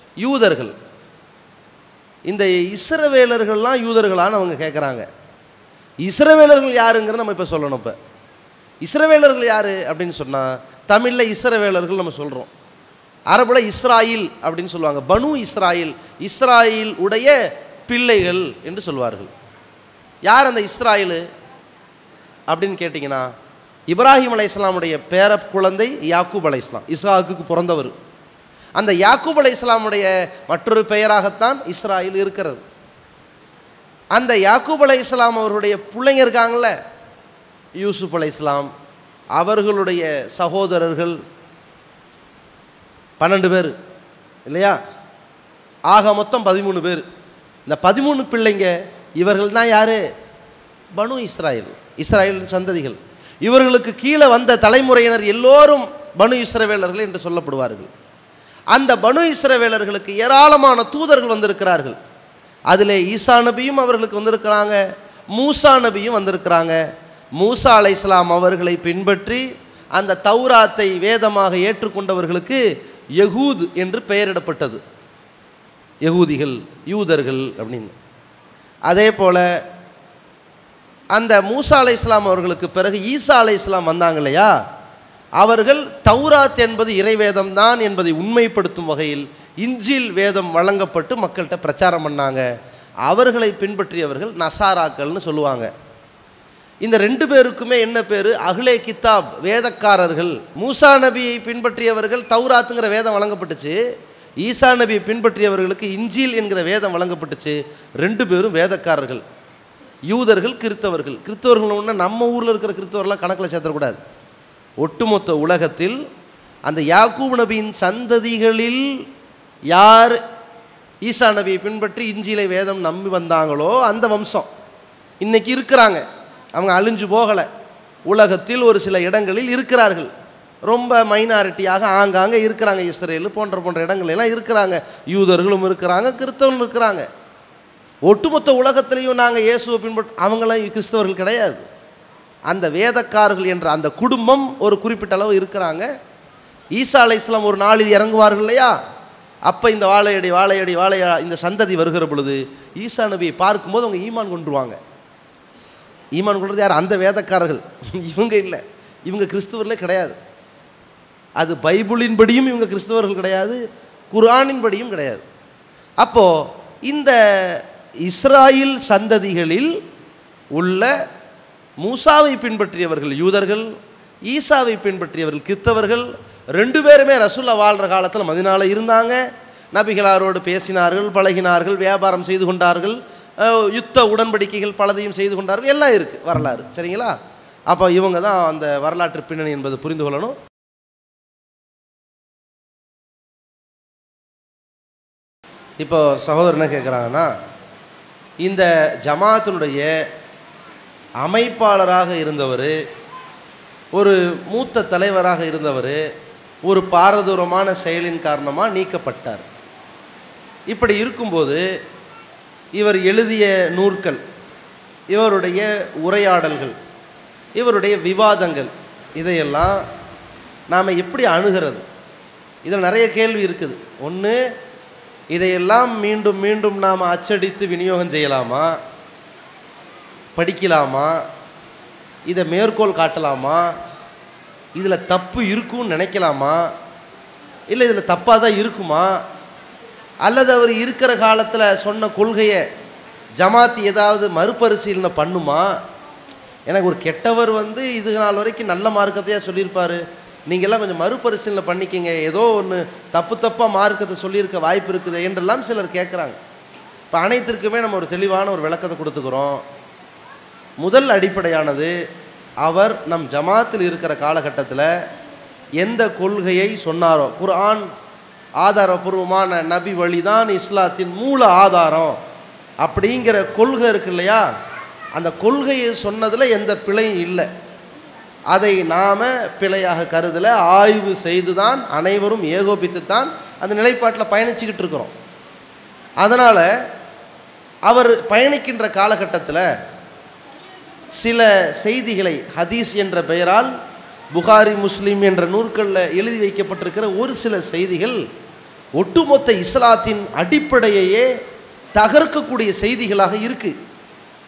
யூதர்கள் இந்த இஸ்ரவேலர்கள்லாம் யூதர்களான்னு அவங்க கேட்குறாங்க இஸ்ரவேலர்கள் யாருங்கிறத நம்ம இப்போ சொல்லணும் இப்போ இஸ்ரவேலர்கள் யார் அப்படின்னு சொன்னால் தமிழில் இஸ்ரவேலர்கள் நம்ம சொல்கிறோம் அரபுல இஸ்ராயில் அப்படின்னு சொல்லுவாங்க பனு இஸ்ராயில் இஸ்ராயில் உடைய பிள்ளைகள் என்று சொல்வார்கள் யார் அந்த இஸ்ராயலு அப்படின்னு கேட்டிங்கன்னா இப்ராஹிம் அலைஹிஸ்ஸலாமுடைய பேர குழந்தை யாக்கூப் அலைஹிஸ்லாம் இஸ்ஹாக்குக்கு பிறந்தவர் அந்த யாக்கூப் அலைஹிஸ்ஸலாமுடைய மற்றொரு பெயராகத்தான் இஸ்ராயில் இருக்கிறது அந்த யாக்கூப் அலைஹிஸ்ஸலாம் அவருடைய பிள்ளைங்க இருக்காங்கல்ல யூசுப் அலைஹிஸ்லாம் அவர்களுடைய சகோதரர்கள் பன்னெண்டு பேர் இல்லையா ஆக மொத்தம் பதிமூணு பேர் இந்த பதிமூணு பிள்ளைங்க இவர்கள் தான் யார் பனு இஸ்ராயல் இஸ்ராயல் சந்ததிகள் இவர்களுக்கு கீழே வந்த தலைமுறையினர் எல்லோரும் பனு இஸ்ரவேலர்கள் என்று சொல்லப்படுவார்கள் அந்த பனு இஸ்ரவேலர்களுக்கு ஏராளமான தூதர்கள் வந்திருக்கிறார்கள் அதில் ஈசா நபியும் அவர்களுக்கு வந்திருக்கிறாங்க மூசா நபியும் வந்திருக்கிறாங்க மூசா அலைஹிஸ்ஸலாம் அவர்களை பின்பற்றி அந்த தௌராத்தை வேதமாக ஏற்றுக்கொண்டவர்களுக்கு யகூத் என்று பெயரிடப்பட்டது யகூதிகள் யூதர்கள் அப்படின்னு அதே போல் அந்த மூசா அலை இஸ்லாம் அவர்களுக்கு பிறகு ஈசா அலை இஸ்லாம் வந்தாங்க இல்லையா அவர்கள் தௌராத் என்பது இறைவேதம் தான் என்பதை உண்மைப்படுத்தும் வகையில் இஞ்சில் வேதம் வழங்கப்பட்டு மக்கள்கிட்ட பிரச்சாரம் பண்ணாங்க அவர்களை பின்பற்றியவர்கள் நசாராக்கள்னு சொல்லுவாங்க இந்த ரெண்டு பேருக்குமே என்ன பேர் அஹ்லே கித்தாப் வேதக்காரர்கள் மூசா நபியை பின்பற்றியவர்கள் தௌராத்துங்கிற வேதம் வழங்கப்பட்டுச்சு ஈசா நபியை பின்பற்றியவர்களுக்கு இஞ்சில் என்கிற வேதம் வழங்கப்பட்டுச்சு ரெண்டு பேரும் வேதக்காரர்கள் யூதர்கள் கிறித்தவர்கள் கிறித்தவர்கள் ஒன்று நம்ம ஊரில் இருக்கிற கிறித்தவர்லாம் கணக்கில் சேர்த்தக்கூடாது ஒட்டுமொத்த உலகத்தில் அந்த யாக்கூப் நபியின் சந்ததிகளில் யார் ஈசா நபியை பின்பற்றி இஞ்சிலை வேதம் நம்பி வந்தாங்களோ அந்த வம்சம் இன்னைக்கு இருக்கிறாங்க அவங்க அழிஞ்சு போகலை உலகத்தில் ஒரு சில இடங்களில் இருக்கிறார்கள் ரொம்ப மைனாரிட்டியாக ஆங்காங்கே இருக்கிறாங்க இஸ்ரேல் போன்ற போன்ற இடங்கள் எல்லாம் இருக்கிறாங்க யூதர்களும் இருக்கிறாங்க கிறிஸ்தவர்களும் இருக்கிறாங்க ஒட்டுமொத்த உலகத்திலையும் நாங்கள் இயேசுவை பின்பற்ற அவங்களாம் கிறிஸ்தவர்கள் கிடையாது அந்த வேதக்காரர்கள் என்ற அந்த குடும்பம் ஒரு குறிப்பிட்ட அளவு இருக்கிறாங்க ஈசா அலை இஸ்லாம் ஒரு நாளில் இறங்குவார்கள் இல்லையா அப்போ இந்த வாழையடி வாழையடி வாழையா இந்த சந்ததி வருகிற பொழுது ஈசா நபியை பார்க்கும்போது அவங்க ஈமான் கொண்டுருவாங்க ஈமான் கொள்வது யார் அந்த வேதக்காரர்கள் இவங்க இல்லை இவங்க கிறிஸ்துவர்களே கிடையாது அது பைபிளின்படியும் இவங்க கிறிஸ்தவர்கள் கிடையாது குர்ஆனின்படியும் கிடையாது அப்போது இந்த இஸ்ராயில் சந்ததிகளில் உள்ள மூசாவை பின்பற்றியவர்கள் யூதர்கள் ஈசாவை பின்பற்றியவர்கள் கிறிஸ்தவர்கள் ரெண்டு பேருமே ரசுல்லா வாழ்கிற காலத்தில் மதினால இருந்தாங்க நபிகளாரோடு பேசினார்கள் பழகினார்கள் வியாபாரம் செய்து கொண்டார்கள் அஹ், யுத்த உடன்படிக்கைகள் பலதையும் செய்து கொண்டார்கள் எல்லாம் இருக்குது வரலாறு சரிங்களா அப்போ இவங்க தான் அந்த வரலாற்று பின்னணி என்பதை புரிந்து கொள்ளணும் இப்போ சகோதரர் என்ன கேட்குறாங்கன்னா இந்த ஜமாத்தினுடைய அமைப்பாளராக இருந்தவர் ஒரு மூத்த தலைவராக இருந்தவர் ஒரு பாரதூரமான செயலின் காரணமாக நீக்கப்பட்டார் இப்படி இருக்கும்போது இவர் எழுதிய நூற்கள் இவருடைய உரையாடல்கள் இவருடைய விவாதங்கள் இதையெல்லாம் நாம் எப்படி அணுகிறது இதில் நிறைய கேள்வி இருக்குது ஒன்று இதையெல்லாம் மீண்டும் மீண்டும் நாம் அச்சடித்து விநியோகம் செய்யலாமா படிக்கலாமா இதை மேற்கோள் காட்டலாமா இதில் தப்பு இருக்கும்னு நினைக்கலாமா இல்லை இதில் தப்பாக தான் இருக்குமா அல்லது அவர் இருக்கிற காலத்தில் சொன்ன கொள்கையை ஜமாத் ஏதாவது மறுபரிசீலனை பண்ணுமா எனக்கு ஒரு கெட்டவர் வந்து இது நாள் வரைக்கும் நல்ல மார்க்கத்தையாக சொல்லியிருப்பார் நீங்கள்லாம் கொஞ்சம் மறுபரிசீலனை பண்ணிக்கிங்க ஏதோ ஒன்று தப்பு தப்பாக மார்க்கத்தை சொல்லியிருக்க வாய்ப்பு இருக்குது என்றெல்லாம் சிலர் கேட்குறாங்க இப்போ அனைத்திற்குமே நம்ம ஒரு தெளிவான ஒரு விளக்கத்தை கொடுத்துக்கிறோம் முதல் அடிப்படையானது அவர் நம் ஜமாத்தில் இருக்கிற காலகட்டத்தில் எந்த கொள்கையை சொன்னாரோ குர்ஆன் ஆதாரபூர்வமான நபி வழிதான் இஸ்லாத்தின் மூல ஆதாரம் அப்படிங்கிற கொள்கை இருக்கு இல்லையா அந்த கொள்கையை சொன்னதில் எந்த பிழையும் இல்லை அதை நாம் பிழையாக கருதல ஆய்வு செய்து தான் அனைவரும் ஏகோபித்து தான் அந்த நிலைப்பாட்டில் பயணிச்சுக்கிட்டு இருக்கிறோம் அதனால் அவர் பயணிக்கின்ற காலகட்டத்தில் சில செய்திகளை ஹதீஸ் என்ற பெயரால் புகாரி முஸ்லீம் என்ற நூற்களில் எழுதி வைக்கப்பட்டிருக்கிற ஒரு சில செய்திகள் ஒட்டுமொத்த இஸ்லாத்தின் அடிப்படையையே தகர்க்கக்கூடிய செய்திகளாக இருக்கு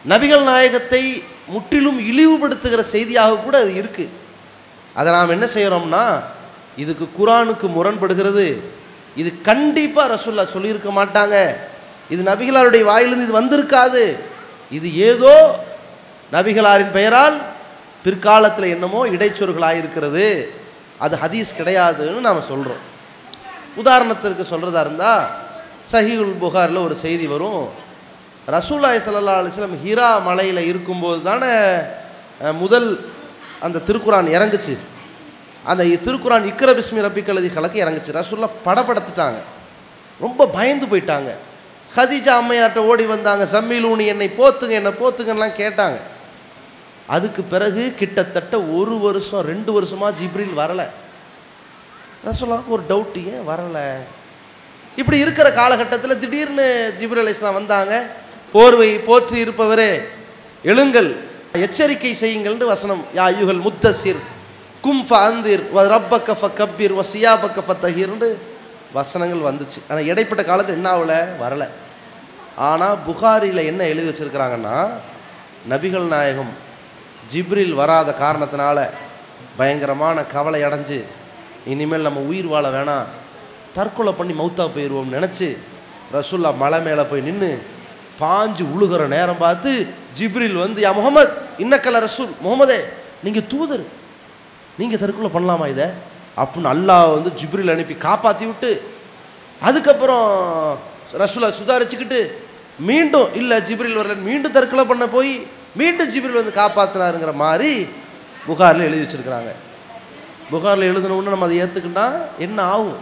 நபிகள் நாயகத்தை முற்றிலும் இழிவுபடுத்துகிற செய்தியாக கூட அது இருக்குது அதை நாம் என்ன செய்கிறோம்னா இதுக்கு குரானுக்கு முரண்படுகிறது இது கண்டிப்பாக ரசூல்லா சொல்லியிருக்க மாட்டாங்க இது நபிகளாருடைய வாயிலிருந்து இது வந்திருக்காது இது ஏதோ நபிகளாரின் பெயரால் பிற்காலத்தில் என்னமோ இடைச்சொற்களாக இருக்கிறது அது ஹதீஸ் கிடையாதுன்னு நாம் சொல்கிறோம் உதாரணத்திற்கு சொல்கிறதா இருந்தால் சஹீகுல் புகாரில் ஒரு செய்தி வரும் ரசூல்லாய் சல்லா அலிஸ்லாம் ஹீரா மலையில் இருக்கும்போது தானே அஹ், முதல் அந்த திருக்குரான் இறங்குச்சு அந்த திருக்குரான் இக்ர பிஸ்மி ரப்பி கலதி கலக்கு இறங்குச்சு ரசூல்லா படபடுத்துட்டாங்க ரொம்ப பயந்து போயிட்டாங்க ஹதீஜா அம்மையார்ட்ட ஓடி வந்தாங்க சம்மிலூனி என்னை போத்துங்க என்னை போத்துங்கலாம் கேட்டாங்க அதுக்கு பிறகு கிட்டத்தட்ட ஒரு வருஷம் ரெண்டு வருஷமா ஜிப்ரில் வரலை ரசூலாவுக்கு ஒரு டவுட் ஏன் வரலை இப்படி இருக்கிற காலகட்டத்தில் திடீர்னு ஜிப்ரல் அலி இஸ்லாம் வந்தாங்க போர்வை போற்றி இருப்பவரே எழுங்கள் எச்சரிக்கை செய்யுங்கள்னு வசனம் யா யுகல் முத்தசிர் கும் ஃபந்திர் வ ரப்பக்க ஃப கப்பீர் வ சியாபக்க ஃப தஹீர்னு வசனங்கள் வந்துச்சு ஆனால் இடைப்பட்ட காலத்தில் என்ன ஆகல வரலை ஆனால் புகாரியில் என்ன எழுதி வச்சிருக்கிறாங்கன்னா நபிகள் நாயகம் ஜிப்ரில் வராத காரணத்தினால பயங்கரமான கவலை அடைஞ்சு இனிமேல் நம்ம உயிர் வாழ வேணாம் தற்கொலை பண்ணி மௌத்தா போயிடுவோம் நினச்சி ரசூல்லா மலை மேலே போய் நின்று பாஞ்சு உழுகிற நேரம் பார்த்து ஜிப்ரில் வந்து யா முகமது இன்னக்கல ரசூல் முகமதே நீங்கள் தூதர் நீங்கள் தற்கொலை பண்ணலாமா இதை அப்படின்னு அல்லாஹ் வந்து ஜிப்ரில் அனுப்பி காப்பாற்றி விட்டு அதுக்கப்புறம் ரசூலா சுதாரிச்சுக்கிட்டு மீண்டும் இல்லை ஜிப்ரில் வரல மீண்டும் தற்கொலை பண்ண போய் மீண்டும் ஜிப்ரில் வந்து காப்பாற்றினாருங்கிற மாதிரி புகாரில் எழுதி வச்சிருக்கிறாங்க புகாரில் எழுதினவுடனே நம்ம அதை ஏற்றுக்கிட்டா என்ன ஆகும்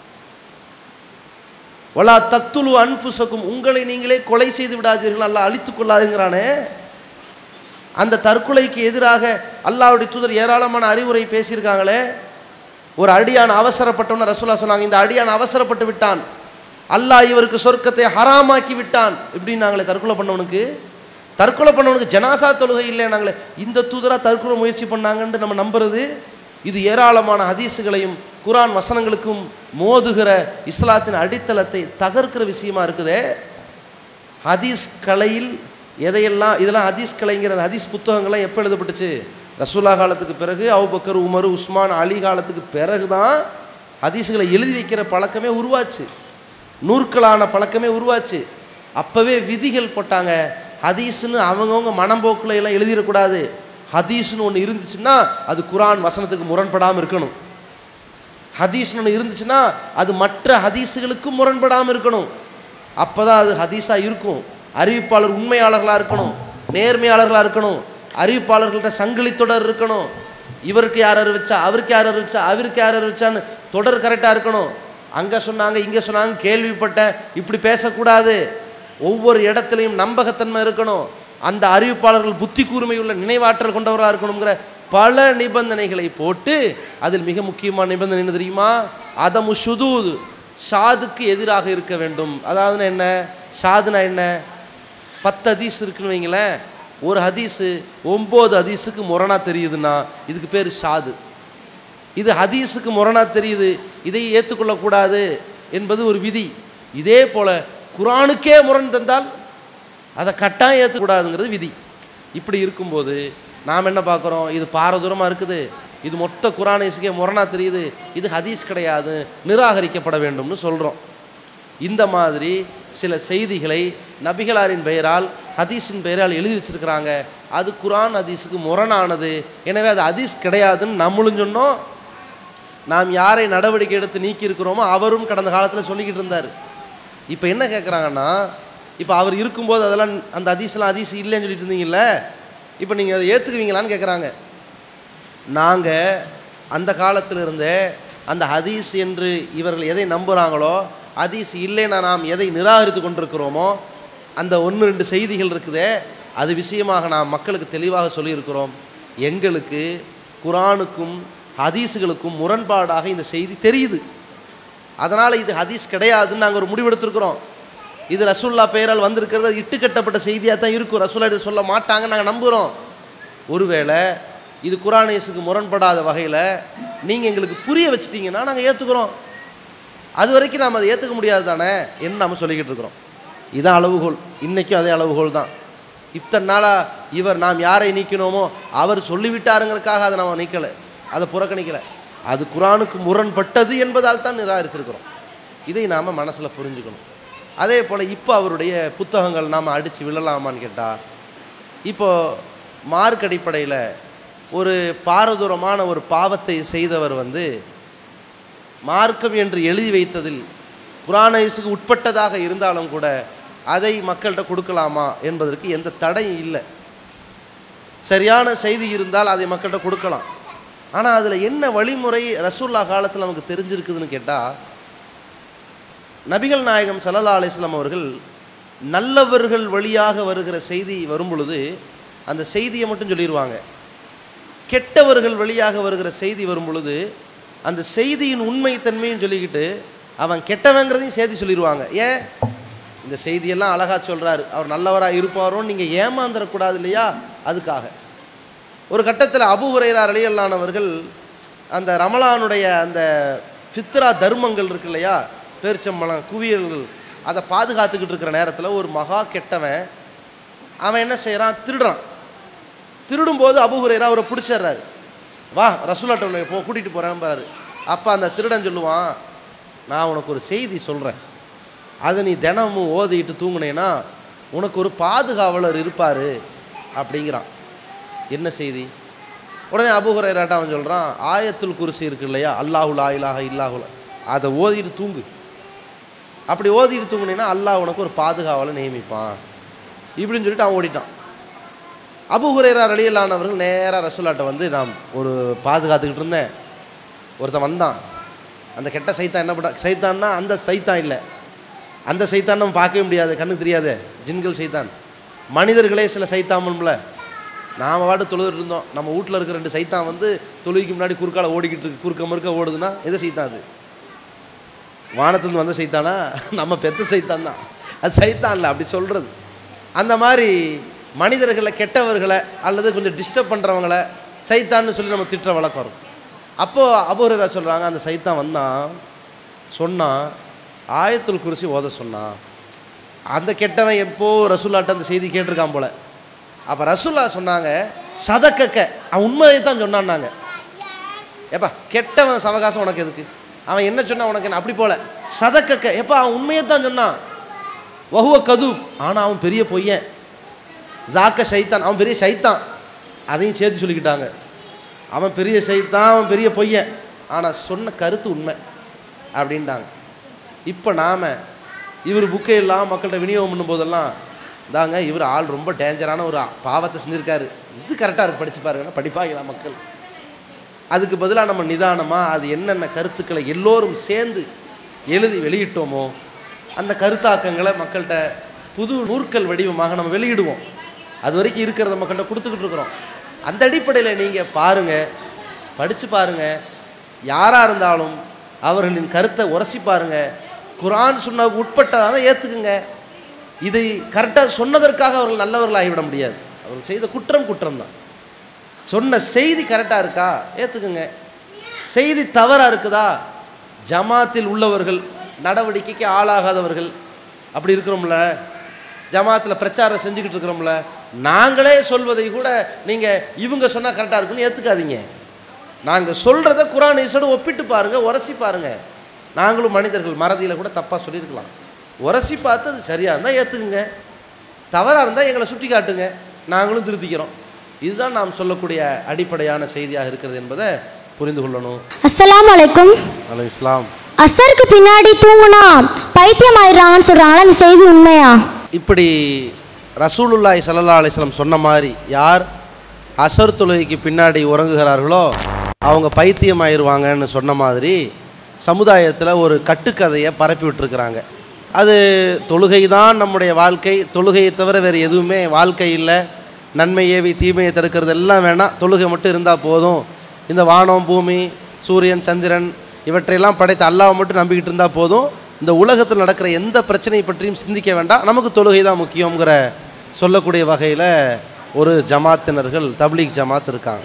வலா தக்துலு அன்புசக்கும் உங்களை நீங்களே கொலை செய்து விடாதீர்கள் அல்ல அழித்துக் கொள்ளாதுங்கிறானே அந்த தற்கொலைக்கு எதிராக அல்லாஹ்வுடைய தூதர் ஏராளமான அறிவுரை பேசியிருக்காங்களே ஒரு அடியான் அவசரப்பட்டவன ரசூலா சொன்னாங்க இந்த அடியான் அவசரப்பட்டு விட்டான் அல்லாஹ் இவருக்கு சொர்க்கத்தை ஹராமாக்கி விட்டான் இப்படின்னு நாங்களே தற்கொலை பண்ணவனுக்கு தற்கொலை பண்ணவனுக்கு ஜனாசா தொழுகை இல்லை நாங்களே இந்த தூதரா தற்கொலை முயற்சி பண்ணாங்கன்னு நம்ம நம்புறது இது ஏராளமான ஹதீஸுகளையும் குரான் வசனங்களுக்கும் மோதுகிற இஸ்லாத்தின் அடித்தளத்தை தகர்க்கிற விஷயமா இருக்குதே ஹதீஸ் கலையில் எதையெல்லாம் இதெல்லாம் ஹதீஸ் கலைங்கிற அந்த ஹதீஸ் புத்தகங்கள்லாம் எப்போ எழுதப்பட்டுச்சு ரசூலா காலத்துக்கு பிறகு அவுபக்கர் உமர் உஸ்மான் அலி காலத்துக்கு பிறகு தான் ஹதீஸுகளை எழுதி வைக்கிற பழக்கமே உருவாச்சு நூற்களான பழக்கமே உருவாச்சு அப்போவே விதிகள் போட்டாங்க ஹதீஸ்னு அவங்கவுங்க மனம்போக்கில் எல்லாம் எழுதிடக்கூடாது ஹதீஸ்னு ஒன்று இருந்துச்சுன்னா அது குரான் வசனத்துக்கு முரண்படாமல் இருக்கணும் ஹதீஸ்னு ஒன்று இருந்துச்சுன்னா அது மற்ற ஹதீஸுகளுக்கும் முரண்படாமல் இருக்கணும் அப்போ தான் அது ஹதீஸாக இருக்கும் அறிவிப்பாளர் உண்மையாளர்களாக இருக்கணும் நேர்மையாளர்களாக இருக்கணும் அறிவிப்பாளர்கள்ட்ட சங்கிலி தொடர் இருக்கணும் இவருக்கு யார் அறிவிச்சா அவருக்கு யார் அறிவிச்சா அவருக்கு யார் அறிவிச்சான்னு தொடர் கரெக்டாக இருக்கணும் அங்கே சொன்னாங்க இங்கே சொன்னாங்க கேள்விப்பட்டேன் இப்படி பேசக்கூடாது ஒவ்வொரு இடத்துலையும் நம்பகத்தன்மை இருக்கணும் அந்த அறிவிப்பாளர்கள் புத்தி கூர்மை உள்ள நினைவாற்றல் கொண்டவராக இருக்கணுங்கிற பல நிபந்தனைகளை போட்டு அதில் மிக முக்கியமான நிபந்தனை என்ன தெரியுமா அதமு சுதூது ஷாதுக்கு எதிராக இருக்க வேண்டும் அதாவது என்ன ஷாதுனா என்ன பத்து ஹதீஸ் இருக்குன்னு வைங்களேன் ஒரு ஹதீஸு ஒம்பது ஹதீஸுக்கு முரணா தெரியுதுன்னா இதுக்கு பேர் ஷாது இது ஹதீஸுக்கு முரணா தெரியுது இதை ஏற்றுக்கொள்ளக்கூடாது என்பது ஒரு விதி இதே போல குரானுக்கே முரண் தந்தால் அதை கட்டாயம் ஏற்றக்கூடாதுங்கிறது விதி இப்படி இருக்கும்போது நாம் என்ன பார்க்குறோம் இது பாரதூரமாக இருக்குது இது மொத்த குரானேஸுக்கே முரணா தெரியுது இது ஹதீஸ் கிடையாது நிராகரிக்கப்பட வேண்டும்னு சொல்கிறோம் இந்த மாதிரி சில செய்திகளை நபிகளாரின் பெயரால் ஹதீஸின் பெயரால் எழுதி வச்சிருக்கிறாங்க அது குரான் ஹதீஸுக்கு முரணானது எனவே அது ஹதீஸ் கிடையாதுன்னு நம்மளும் சொன்னோம் நாம் யாரை நடவடிக்கை எடுத்து நீக்கி இருக்கிறோமோ அவரும் கடந்த காலத்தில் சொல்லிக்கிட்டு இருந்தார் இப்போ என்ன கேட்குறாங்கன்னா இப்போ அவர் இருக்கும்போது அதெல்லாம் அந்த ஹதீஸ்லாம் ஹதீஸ் இல்லைன்னு சொல்லிட்டு இருந்தீங்கல்ல இப்போ நீங்கள் அதை ஏற்றுக்குவீங்களான்னு கேட்குறாங்க நாங்கள் அந்த காலத்தில் இருந்தே அந்த ஹதீஸ் என்று இவர்கள் எதை நம்புகிறாங்களோ ஹதீஸ் இல்லைன்னா நாம் எதை நிராகரித்து கொண்டிருக்கிறோமோ அந்த ஒன்று ரெண்டு செய்திகள் இருக்குதே அது விஷயமாக நாம் மக்களுக்கு தெளிவாக சொல்லியிருக்கிறோம் எங்களுக்கு குரானுக்கும் ஹதீஸுகளுக்கும் முரண்பாடாக இந்த செய்தி தெரியுது அதனால் இது ஹதீஸ் கிடையாதுன்னு நாங்கள் ஒரு முடிவெடுத்திருக்கிறோம் இது ரசூல்லா பெயரால் வந்திருக்கிறது அது இட்டுக்கட்டப்பட்ட செய்தியாக தான் இருக்கும் ரசூல்லா இது சொல்ல மாட்டாங்கன்னு நாங்கள் நம்புகிறோம் ஒருவேளை இது குரானேஸுக்கு முரண்படாத வகையில் நீங்கள் எங்களுக்கு புரிய வச்சிட்டீங்கன்னா நாங்கள் ஏற்றுக்கிறோம் அது வரைக்கும் நாம் அதை ஏற்றுக்க முடியாது தானே என்ன நம்ம சொல்லிக்கிட்டு இருக்கிறோம் இதான் அளவுகோல் இன்றைக்கும் அதே அளவுகோல் தான் இத்தனை நாளாக இவர் நாம் யாரை நீக்கினோமோ அவர் சொல்லிவிட்டாருங்கிறதுக்காக அதை நம்ம நீக்கலை அதை புறக்கணிக்கலை அது குரானுக்கு முரண்பட்டது என்பதால் தான் நிராகரித்திருக்கிறோம் இதை நாம் மனசில் புரிஞ்சுக்கணும் அதே போல் இப்போ அவருடைய புத்தகங்கள் நாம் அடித்து விழலாமான்னு கேட்டால் இப்போ மார்க் அடிப்படையில் ஒரு பாரதூரமான ஒரு பாவத்தை செய்தவர் வந்து மார்க்கம் என்று எழுதி வைத்ததில் குரானைஸுக்கு உட்பட்டதாக இருந்தாலும் கூட அதை மக்கள்கிட்ட கொடுக்கலாமா என்பதற்கு எந்த தடையும் இல்லை சரியான செய்தி இருந்தால் அதை மக்கள்கிட்ட கொடுக்கலாம் ஆனால் அதில் என்ன வழிமுறை ரசூல்லா காலத்தில் நமக்கு தெரிஞ்சிருக்குதுன்னு கேட்டால் நபிகள் நாயகம் சல்லல்லா அலிஸ்லாம் அவர்கள் நல்லவர்கள் வழியாக வருகிற செய்தி வரும் பொழுது அந்த செய்தியை மட்டும் சொல்லிடுவாங்க கெட்டவர்கள் வழியாக வருகிற செய்தி வரும் பொழுது அந்த செய்தியின் உண்மைத்தன்மையும் சொல்லிக்கிட்டு அவன் கெட்டவங்கிறதையும் செய்தி சொல்லிடுவாங்க ஏன் இந்த செய்தியெல்லாம் அழகாக சொல்கிறாரு அவர் நல்லவராக இருப்பாரோன்னு நீங்கள் ஏமாந்துடக்கூடாது இல்லையா அதுக்காக ஒரு கட்டத்தில் அபு ஹுரைரா அலியல்லானவர்கள் அந்த ரமலானுடைய அந்த ஃபித்ரா தர்மங்கள் இருக்கு இல்லையா பேரிச்சம்பழம் குவியல்கள் அதை பாதுகாத்துக்கிட்டு இருக்கிற நேரத்தில் ஒரு மகா கெட்டவன் அவன் என்ன செய்கிறான் திருடுறான் திருடும்போது அபு ஹுரைரா அவரை பிடிச்சிடுறாரு வா ரசூலாட்ட உன்னை போ கூட்டிகிட்டு போகிறேன் பாரு அப்போ அந்த திருடன் சொல்லுவான் நான் உனக்கு ஒரு செய்தி சொல்கிறேன் அதை நீ தினமும் ஓதிட்டு தூங்குனேன்னா உனக்கு ஒரு பாதுகாவலர் இருப்பார் அப்படிங்கிறான் என்ன செய்தி உடனே அபுஹுரைராட்ட அவன் சொல்கிறான் ஆயத்துல் குருசி இருக்கு இல்லையா அல்லாஹுல் ஆயிலாக இல்லாஹுல அதை ஓதிட்டு தூங்கு அப்படி ஓதிட்டு தூங்குனீன்னா அல்லாஹ் உனக்கு ஒரு பாதுகாவலை நியமிப்பான் இப்படின்னு சொல்லிட்டு அவன் ஓடிட்டான் அபு ஹுரேரா ரலியல்லானவர்கள் நேராக ரசூலாட்ட வந்து நான் ஒரு பாதுகாத்துக்கிட்டு இருந்தேன் ஒருத்தன் வந்தான் அந்த கெட்ட சைத்தான் என்ன பண்ண சைத்தான்னா அந்த சைத்தான் இல்லை அந்த சைத்தான் நம்ம பார்க்கவே முடியாது கண்ணுக்கு தெரியாது ஜின்கள் சைத்தான் மனிதர்களே சில சைத்தாமல்ல நாம் வாட்டு தொழுதுட்டு இருந்தோம் நம்ம வீட்டில் இருக்கிற ரெண்டு சைத்தான் வந்து தொழுகைக்கு முன்னாடி குறுக்கால ஓடிக்கிட்டு இருக்கு குறுக்க மறுக்க ஓடுதுன்னா எது சைத்தான் அது வானத்துலேருந்து வந்த சைத்தானா நம்ம பெத்த சைத்தான் தான் அது சைத்தான் இல்லை அப்படி சொல்கிறது அந்த மாதிரி மனிதர்களை கெட்டவர்களை அல்லது கொஞ்சம் டிஸ்டர்ப் பண்ணுறவங்கள சைத்தான்னு சொல்லி நம்ம திட்டுற வழக்கம் இருக்கும் அப்போது அபூரரா சொல்கிறாங்க அந்த சைத்தான் வந்தான் சொன்னான் ஆயத்துல் குருசி ஓத சொன்னான் அந்த கெட்டவன் எப்போ ரசூல்லாட்ட அந்த செய்தி கேட்டிருக்கான் போல அப்போ ரசூல்லா சொன்னாங்க சதக்கக்க அவன் உண்மையை தான் சொன்னான்னாங்க ஏப்பா கெட்டவன் சவகாசம் உனக்கு எதுக்கு அவன் என்ன சொன்னான் உனக்கு என்ன அப்படி போல சதக்கக்க எப்பா அவன் உண்மையை தான் சொன்னான் வஹுவ கது ஆனால் அவன் பெரிய பொய்யன் தாக்க சைத்தான் அவன் பெரிய சைத்தான் அதையும் சேர்த்து சொல்லிக்கிட்டாங்க அவன் பெரிய சைத்தான் அவன் பெரிய பொய்யன் ஆனால் சொன்ன கருத்து உண்மை அப்படின்ட்டாங்க இப்போ நாம் இவர் புக்கை எல்லாம் மக்கள்கிட்ட விநியோகம் பண்ணும்போதெல்லாம் தாங்க இவர் ஆள் ரொம்ப டேஞ்சரான ஒரு பாவத்தை செஞ்சுருக்காரு இது கரெக்டாக இருக்கு படிச்சு பாருங்கன்னா படிப்பாங்களா மக்கள் அதுக்கு பதிலாக நம்ம நிதானமாக அது என்னென்ன கருத்துக்களை எல்லோரும் சேர்ந்து எழுதி வெளியிட்டோமோ அந்த கருத்தாக்கங்களை மக்கள்கிட்ட புது நூற்கள் வடிவமாக நம்ம வெளியிடுவோம் அது வரைக்கும் இருக்கிறத மக்கள்கிட்ட கொடுத்துக்கிட்டு இருக்கிறோம் அந்த அடிப்படையில் நீங்கள் பாருங்கள் படித்து பாருங்கள் யாராக இருந்தாலும் அவர்களின் கருத்தை உரசி பாருங்கள் குரான் சொன்ன உட்பட்டதான ஏற்றுக்குங்க இதை கரெக்டாக சொன்னதற்காக அவர்கள் நல்லவர்களாகிவிட முடியாது அவர்கள் செய்த குற்றம் குற்றம் தான் சொன்ன செய்தி கரெக்டாக இருக்கா ஏற்றுக்குங்க செய்தி தவறாக இருக்குதா ஜமாத்தில் உள்ளவர்கள் நடவடிக்கைக்கு ஆளாகாதவர்கள் அப்படி இருக்கிறோம்ல ஜமாத்தில் பிரச்சாரம் செஞ்சுக்கிட்டு இருக்கிறோம்ல நாங்களே சொல்வதை கூட நீங்கள் இவங்க சொன்னால் கரெக்டாக இருக்குன்னு ஏற்றுக்காதீங்க நாங்கள் சொல்கிறத குரான் ஈசோடு ஒப்பிட்டு பாருங்கள் உரசி பாருங்கள் நாங்களும் மனிதர்கள் மறதியில் கூட தப்பாக சொல்லியிருக்கலாம் உரசி பார்த்து அது சரியாக இருந்தால் ஏற்றுக்குங்க தவறாக இருந்தால் எங்களை சுட்டி காட்டுங்க நாங்களும் திருத்திக்கிறோம் இதுதான் நாம் சொல்லக்கூடிய அடிப்படையான செய்தியாக இருக்கிறது என்பதை புரிந்து கொள்ளணும் அஸ்ஸலாமு அலைக்கும் அலி இஸ்லாம் அசருக்கு பின்னாடி தூங்குனா பைத்தியம் ஆயிடுறாங்கன்னு சொல்றாங்களா அந்த செய்தி உண்மையா இப்படி ரசூலுல்லாஹி ஸல்லல்லாஹு அலைஹி வஸல்லம் சொன்ன மாதிரி யார் அசர் தொழுகைக்கு பின்னாடி உறங்குகிறார்களோ அவங்க பைத்தியம் ஆயிடுவாங்கன்னு சொன்ன மாதிரி சமுதாயத்தில் ஒரு கட்டுக்கதையை பரப்பி விட்டுருக்குறாங்க அது தொழுகை தான் நம்முடைய வாழ்க்கை தொழுகையை தவிர வேறு எதுவுமே வாழ்க்கை இல்லை நன்மை ஏவி தீமையை தடுக்கிறது எல்லாம் வேணாம் தொழுகை மட்டும் இருந்தால் போதும் இந்த வானம் பூமி சூரியன் சந்திரன் இவற்றையெல்லாம் படைத்த அல்லாஹ் மட்டும் நம்பிக்கிட்டு இருந்தால் போதும் இந்த உலகத்தில் நடக்கிற எந்த பிரச்சனை பற்றியும் சிந்திக்க வேண்டாம் நமக்கு தொழுகை தான் முக்கியங்கிற சொல்லக்கூடிய வகையில் ஒரு ஜமாத்தினர்கள் தப்லீக் ஜமாத் இருக்காங்க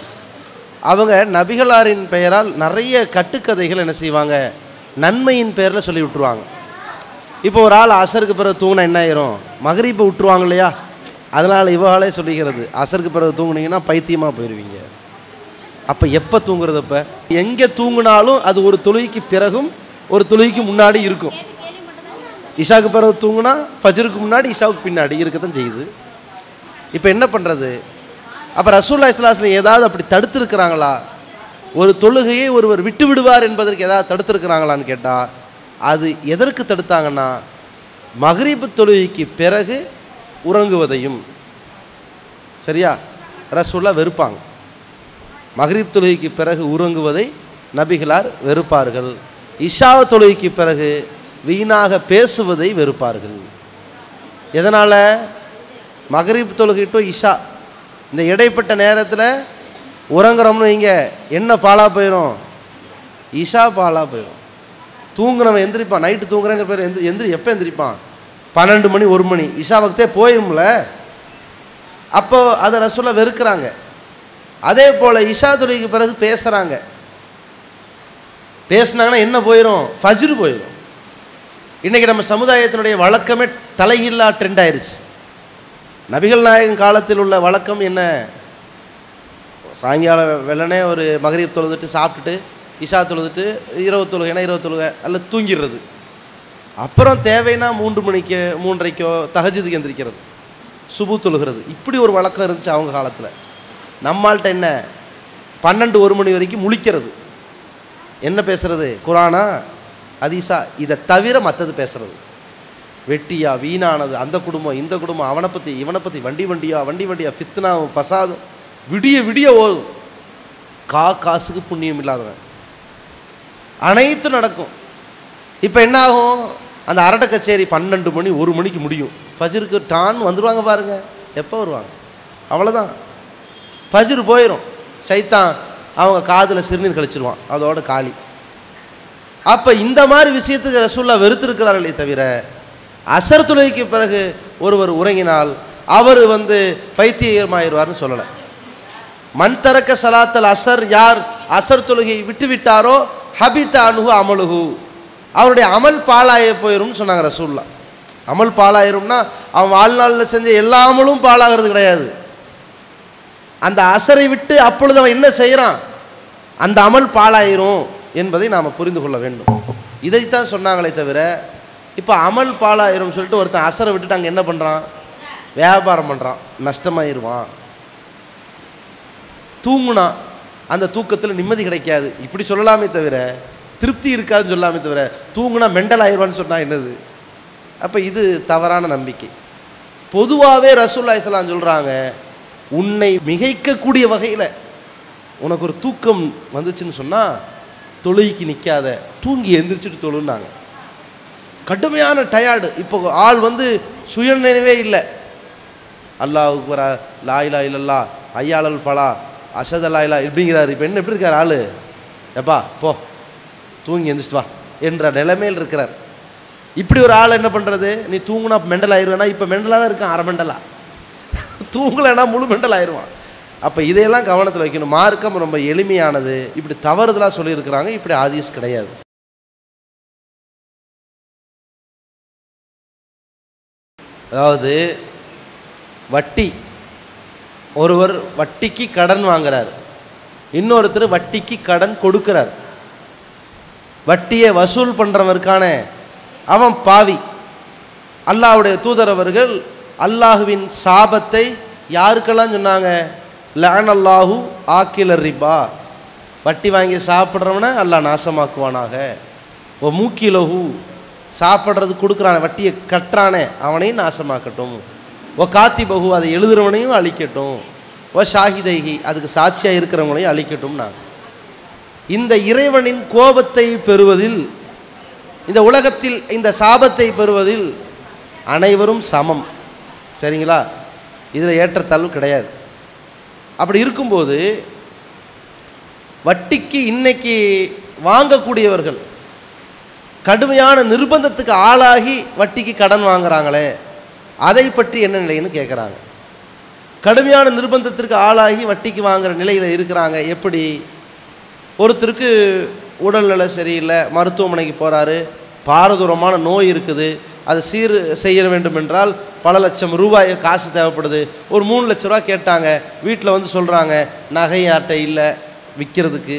அவங்க நபிகளாரின் பெயரால் நிறைய கட்டுக்கதைகள் என்ன செய்வாங்க நன்மையின் பெயரில் சொல்லி விட்டுருவாங்க இப்போ ஒரு ஆள் அசருக்கு பிறகு தூங்கினா என்ன ஆயிரும் மகரீப்பை விட்டுருவாங்க இல்லையா அதனால் இவகாலே சொல்லுகிறது அசருக்கு பிறகு தூங்குனீங்கன்னா பைத்தியமாக போயிடுவீங்க அப்போ எப்போ தூங்குறது அப்போ எங்கே தூங்குனாலும் அது ஒரு தொழுகைக்கு பிறகும் ஒரு தொழுகைக்கு முன்னாடி இருக்கும் இஷாவுக்கு பிறகு தூங்குனா ஃபஜருக்கு முன்னாடி இஷாவுக்கு பின்னாடி இருக்கத்தான் செய்யுது இப்போ என்ன பண்ணுறது அப்போ ரசூல்லா இஸ்லாஸில் ஏதாவது அப்படி தடுத்திருக்கிறாங்களா ஒரு தொழுகையை ஒருவர் விட்டு விடுவார் என்பதற்கு ஏதாவது தடுத்திருக்கிறாங்களான்னு கேட்டால் அது எதற்கு தடுத்தாங்கன்னா மகரிபு தொழுகைக்கு பிறகு உறங்குவதையும் சரியா ரசூல்லா வெறுப்பாங்க மகரிப் தொழுகைக்கு பிறகு உறங்குவதை நபிகளார் வெறுப்பார்கள் இஷா தொழுகைக்கு பிறகு வீணாக பேசுவதை வெறுப்பார்கள் எதனால் மகரிப் தொழுகை டு இஷா இந்த இடைப்பட்ட நேரத்தில் உறங்குறோம்னு வைங்க என்ன பாலா போயிடும் இஷா பாலா போயிடும் தூங்குறவன் எந்திரிப்பான் நைட்டு தூங்குறேங்கிற பேர் எந்திரி எந்திரி எப்போ எந்திரிப்பான் பன்னெண்டு மணி ஒரு மணி இஷா வக்தே போயிரும்ல அப்போ அதை ரசூலா வெறுக்கிறாங்க அதே போல் இஷா தொழுகைக்கு பிறகு பேசுகிறாங்க பேசுனாங்கன்னா என்ன போயிடும் ஃபஜ்ரு போயிடும் இன்றைக்கி நம்ம சமுதாயத்தினுடைய வழக்கமே தலையில்லா ட்ரெண்ட் ஆயிருச்சு நபிகள் நாயகம் காலத்தில் உள்ள வழக்கம் என்ன சாயங்காலம் வெள்ளனே ஒரு மகரீப் தொழுதுட்டு சாப்பிட்டுட்டு இஷா தொழுதுட்டு இரவு தொழுகைனா இரவு தொழுகை அல்ல தூங்கிடுறது அப்புறம் தேவைன்னா மூன்று மணிக்கு மூன்றரைக்கோ தஹஜுதுக்கு எந்திரிக்கிறது சுபு தொழுகிறது இப்படி ஒரு வழக்கம் இருந்துச்சு அவங்க காலத்தில் நம்மள்ட்ட என்ன பன்னெண்டு ஒரு மணி வரைக்கும் முழிக்கிறது என்ன பேசுறது குரானா ஹதீஸா இதை தவிர மற்றது பேசுறது வெட்டியா வீணானது அந்த குடும்பம் இந்த குடும்பம் அவனை பற்றி இவனை பற்றி வண்டி வண்டியா வண்டி வண்டியா ஃபித்னாவும் பசாதும் விடிய விடிய ஓடும் கா காசுக்கு புண்ணியம் இல்லாதவன் அனைத்தும் நடக்கும் இப்போ என்ன ஆகும் அந்த அரட்டை கச்சேரி பன்னெண்டு மணி ஒரு மணிக்கு முடியும் ஃபஜருக்கு டான் வந்துடுவாங்க பாருங்க எப்போ வருவாங்க அவ்வளோதான் ஃபஜ்ர் போயிடும் சைத்தான் அவங்க காதில் சிறுநீர் கழிச்சிருவான் அதோட காலி அப்போ இந்த மாதிரி விஷயத்துக்கு ரசூல்லா வெறுத்திருக்கிறார்களே தவிர அசர் தொழுகைக்கு பிறகு ஒருவர் உறங்கினால் அவர் வந்து பைத்தியமாயிருவார்னு சொல்லலை மண் தரக்க சலாத்தல் அசர் யார் அசர் தொழுகை விட்டு விட்டாரோ ஹபித்த அணுகு அமலுகு அவருடைய அமல் பாலாய போயிரும்னு சொன்னாங்க ரசூல்லா அமல் பாலாயிரும்னா அவன் வாழ்நாளில் செஞ்ச எல்லா அமலும் பாலாகிறது கிடையாது அந்த அசரை விட்டு அப்பொழுது அவன் என்ன செய்கிறான் அந்த அமல் பாலாயிரும் என்பதை நாம் புரிந்து கொள்ள வேண்டும் இதைத்தான் சொன்னாங்களே தவிர இப்போ அமல் பாலாயிரும் சொல்லிட்டு ஒருத்தன் அசரை விட்டுட்டு அங்கே என்ன பண்ணுறான் வியாபாரம் பண்ணுறான் நஷ்டமாயிருவான் தூங்குனா அந்த தூக்கத்தில் நிம்மதி கிடைக்காது இப்படி சொல்லலாமே தவிர திருப்தி இருக்காதுன்னு சொல்லாமே தவிர தூங்குனா மெண்டல் ஆயிடுவான்னு சொன்னால் என்னது அப்போ இது தவறான நம்பிக்கை பொதுவாகவே ரசூல்லா இஸ்லாம் சொல்கிறாங்க உன்னை மிகைக்கக்கூடிய வகையில் உனக்கு ஒரு தூக்கம் வந்துச்சுன்னு சொன்னால் தொழுகைக்கு நிற்காத தூங்கி எந்திரிச்சிட்டு தொழுன்னாங்க கடுமையான டயர்டு இப்போ ஆள் வந்து சுயநினைவே இல்லை அல்லாவுக்கு வர லாயிலா இல்லல்லா ஐயாளல் பலா அசத லாயிலா இப்படிங்கிறாரு இப்போ என்ன எப்படி இருக்கார் ஆள் எப்பா போ தூங்கி எந்திரிச்சிட்டு வா என்ற நிலைமையில் இருக்கிறார் இப்படி ஒரு ஆள் என்ன பண்ணுறது நீ தூங்குனா மெண்டல் ஆயிடுவேனா இப்போ மெண்டலாக தான் இருக்கான் அரை மெண்டலா தூங்கலைன்னா முழு மெண்டல் ஆயிடுவான் அப்போ இதையெல்லாம் கவனத்தில் வைக்கணும் மார்க்கம் ரொம்ப எளிமையானது இப்படி தவறுதலாக சொல்லியிருக்கிறாங்க இப்படி ஆதிஸ் கிடையாது அதாவது வட்டி ஒருவர் வட்டிக்கு கடன் வாங்குறார் இன்னொருத்தர் வட்டிக்கு கடன் கொடுக்கிறார் வட்டியை வசூல் பண்ணுறவன் இருக்கானே அவன் பாவி அல்லாஹ்வுடைய தூதர் அவர்கள் அல்லாஹுவின் சாபத்தை யாருக்கெல்லாம் சொன்னாங்க லான் அல்லாஹு ஆக்கிலர் ரிபா வட்டி வாங்கி சாப்பிட்றவனை அல்லாஹ் நாசமாக்குவானாக ஓ மூக்கிலஹு சாப்பிட்றது கொடுக்குறானே வட்டியை கட்டுறானே அவனையும் நாசமாக்கட்டும் ஓ காத்தி பகு அதை எழுதுறவனையும் அழிக்கட்டும் ஓ ஷாஹிதைகி அதுக்கு சாட்சியாக இருக்கிறவங்களையும் அழிக்கட்டும்னாங்க இந்த இறைவனின் கோபத்தை பெறுவதில் இந்த உலகத்தில் இந்த சாபத்தை பெறுவதில் அனைவரும் சமம் சரிங்களா இதில் ஏற்றத்தாழ்வு கிடையாது அப்படி இருக்கும்போது வட்டிக்கு இன்னைக்கு வாங்கக்கூடியவர்கள் கடுமையான நிர்பந்தத்துக்கு ஆளாகி வட்டிக்கு கடன் வாங்குறாங்களே அதை பற்றி என்ன நிலைன்னு கேட்குறாங்க கடுமையான நிர்பந்தத்திற்கு ஆளாகி வட்டிக்கு வாங்குற நிலையில் இருக்கிறாங்க எப்படி ஒருத்தருக்கு உடல்நிலை சரியில்லை மருத்துவமனைக்கு போகிறாரு பாரதூரமான நோய் இருக்குது அதை சீர் செய்ய வேண்டும் என்றால் பல லட்சம் ரூபாய் காசு தேவைப்படுது ஒரு மூணு லட்ச ரூபா கேட்டாங்க வீட்டில் வந்து சொல்கிறாங்க நகையாட்டை இல்லை விற்கிறதுக்கு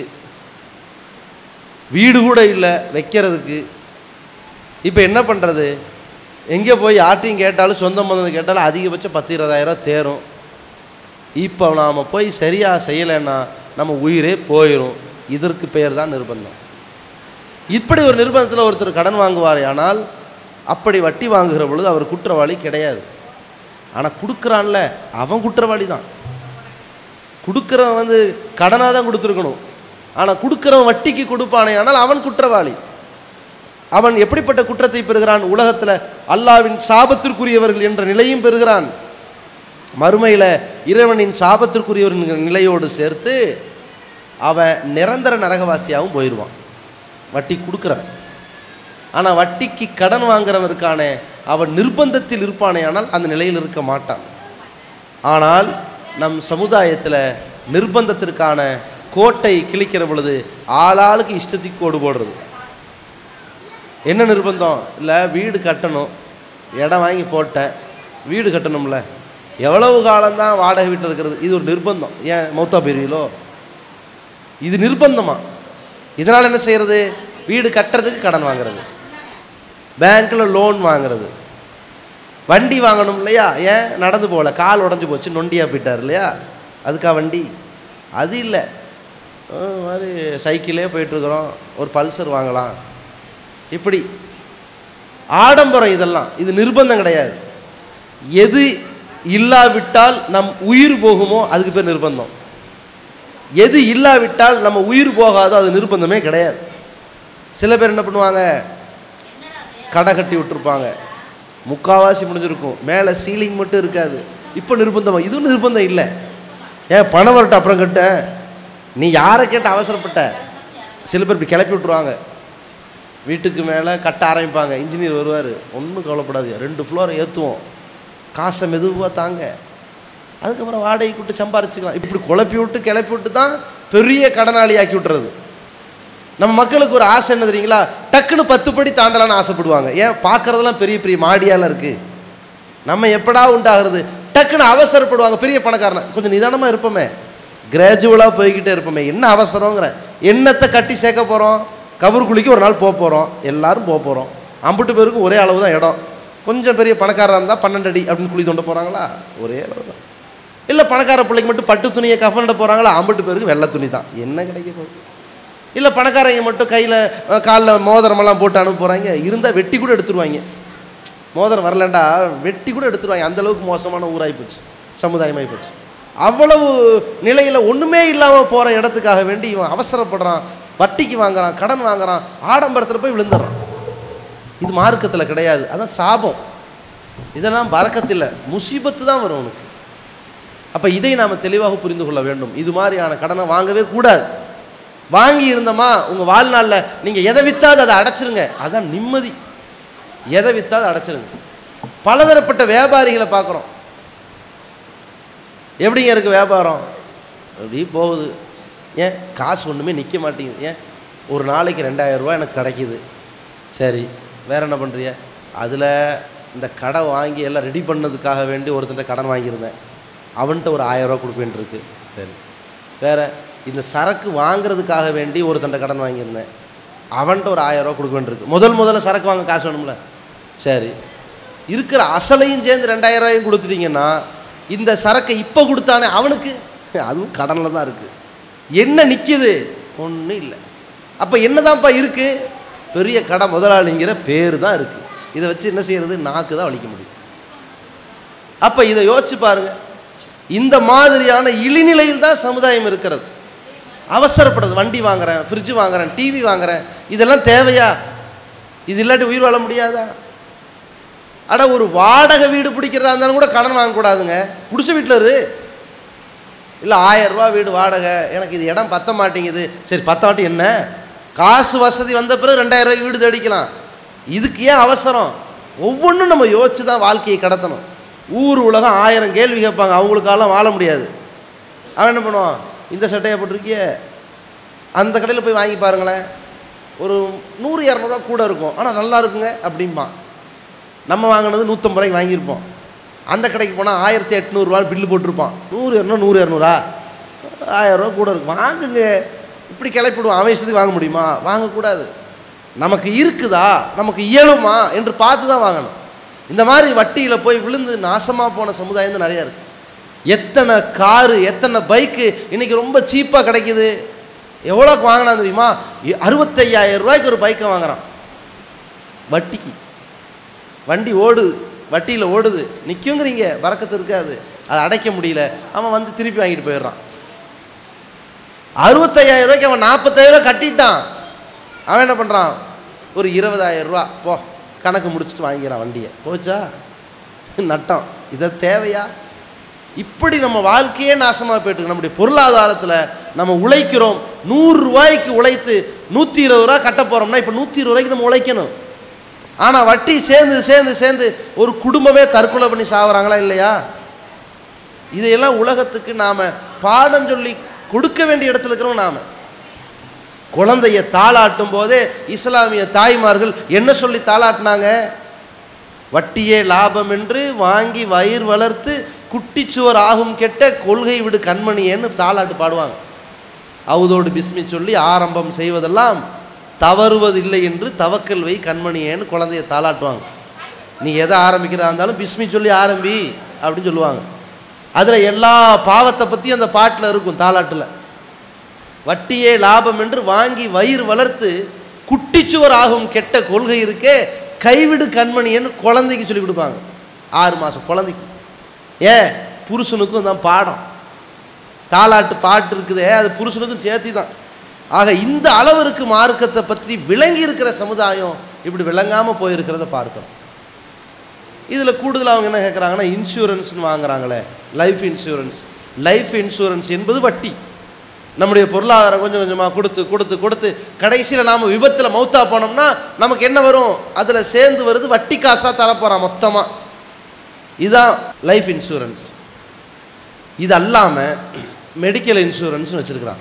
வீடு கூட இல்லை வைக்கிறதுக்கு இப்போ என்ன பண்ணுறது எங்கே போய் யார்ட்டையும் கேட்டாலும் சொந்த பந்தம் கேட்டாலும் அதிகபட்சம் பத்து இருபதாயிரம் தேரும் இப்போ நாம் போய் சரியாக செய்யலைன்னா நம்ம உயிரே போயிடும் இதற்கு பெயர் தான் நிர்பந்தம் இப்படி ஒரு நிர்பந்தத்தில் ஒருத்தர் கடன் வாங்குவார் ஆனால் அப்படி வட்டி வாங்குகிற பொழுது அவர் குற்றவாளி கிடையாது ஆனால் கொடுக்குறான்ல அவன் குற்றவாளி தான் கொடுக்குறவன் வந்து கடனாக தான் கொடுத்துருக்கணும் ஆனால் கொடுக்குறவன் வட்டிக்கு கொடுப்பானே ஆனால் அவன் குற்றவாளி அவன் எப்படிப்பட்ட குற்றத்தை பெறுகிறான் உலகத்தில் அல்லாவின் சாபத்திற்குரியவர்கள் என்ற நிலையும் பெறுகிறான் மறுமையில் இறைவனின் சாபத்திற்குரியவர் என்கிற நிலையோடு சேர்த்து அவன் நிரந்தர நரகவாசியாகவும் போயிடுவான் வட்டி கொடுக்குறான் ஆனால் வட்டிக்கு கடன் வாங்குறவருக்கான அவன் நிர்பந்தத்தில் இருப்பானே ஆனால் அந்த நிலையில் இருக்க மாட்டான் ஆனால் நம் சமுதாயத்தில் நிர்பந்தத்திற்கான கோட்டை கிழிக்கிற பொழுது ஆளாளுக்கு இஷ்டத்துக்கு கோடு போடுறது என்ன நிர்பந்தம் இல்லை வீடு கட்டணும் இடம் வாங்கி போட்டேன் வீடு கட்டணும்ல எவ்வளவு காலம்தான் வாடகை வீட்டில் இருக்கிறது இது ஒரு நிர்பந்தம் ஏன் மௌத்தா பெரியலோ இது நிர்பந்தமா இதனால் என்ன செய்கிறது வீடு கட்டுறதுக்கு கடன் வாங்குறது பேங்க்கில் லோன் வாங்குறது வண்டி வாங்கணும் இல்லையா ஏன் நடந்து போகல கால் உடஞ்சி போச்சு நொண்டியாக போயிட்டார் இல்லையா அதுக்கா வண்டி அது இல்லை அஹ் மாதிரி சைக்கிளே போயிட்டுருக்குறோம் ஒரு பல்சர் வாங்கலாம் இப்படி ஆடம்பரம் இதெல்லாம் இது நிர்பந்தம் கிடையாது எது இல்லாவிட்டால் நம் உயிர் போகுமோ அதுக்கு பேர் நிர்பந்தம் எது இல்லாவிட்டால் நம்ம உயிர் போகாதோ அது நிர்பந்தமே கிடையாது சில பேர் என்ன பண்ணுவாங்க கடை கட்டி விட்டுருப்பாங்க முக்காவாசி முடிஞ்சிருக்கும் மேலே சீலிங் மட்டும் இருக்காது இப்போ நிர்பந்தமா இதுவும் நிர்பந்தம் இல்லை ஏன் பணம் வரட்டும் அப்புறம் கட்ட நீ யாரை கேட்ட அவசரப்பட்ட சில பேர் இப்படி கிளப்பி விட்ருவாங்க வீட்டுக்கு மேலே கட்ட ஆரம்பிப்பாங்க இன்ஜினியர் வருவார் ஒன்றும் கவலைப்படாது ரெண்டு ஃப்ளோரை ஏற்றுவோம் காசை மெதுவாக தாங்க அதுக்கப்புறம் வாடகை விட்டு சம்பாரிச்சுக்கலாம் இப்படி குழப்பி விட்டு கிளப்பி விட்டு தான் பெரிய கடனாளி ஆக்கி விட்டுறது நம்ம மக்களுக்கு ஒரு ஆசை என்ன தெரியுங்களா டக்குன்னு பத்து படி தாண்டலான்னு ஆசைப்படுவாங்க ஏன் பார்க்குறதெல்லாம் பெரிய பெரிய மாடியால இருக்குது நம்ம எப்படா உண்டாகிறது டக்குன்னு அவசரப்படுவாங்க பெரிய பணக்காரனை கொஞ்சம் நிதானமாக இருப்போமே கிராஜுவலாக போய்கிட்டே இருப்போமே என்ன அவசரங்கிறேன் என்னத்தை கட்டி சேர்க்க போகிறோம் கபர் குழிக்கு ஒரு நாள் போக போகிறோம் எல்லாரும் போக போகிறோம் அம்புட்டு பேருக்கும் ஒரே அளவு தான் இடம் கொஞ்சம் பெரிய பணக்காரராக இருந்தால் பன்னெண்டு அடி அப்படின்னு குழி தோண்ட போகிறாங்களா ஒரே அளவு தான் இல்லை பணக்கார பிள்ளைக்கு மட்டும் பட்டு துணியை கஃனிட போகிறாங்களா அம்புட்டு பேருக்கு வெள்ளை துணி தான் என்ன கிடைக்க போகுது இல்லை பணக்காரங்க மட்டும் கையில் காலில் மோதிரமெல்லாம் போட்டு அனுப்ப போகிறாங்க இருந்தால் வெட்டி கூட எடுத்துருவாங்க மோதிரம் வரலண்டா வெட்டி கூட எடுத்துருவாங்க அந்த அளவுக்கு மோசமான ஊராகி போச்சு சமுதாயமாகி போச்சு அவ்வளவு நிலையில் ஒன்றுமே இல்லாமல் போகிற இடத்துக்காக வேண்டி இவன் அவசரப்படுறான் வட்டிக்கு வாங்குறான் கடன் வாங்குறான் ஆடம்பரத்தில் போய் விழுந்துடுறான் இது மார்க்கத்தில் கிடையாது அதான் சாபம் இதெல்லாம் பறக்கத்தில் முசீபத்து தான் வரும் உனக்கு அப்போ இதை நாம் தெளிவாக புரிந்து கொள்ள வேண்டும் இது மாதிரியான கடனை வாங்கவே கூடாது வாங்கி இருந்தோமா உங்கள் வாழ்நாளில் நீங்கள் எதை விற்றாது அதை அடைச்சிருங்க அதான் நிம்மதி எதை விற்றாது அடைச்சிருங்க பலதரப்பட்ட வியாபாரிகளை பார்க்குறோம் எப்படிங்க இருக்குது வியாபாரம் அப்படி போகுது ஏன் காசு ஒன்றுமே நிற்க மாட்டேங்குது ஏன் ஒரு நாளைக்கு ரெண்டாயிரம் ரூபாய் எனக்கு கிடைக்குது சரி வேற என்ன பண்ணுறிய அதில் இந்த கடை வாங்கி எல்லாம் ரெடி பண்ணதுக்காக வேண்டி ஒருத்தன்ட்ட கடன் வாங்கியிருந்தேன் அவன்கிட்ட ஒரு ஆயிரரூவா கொடுப்பேன் இருக்கு சரி வேற இந்த சரக்கு வாங்குறதுக்காக வேண்டி ஒருத்தன்ட்ட கடன் வாங்கியிருந்தேன் அவன்கிட்ட ஒரு ஆயிரரூவா கொடுக்க வேண்டியிருக்கு முதல் முதல்ல சரக்கு வாங்க காசு வேணும்ல சரி இருக்கிற அசலையும் சேர்ந்து ரெண்டாயிரம் ரூபாயும் கொடுத்துட்டீங்கன்னா இந்த சரக்கை இப்போ கொடுத்தானே அவனுக்கு அதுவும் கடனில் தான் இருக்குது என்ன நிற்கிது ஒன்றும் இல்லை அப்போ என்னதான்ப்பா இருக்குது பெரிய கடை முதலாளிங்கிற பேர் தான் இருக்குது இதை வச்சு என்ன செய்யறது நாக்கு தான் வலிக்க முடியும் அப்போ இதை யோசிச்சு பாருங்க இந்த மாதிரியான இழிநிலையில் தான் சமுதாயம் இருக்கிறது அவசரப்படுறது வண்டி வாங்குறேன் ஃப்ரிட்ஜ் வாங்குறேன் டிவி வாங்குறேன் இதெல்லாம் தேவையா இது இல்லாட்டி உயிர் வாழ முடியாதா அட ஒரு வாடகை வீடு பிடிக்கிறதா இருந்தாலும் கூட கடன் வாங்கக்கூடாதுங்க குடிசை வீட்டில் இரு இல்லை ஆயிரம் ரூபா வீடு வாடகை எனக்கு இது இடம் பத்த மாட்டேங்குது சரி பத்த மாட்டி என்ன காசு வசதி வந்த பிறகு ரெண்டாயிரம் ரூபாய்க்கு வீடு தேடிக்கலாம் இதுக்கு ஏன் அவசரம் ஒவ்வொன்றும் நம்ம யோசிச்சு தான் வாழ்க்கையை கடத்தணும் ஊர் உலகம் ஆயிரம் கேள்வி கேட்பாங்க அவங்களுக்காலாம் வாழ முடியாது அவன் என்ன பண்ணுவான் இந்த சட்டையை போட்டிருக்கிய அந்த கடையில் போய் வாங்கி பாருங்களேன் ஒரு நூறு இரநூறுவா கூட இருக்கும் ஆனால் நல்லா இருக்குங்க அப்படிம்பான் நம்ம வாங்கினது நூற்றம்பது ரூபாய்க்கு வாங்கியிருப்போம் அந்த கடைக்கு போனால் ஆயிரத்தி எட்நூறுரூவான்னு பில்லு போட்டிருப்பான் நூறு இரநூறு நூறு இரநூறா ஆயிரரூவா கூட இருக்கும் வாங்குங்க இப்படி கிளப்பிடுவோம் அவன் இஷ்டத்துக்கு வாங்க முடியுமா வாங்கக்கூடாது நமக்கு இருக்குதா நமக்கு இயலுமா என்று பார்த்து தான் வாங்கணும் இந்த மாதிரி வட்டியில் போய் விழுந்து நாசமாக போன சமுதாயம் தான் நிறையா இருக்குது எத்தனை காரு எத்தனை பைக்கு இன்னைக்கு ரொம்ப சீப்பாக கிடைக்குது எவ்வளோக்கு வாங்கினா தெரியுமா இ- அறுபத்தையாயிரம் ரூபாய்க்கு ஒரு பைக்கை வாங்குறான் வட்டிக்கு வண்டி ஓடுது வட்டியில் ஓடுது நிற்குங்கிறீங்க வரக்கத்து இருக்காது அதை அடைக்க முடியல அவன் வந்து திருப்பி வாங்கிட்டு போயிடுறான் அறுபத்தையாயிரம் ரூபாய்க்கு அவன் நாற்பத்தாயிரம் ரூபாய் கட்டிட்டான் அவன் என்ன பண்ணுறான் ஒரு இருபதாயிரம் ரூபா போ கணக்கு முடிச்சுட்டு வாங்கிக்கிறான் வண்டியை போச்சா நட்டம் இதை தேவையா இப்படி நம்ம வாழ்க்கையே நாசமாக போயிட்டு நம்முடைய பொருளாதாரத்தில் நம்ம உழைக்கிறோம் நூறு ரூபாய்க்கு உழைத்து நூற்றி இருபது ரூபா கட்ட போகிறோம்னா இப்போ நூற்றி இருபது ரூபாய்க்கு நம்ம உழைக்கணும் ஆனால் வட்டி சேர்ந்து சேர்ந்து சேர்ந்து ஒரு குடும்பமே தற்கொலை பண்ணி சாவறாங்களா இல்லையா இதையெல்லாம் உலகத்துக்கு நாம் பாடம் சொல்லி கொடுக்க வேண்டிய இடத்துல இருக்கிறோம் நாம் குழந்தைய தாளாட்டும் போதே இஸ்லாமிய தாய்மார்கள் என்ன சொல்லி தாளாட்டினாங்க வட்டியே லாபம் என்று வாங்கி வயிறு வளர்த்து குட்டிச்சுவர் ஆகும் கெட்ட கொள்கை விடு கண்மணியேன்னு தாளாட்டு பாடுவாங்க அவுதோடு பிஸ்மி சொல்லி ஆரம்பம் செய்வதெல்லாம் தவறுவதில்லை என்று தவக்கல் வை கண்மணியேன்னு குழந்தைய தாளாட்டுவாங்க நீ எதை ஆரம்பிக்கிறதா இருந்தாலும் பிஸ்மி சொல்லி ஆரம்பி அப்படின்னு சொல்லுவாங்க அதில் எல்லா பாவத்தை பற்றியும் அந்த பாட்டில் இருக்கும் தாலாட்டில் வட்டியே லாபம் என்று வாங்கி வயிறு வளர்த்து குட்டிச்சுவர் ஆகும் கெட்ட கொள்கை இருக்கே கைவிடு கண்மணின்னு குழந்தைக்கு சொல்லி கொடுப்பாங்க ஆறு மாதம் குழந்தைக்கு ஏன் புருஷனுக்கும் தான் பாடம் தாலாட்டு பாட்டு இருக்குதே அது புருஷனுக்கும் சேர்த்தி தான் ஆக இந்த அளவிற்கு மார்க்கத்தை பற்றி விளங்கி இருக்கிற சமுதாயம் இப்படி விளங்காமல் போயிருக்கிறத பார்க்கிறோம் இதில் கூடுதலாக அவங்க என்ன கேட்குறாங்கன்னா இன்சூரன்ஸ்னு வாங்குறாங்களே லைஃப் இன்சூரன்ஸ் லைஃப் இன்சூரன்ஸ் என்பது வட்டி நம்முடைய பொருளாதாரம் கொஞ்சம் கொஞ்சமாக கொடுத்து கொடுத்து கொடுத்து கடைசியில் நாம் விபத்தில் மௌத்தா போனோம்னா நமக்கு என்ன வரும் அதில் சேர்ந்து வருது வட்டி காசாக தரப்போகிறான் மொத்தமாக இதுதான் லைஃப் இன்சூரன்ஸ் இது அல்லாமல் மெடிக்கல் இன்சூரன்ஸ்னு வச்சுருக்கிறான்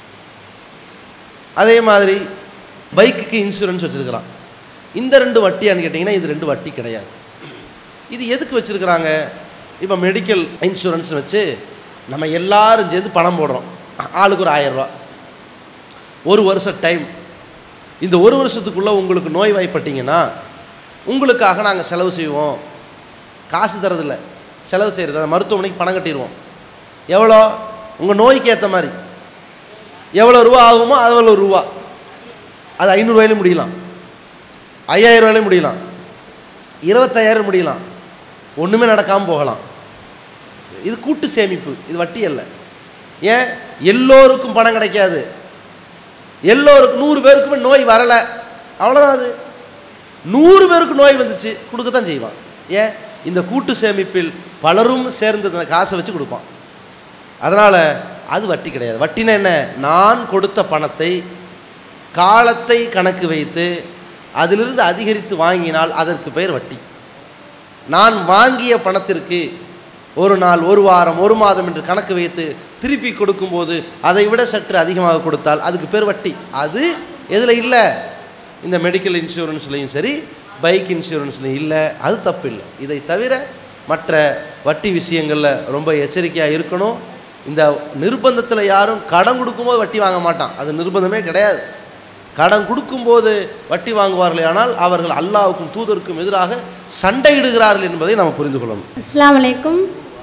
அதே மாதிரி பைக்குக்கு இன்சூரன்ஸ் வச்சுருக்கிறான் இந்த ரெண்டு வட்டியான்னு கேட்டிங்கன்னா இது ரெண்டு வட்டி கிடையாது இது எதுக்கு வச்சுருக்கிறாங்க இப்போ மெடிக்கல் இன்சூரன்ஸ் வச்சு நம்ம எல்லாரும் சேர்ந்து பணம் போடுறோம் ஆளுக்கு ஒரு ஆயிரரூவா ஒரு வருஷம் டைம் இந்த ஒரு வருஷத்துக்குள்ளே உங்களுக்கு நோய் வாய்ப்பட்டீங்கன்னா உங்களுக்காக நாங்கள் செலவு செய்வோம் காசு தரதில்ல செலவு செய்கிறது மருத்துவமனைக்கு பணம் கட்டிடுவோம் எவ்வளோ உங்கள் நோய்க்கு ஏற்ற மாதிரி எவ்வளோ ரூபா ஆகுமோ அவ்வளோ ரூபா அது ஐநூறுரூவாயிலும் முடியலாம் ஐயாயிரம் ரூபாயிலும் முடியலாம் இருபத்தாயிரம் முடியலாம் ஒன்றுமே நடக்காமல் போகலாம் இது கூட்டு சேமிப்பு இது வட்டி அல்ல ஏன் எல்லோருக்கும் பணம் கிடைக்காது எல்லோருக்கும் நூறு பேருக்குமே நோய் வரலை அவ்வளோதான் அது நூறு பேருக்கு நோய் வந்துச்சு கொடுக்கத்தான் செய்வான் ஏன் இந்த கூட்டு சேமிப்பில் பலரும் சேர்ந்து அந்த காசை வச்சு கொடுப்பான் அதனால் அது வட்டி கிடையாது வட்டினா என்ன நான் கொடுத்த பணத்தை காலத்தை கணக்கு வைத்து அதிலிருந்து அதிகரித்து வாங்கினால் அதற்கு பெயர் வட்டி நான் வாங்கிய பணத்திற்கு ஒரு நாள் ஒரு வாரம் ஒரு மாதம் என்று கணக்கு வைத்து திருப்பி கொடுக்கும்போது அதை விட சற்று அதிகமாக கொடுத்தால் அதுக்கு பேர் வட்டி அது எதில் இல்லை இந்த மெடிக்கல் இன்சூரன்ஸ்லையும் சரி பைக் இன்சூரன்ஸ்லையும் இல்லை அது தப்பு இல்லை இதை தவிர மற்ற வட்டி விஷயங்களில் ரொம்ப எச்சரிக்கையாக இருக்கணும் இந்த நிர்பந்தத்தில் யாரும் கடன் கொடுக்கும்போது வட்டி வாங்க மாட்டான் அது நிர்பந்தமே கிடையாது கடன் கொடுக்கும்போது வட்டி வாங்குவார்களே ஆனால் அவர்கள் அல்லாவுக்கும் தூதருக்கும் எதிராக சண்டையிடுகிறார்கள் என்பதை நாம் புரிந்து கொள்ளணும் அஸ்ஸலாமு அலைக்கும்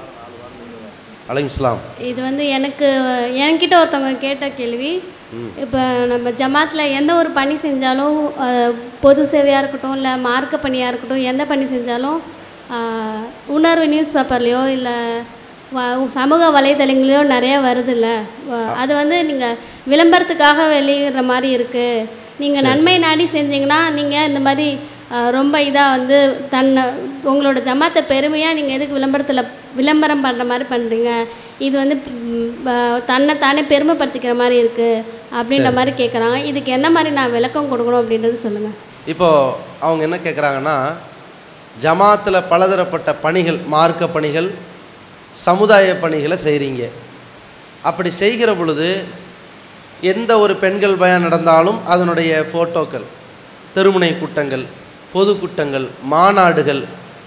அலைம் இஸ்லாம் இது வந்து எனக்கு என்கிட்ட ஒருத்தவங்க கேட்ட கேள்வி இப்போ நம்ம ஜமாத்தில் எந்த ஒரு பணி செஞ்சாலும் அஹ், பொது சேவையாக இருக்கட்டும் இல்லை மார்க்க பணியாக இருக்கட்டும் எந்த பணி செஞ்சாலும் ஆஹ், உணர்வு நியூஸ் பேப்பர்லேயோ இல்லை சமூக வலைதளங்களையோ நிறைய வருதுல்ல வ- அது வந்து நீங்கள் விளம்பரத்துக்காக வெளியிடுற மாதிரி இருக்குது நீங்கள் நன்மை நாடி செஞ்சீங்கன்னா நீங்கள் இந்த மாதிரி ஆஹ், ரொம்ப இதாக வந்து தன்னை உங்களோட ஜமாத்தை பெருமையாக நீங்கள் எதுக்கு விளம்பரத்தில் விளம்பரம் பண்ணுற மாதிரி பண்ணுறீங்க இது வந்து ம், ப- தன்னை தானே பெருமைப்படுத்திக்கிற மாதிரி இருக்குது அப்படின்ற மாதிரி கேட்குறாங்க இதுக்கு என்ன மாதிரி நான் விளக்கம் கொடுக்கணும் அப்படின்றது சொல்லுங்கள் இப்போது அவங்க என்ன கேட்குறாங்கன்னா ஜமாத்தில் பலதரப்பட்ட பணிகள் மார்க்க பணிகள் சமுதாய பணிகளை செய்கிறீங்க அப்படி செய்கிற பொழுது எந்த ஒரு பெண்கள் பயம் நடந்தாலும் அதனுடைய ஃபோட்டோக்கள் தெருமுனை கூட்டங்கள் பொதுக்கூட்டங்கள் மாநாடுகள்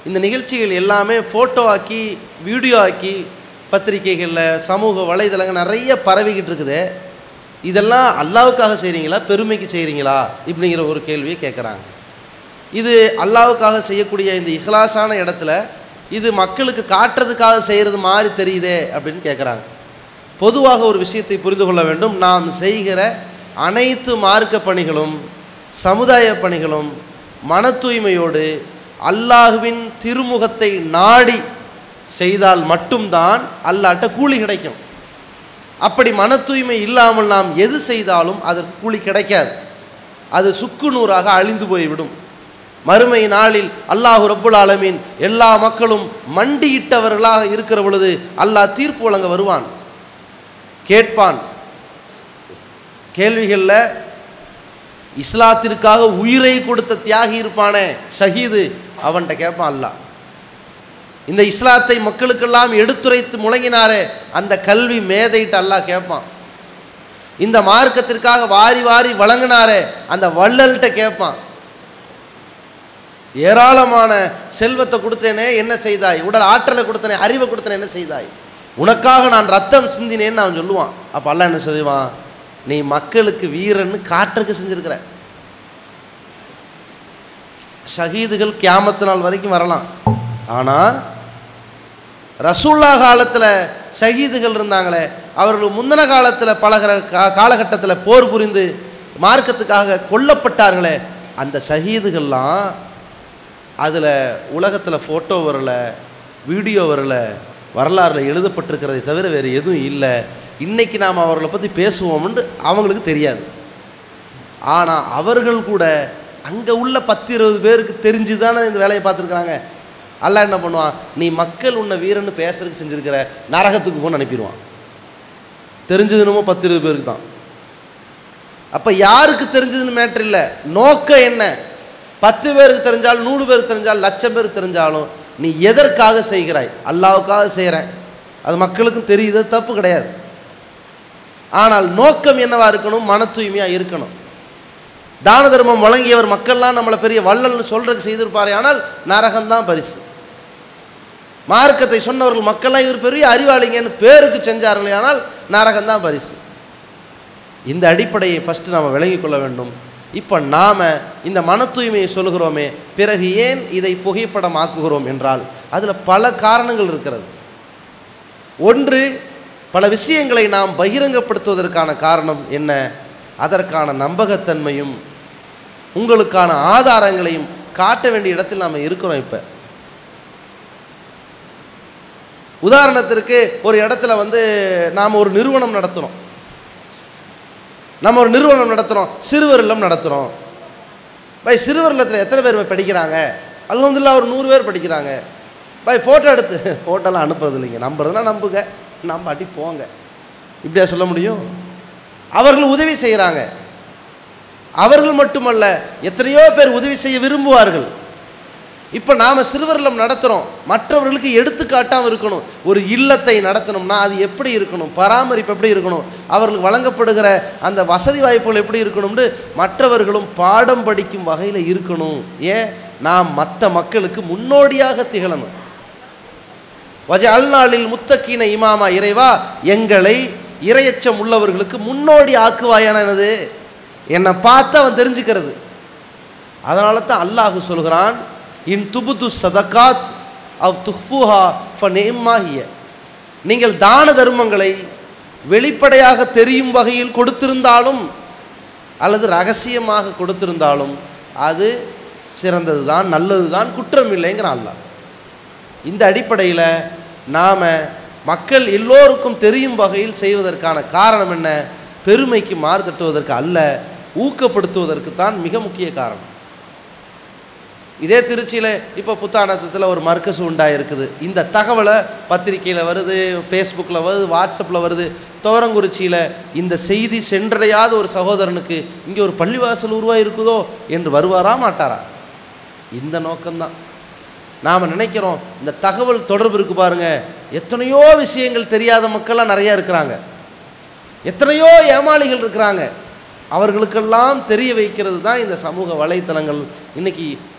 இந்த நிகழ்ச்சிகள் எல்லாமே ஃபோட்டோ ஆக்கி வீடியோ ஆக்கி பத்திரிக்கைகளில் சமூக வலைதளங்கள் நிறைய பரவிக்கிட்டு இருக்குது இதெல்லாம் அல்லாவுக்காக செய்கிறீங்களா பெருமைக்கு செய்கிறீங்களா இப்படிங்கிற ஒரு கேள்வியை கேட்குறாங்க இது அல்லாவுக்காக செய்யக்கூடிய இந்த இஹ்லாஸான இடத்துல இது மக்களுக்கு காட்டுறதுக்காக செய்கிறது மாதிரி தெரியுதே அப்படின்னு கேட்குறாங்க பொதுவாக ஒரு விஷயத்தை புரிந்து கொள்ள வேண்டும் நாம் செய்கிற அனைத்து மார்க்க பணிகளும் சமுதாய பணிகளும் மன தூய்மையோடு அல்லாஹுவின் திருமுகத்தை நாடி செய்தால் மட்டும்தான் அல்லாட்ட கூலி கிடைக்கும் அப்படி மன தூய்மை இல்லாமல் நாம் எது செய்தாலும் அதற்கு கூலி கிடைக்காது அது சுக்கு நூறாக அழிந்து போய்விடும் மறுமை நாளில் அல்லாஹ் ரப்புல் ஆலமீன் எல்லா மக்களும் மண்டியிட்டவர்களாக இருக்கிற பொழுது அல்லாஹ் தீர்ப்பு வழங்க வருவான் கேட்பான் கேள்விகளில் இஸ்லாத்திற்காக உயிரை கொடுத்த தியாகி இருப்பானே ஷஹீது அவன்கிட்ட கேட்பான் அல்லாஹ் இந்த இஸ்லாத்தை மக்களுக்கெல்லாம் எடுத்துரைத்து முழங்கினாரே அந்த கல்வி மேதைட்டு அல்லாஹ் கேட்பான் இந்த மார்க்கத்திற்காக வாரி வாரி வழங்கினாரே அந்த வள்ளல்கிட்ட கேட்பான் ஏராளமான செல்வத்தை கொடுத்தேனே என்ன செய்தாய் உடல் ஆற்றலை கொடுத்தனே அறிவை கொடுத்தனே என்ன செய்தாய் உனக்காக நான் ரத்தம் சிந்தினேன்னு அவன் சொல்லுவான் அப்போ அல்லாஹ் என்ன சொல்லுவான் நீ மக்களுக்கு வீரன்னு காட்டுறதுக்கு செஞ்சிருக்கிற ஷஹீதுகள் கியாமத்து நாள் வரைக்கும் வரலாம் ஆனால் ரசூல்லா காலத்தில் ஷஹீதுகள் இருந்தாங்களே அவர்கள் முந்தின காலத்தில் பழகிற கா காலகட்டத்தில் போர் புரிந்து மார்க்கத்துக்காக கொல்லப்பட்டார்களே அந்த ஷஹீதுகள்லாம் அதில் உலகத்தில் ஃபோட்டோ வரல வீடியோ வரல வரலாறில் எழுதப்பட்டிருக்கிறதை தவிர வேறு எதுவும் இல்லை இன்னைக்கு நாம் அவர்களை பற்றி பேசுவோம்னு அவங்களுக்கு தெரியாது ஆனால் அவர்கள் கூட அங்கே உள்ள பத்து இருபது பேருக்கு தெரிஞ்சு தானே இந்த வேலையை பார்த்துருக்குறாங்க அல்லாஹ் என்ன பண்ணுவான் நீ மக்கள் உன்னை வீரன்னு பேசுறதுக்கு செஞ்சுருக்கிற நரகத்துக்கு போன்னு அனுப்பிடுவான் தெரிஞ்சது என்னமோ பத்து இருபது பேருக்கு தான் அப்போ யாருக்கு தெரிஞ்சதுன்னு மேட்ரு இல்லை நோக்கம் என்ன பத்து பேருக்கு தெரிஞ்சாலும் நூறு பேருக்கு தெரிஞ்சாலும் லட்சம் பேருக்கு தெரிஞ்சாலும் நீ எதற்காக செய்கிறாய் அல்லாவுக்காக செய்கிறேன் அது மக்களுக்கும் தெரியுது தப்பு கிடையாது ஆனால் நோக்கம் என்னவா இருக்கணும் மன தூய்மையாக இருக்கணும் தான தர்மம் வழங்கியவர் மக்கள்லாம் நம்மளை பெரிய வள்ளல்னு சொல்றதுக்கு செய்திருப்பாரே ஆனால் நரகம்தான் பரிசு மார்க்கத்தை சொன்னவர்கள் மக்கள்லாம் இவர் பெரிய அறிவாளிங்கன்னு பேருக்கு செஞ்சார்களே ஆனால் நரகம்தான் பரிசு இந்த அடிப்படையை ஃபஸ்ட்டு நாம் விளங்கிக் கொள்ள வேண்டும் இப்போ நாம் இந்த மன தூய்மையை சொல்கிறோமே பிறகு ஏன் இதை புகைப்படம் ஆக்குகிறோம் என்றால் அதில் பல காரணங்கள் இருக்கிறது ஒன்று பல விஷயங்களை நாம் பகிரங்கப்படுத்துவதற்கான காரணம் என்ன அதற்கான நம்பகத்தன்மையும் உங்களுக்கான ஆதாரங்களையும் காட்ட வேண்டிய இடத்தில் நாம் இருக்கிறோம் இப்போ உதாரணத்திற்கு ஒரு இடத்துல வந்து நாம் ஒரு நிறுவனம் நடத்துகிறோம் நம்ம ஒரு நிறுவனம் நடத்துகிறோம் சிறுவர் இல்லம் நடத்துகிறோம் பை சிறுவர் இல்லத்தில் எத்தனை பேர் போய் படிக்கிறாங்க அல்ஹம்துலில்லாஹ் ஒரு நூறு பேர் படிக்கிறாங்க பை ஃபோட்டோ எடுத்து ஃபோட்டோலாம் அனுப்புறது இல்லைங்க நம்புறதுனா நம்புங்க நம்பாட்டி போங்க இப்படியா சொல்ல முடியும் அவர்கள் உதவி செய்கிறாங்க அவர்கள் மட்டுமல்ல எத்தனையோ பேர் உதவி செய்ய விரும்புவார்கள் இப்போ நாம் சிறுவர்லம் நடத்துகிறோம் மற்றவர்களுக்கு எடுத்துக்காட்டாமல் இருக்கணும் ஒரு இல்லத்தை நடத்தணும்னா அது எப்படி இருக்கணும் பராமரிப்பு எப்படி இருக்கணும் அவர்களுக்கு வழங்கப்படுகிற அந்த வசதி வாய்ப்புகள் எப்படி இருக்கணும்னு மற்றவர்களும் பாடம் படிக்கும் வகையில் இருக்கணும் ஏன் நாம் மற்ற மக்களுக்கு முன்னோடியாக திகழணும் வஜ அல்நாளில் முத்தக்கீன இமாமா இறைவா எங்களை இரையச்சம் உள்ளவர்களுக்கு முன்னோடி ஆக்குவாயானது என்னை பார்த்து அவன் தெரிஞ்சுக்கிறது அதனால தான் அல்லாஹ் சொல்கிறான் இன் துபுது சதகாத் அவ் துஃபுஹா ஃபனேம்மாஹிய நீங்கள் தான தர்மங்களை வெளிப்படையாக தெரியும் வகையில் கொடுத்திருந்தாலும் அல்லது ரகசியமாக கொடுத்திருந்தாலும் அது சிறந்தது தான் நல்லது தான் குற்றம் இல்லைங்கிறான் அல்லாஹ் இந்த அடிப்படையில் நாம் மக்கள் எல்லோருக்கும் தெரியும் வகையில் செய்வதற்கான காரணம் என்ன பெருமைக்கு மாறுதட்டுவதற்கு அல்ல ஊக்கப்படுத்துவதற்கு தான் மிக முக்கிய காரணம் இதே திருச்சியில் இப்போ புத்தானத்தத்தில் ஒரு மர்க்கஸ் உண்டாயிருக்குது இந்த தகவலை பத்திரிக்கையில் வருது ஃபேஸ்புக்கில் வருது வாட்ஸ்அப்பில் வருது துவரங்குறிச்சியில் இந்த செய்தி சென்றடையாத ஒரு சகோதரனுக்கு இங்கே ஒரு பள்ளிவாசல் உருவாயிருக்குதோ என்று வருவாரா மாட்டாரா இந்த நோக்கம்தான் நாம் நினைக்கிறோம் இந்த தகவல் தொடர்பு இருக்கு பாருங்க எத்தனையோ விஷயங்கள் தெரியாத மக்கள்லாம் நிறையா இருக்கிறாங்க எத்தனையோ ஏமாளிகள் இருக்கிறாங்க அவர்களுக்கெல்லாம் தெரிய வைக்கிறது தான் இந்த சமூக வலைத்தளங்கள் இன்னைக்கு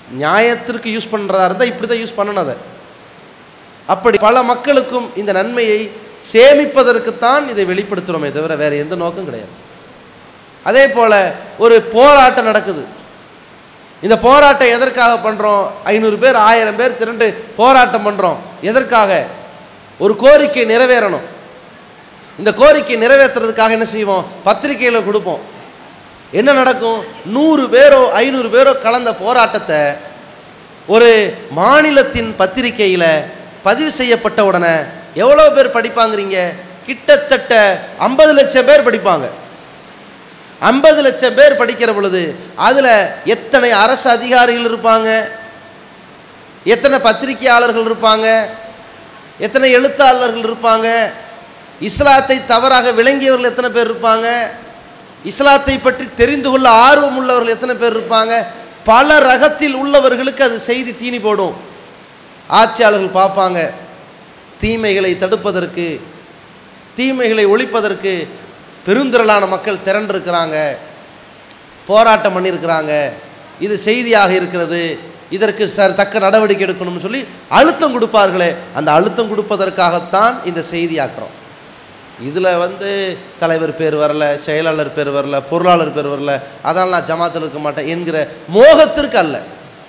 நியாயத்திற்கு யூஸ் பண்ணுறதா இருந்தால் இப்படி தான் யூஸ் பண்ணணும் அதை அப்படி பல மக்களுக்கும் இந்த நன்மையை சேமிப்பதற்குத்தான் இதை வெளிப்படுத்துகிறோமே தவிர வேறு எந்த நோக்கம் கிடையாது அதே போல் ஒரு போராட்டம் நடக்குது இந்த போராட்டம் எதற்காக பண்ணுறோம் ஐநூறு பேர் ஆயிரம் பேர் திரண்டு போராட்டம் பண்ணுறோம் எதற்காக ஒரு கோரிக்கை நிறைவேறணும் இந்த கோரிக்கை நிறைவேற்றுறதுக்காக என்ன செய்வோம் பத்திரிக்கையில் கொடுப்போம் என்ன நடக்கும் நூறு பேரோ ஐநூறு பேரோ கலந்த போராட்டத்தை ஒரு மாநிலத்தின் பத்திரிக்கையில் பதிவு செய்யப்பட்ட உடனே எவ்வளோ பேர் படிப்பாங்கிறீங்க கிட்டத்தட்ட ஐம்பது லட்சம் பேர் படிப்பாங்க ஐம்பது லட்சம் பேர் படிக்கிற பொழுது அதில் எத்தனை அரசு அதிகாரிகள் இருப்பாங்க எத்தனை பத்திரிகையாளர்கள் இருப்பாங்க எத்தனை எழுத்தாளர்கள் இருப்பாங்க இஸ்லாத்தை தவறாக விளங்கியவர்கள் எத்தனை பேர் இருப்பாங்க இஸ்லாத்தை பற்றி தெரிந்து கொள்ள ஆர்வம் உள்ளவர்கள் எத்தனை பேர் இருப்பாங்க பல ரகத்தில் உள்ளவர்களுக்கு அது செய்தி தீனி போடும் ஆட்சியாளர்கள் பார்ப்பாங்க தீமைகளை தடுப்பதற்கு தீமைகளை ஒழிப்பதற்கு பெருந்திரளான மக்கள் திரண்டிருக்கிறாங்க போராட்டம் பண்ணியிருக்கிறாங்க இது செய்தியாக இருக்கிறது இதற்கு சார் தக்க நடவடிக்கை எடுக்கணும்னு சொல்லி அழுத்தம் கொடுப்பார்களே அந்த அழுத்தம் கொடுப்பதற்காகத்தான் இந்த செய்தியாக்குறோம் இதில் வந்து தலைவர் பேர் வரல செயலாளர் பேர் வரல பொருளாளர் பேர் வரல அதனால் நான் ஜமாத்தில் இருக்க மாட்டேன் என்கிற மோகத்திற்கு அல்ல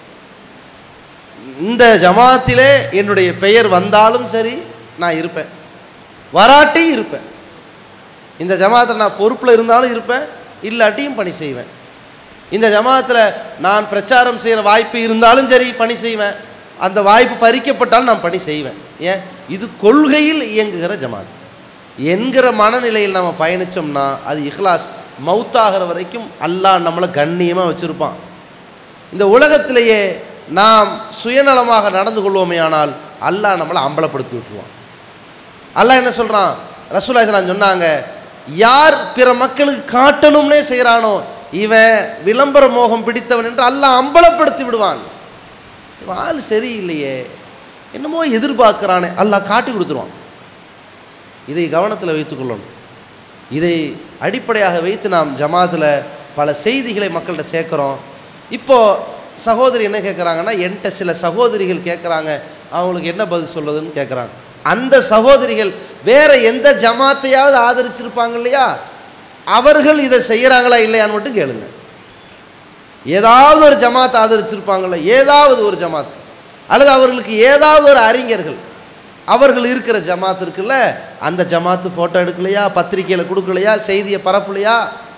இந்த ஜமாத்திலே என்னுடைய பெயர் வந்தாலும் சரி நான் இருப்பேன் வராட்டி இருப்பேன் இந்த ஜமாத்தில் நான் பொறுப்பில் இருந்தாலும் இருப்பேன் இல்லாட்டியும் பணி செய்வேன் இந்த ஜமாத்தில் நான் பிரச்சாரம் செய்கிற வாய்ப்பு இருந்தாலும் சரி பணி செய்வேன் அந்த வாய்ப்பு பறிக்கப்பட்டாலும் நான் பணி செய்வேன் ஏன் இது கொள்கையில் இயங்குகிற ஜமாத் என்கிற மனநிலையில் நம்ம பயணித்தோம்னா அது இஹ்லாஸ் மௌத்தாகிற வரைக்கும் அல்லாஹ் நம்மளை கண்ணியமாக வச்சுருப்பான் இந்த உலகத்திலேயே நாம் சுயநலமாக நடந்து கொள்வோமே ஆனால் அல்லாஹ் நம்மளை அம்பலப்படுத்தி விட்டுருவான் அல்லாஹ் என்ன சொல்கிறான் ரசூலாசலாம் சொன்னாங்க யார் பிற மக்களுக்கு காட்டணும்னே செய்கிறானோ இவன் விளம்பர மோகம் பிடித்தவன் என்று அல்லாஹ் அம்பலப்படுத்தி விடுவான் இவன் ஆள் சரியில்லையே என்னமோ எதிர்பார்க்குறானே அல்லாஹ் காட்டி கொடுத்துருவான் இதை கவனத்தில் வைத்துக்கொள்ளணும் இதை அடிப்படையாக வைத்து நாம் ஜமாத்தில் பல செய்திகளை மக்கள்கிட்ட சேர்க்குறோம் இப்போது சகோதரி என்ன கேட்குறாங்கன்னா என்கிட்ட சில சகோதரிகள் கேட்குறாங்க அவங்களுக்கு என்ன பதில் சொல்லுதுன்னு கேட்குறாங்க அந்த சகோதரிகள் வேற எந்த ஜமாத்தையாவது ஆதரிச்சிருப்பாங்க இல்லையா அவர்கள் இதை செய்கிறாங்களா இல்லையான்னு மட்டும் கேளுங்க ஏதாவது ஒரு ஜமாத் ஆதரிச்சிருப்பாங்கல்ல ஏதாவது ஒரு ஜமாத் அல்லது அவர்களுக்கு ஏதாவது ஒரு அறிஞர்கள் அவர்கள் இருக்கிற ஜமாத் இருக்குல்ல அந்த ஜமாத்து ஃபோட்டோ எடுக்கலையா பத்திரிக்கையில் கொடுக்கலையா செய்தியை பரப்பலையா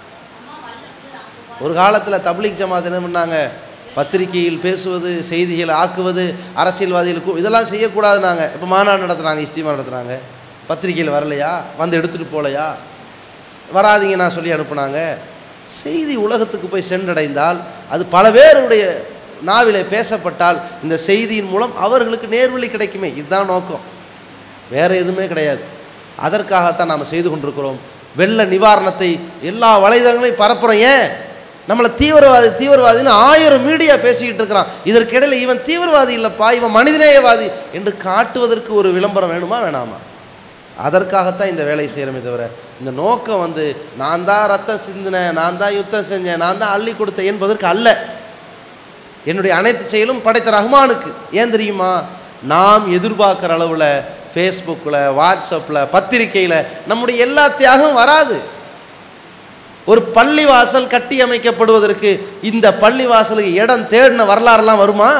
ஒரு காலத்தில் தப்லீக் ஜமாத் என்ன பண்ணாங்க பத்திரிகையில் பேசுவது செய்திகளை ஆக்குவது அரசியல்வாதிகளுக்கு இதெல்லாம் செய்யக்கூடாதுனாங்க இப்போ மாநாடு நடத்துனாங்க இஸ்திமா நடத்துனாங்க பத்திரிகையில் வரலையா வந்து எடுத்துகிட்டு போகலையா வராதீங்க நான் சொல்லி அனுப்புனாங்க செய்தி உலகத்துக்கு போய் சென்றடைந்தால் அது பல பேருடைய நாவிலே பேசப்பட்டால் இந்த செய்தியின் மூலம் அவர்களுக்கு நேர்வழி கிடைக்குமே இதுதான் நோக்கம் வேறு எதுவுமே கிடையாது அதற்காகத்தான் நாம் செய்து கொண்டிருக்கிறோம் வெள்ள நிவாரணத்தை எல்லா வலைதளங்களையும் பரப்புகிறோம் ஏன் நம்மளை தீவிரவாதி தீவிரவாதின்னு ஆயிரம் மீடியா பேசிக்கிட்டு இருக்கிறான் இதற்கிடையில் இவன் தீவிரவாதி இல்லைப்பா இவன் மனிதநேயவாதி என்று காட்டுவதற்கு ஒரு விளம்பரம் வேணுமா வேணாமா அதற்காகத்தான் இந்த வேலையை செய்கிறோமே தவிர இந்த நோக்கம் வந்து நான் தான் ரத்தம் சிந்தினேன் நான் தான் யுத்தம் செஞ்சேன் நான் தான் அள்ளி கொடுத்தேன் என்பதற்கு அல்ல என்னுடைய அனைத்து செயலும் படைத்த ரஹ்மானுக்கு ஏன் தெரியுமா நாம் எதிர்பார்க்குற அளவில் ஃபேஸ்புக்கில் வாட்ஸ்அப்பில் பத்திரிக்கையில் நம்முடைய எல்லா தியாகம் வராது ஒரு பள்ளி வாசல் கட்டி அமைக்கப்படுவதற்கு இந்த பள்ளி வாசலுக்கு இடம் தேடின வரலாறுலாம் வருமா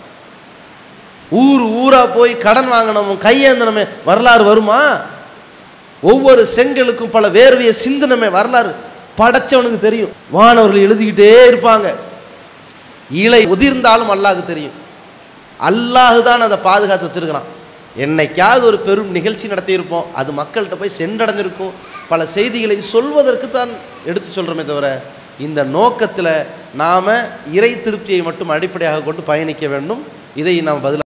ஊர் ஊரா போய் கடன் வாங்கினோம் கையேந்தனமே வரலாறு வருமா ஒவ்வொரு செங்கலுக்கும் பல வேர்வையை சிந்தனமே வரலாறு படைச்சவனுக்கு தெரியும் வானவர்கள் எழுதிக்கிட்டே இருப்பாங்க இலை உதிர்ந்தாலும் அல்லாஹ்க்கு தெரியும் அல்லாஹு தான் அதை பாதுகாத்து வச்சிருக்கிறான் என்னைக்காவது ஒரு பெரும் நிகழ்ச்சி நடத்தியிருப்போம் அது மக்கள்கிட்ட போய் சென்றடைஞ்சிருக்கும் பல செய்திகளை சொல்வதற்கு தான் எடுத்து சொல்கிறோமே தவிர இந்த நோக்கத்தில் நாம் இறை திருப்தியை மட்டும் அடிப்படையாக கொண்டு பயணிக்க வேண்டும் இதை நாம் பதில்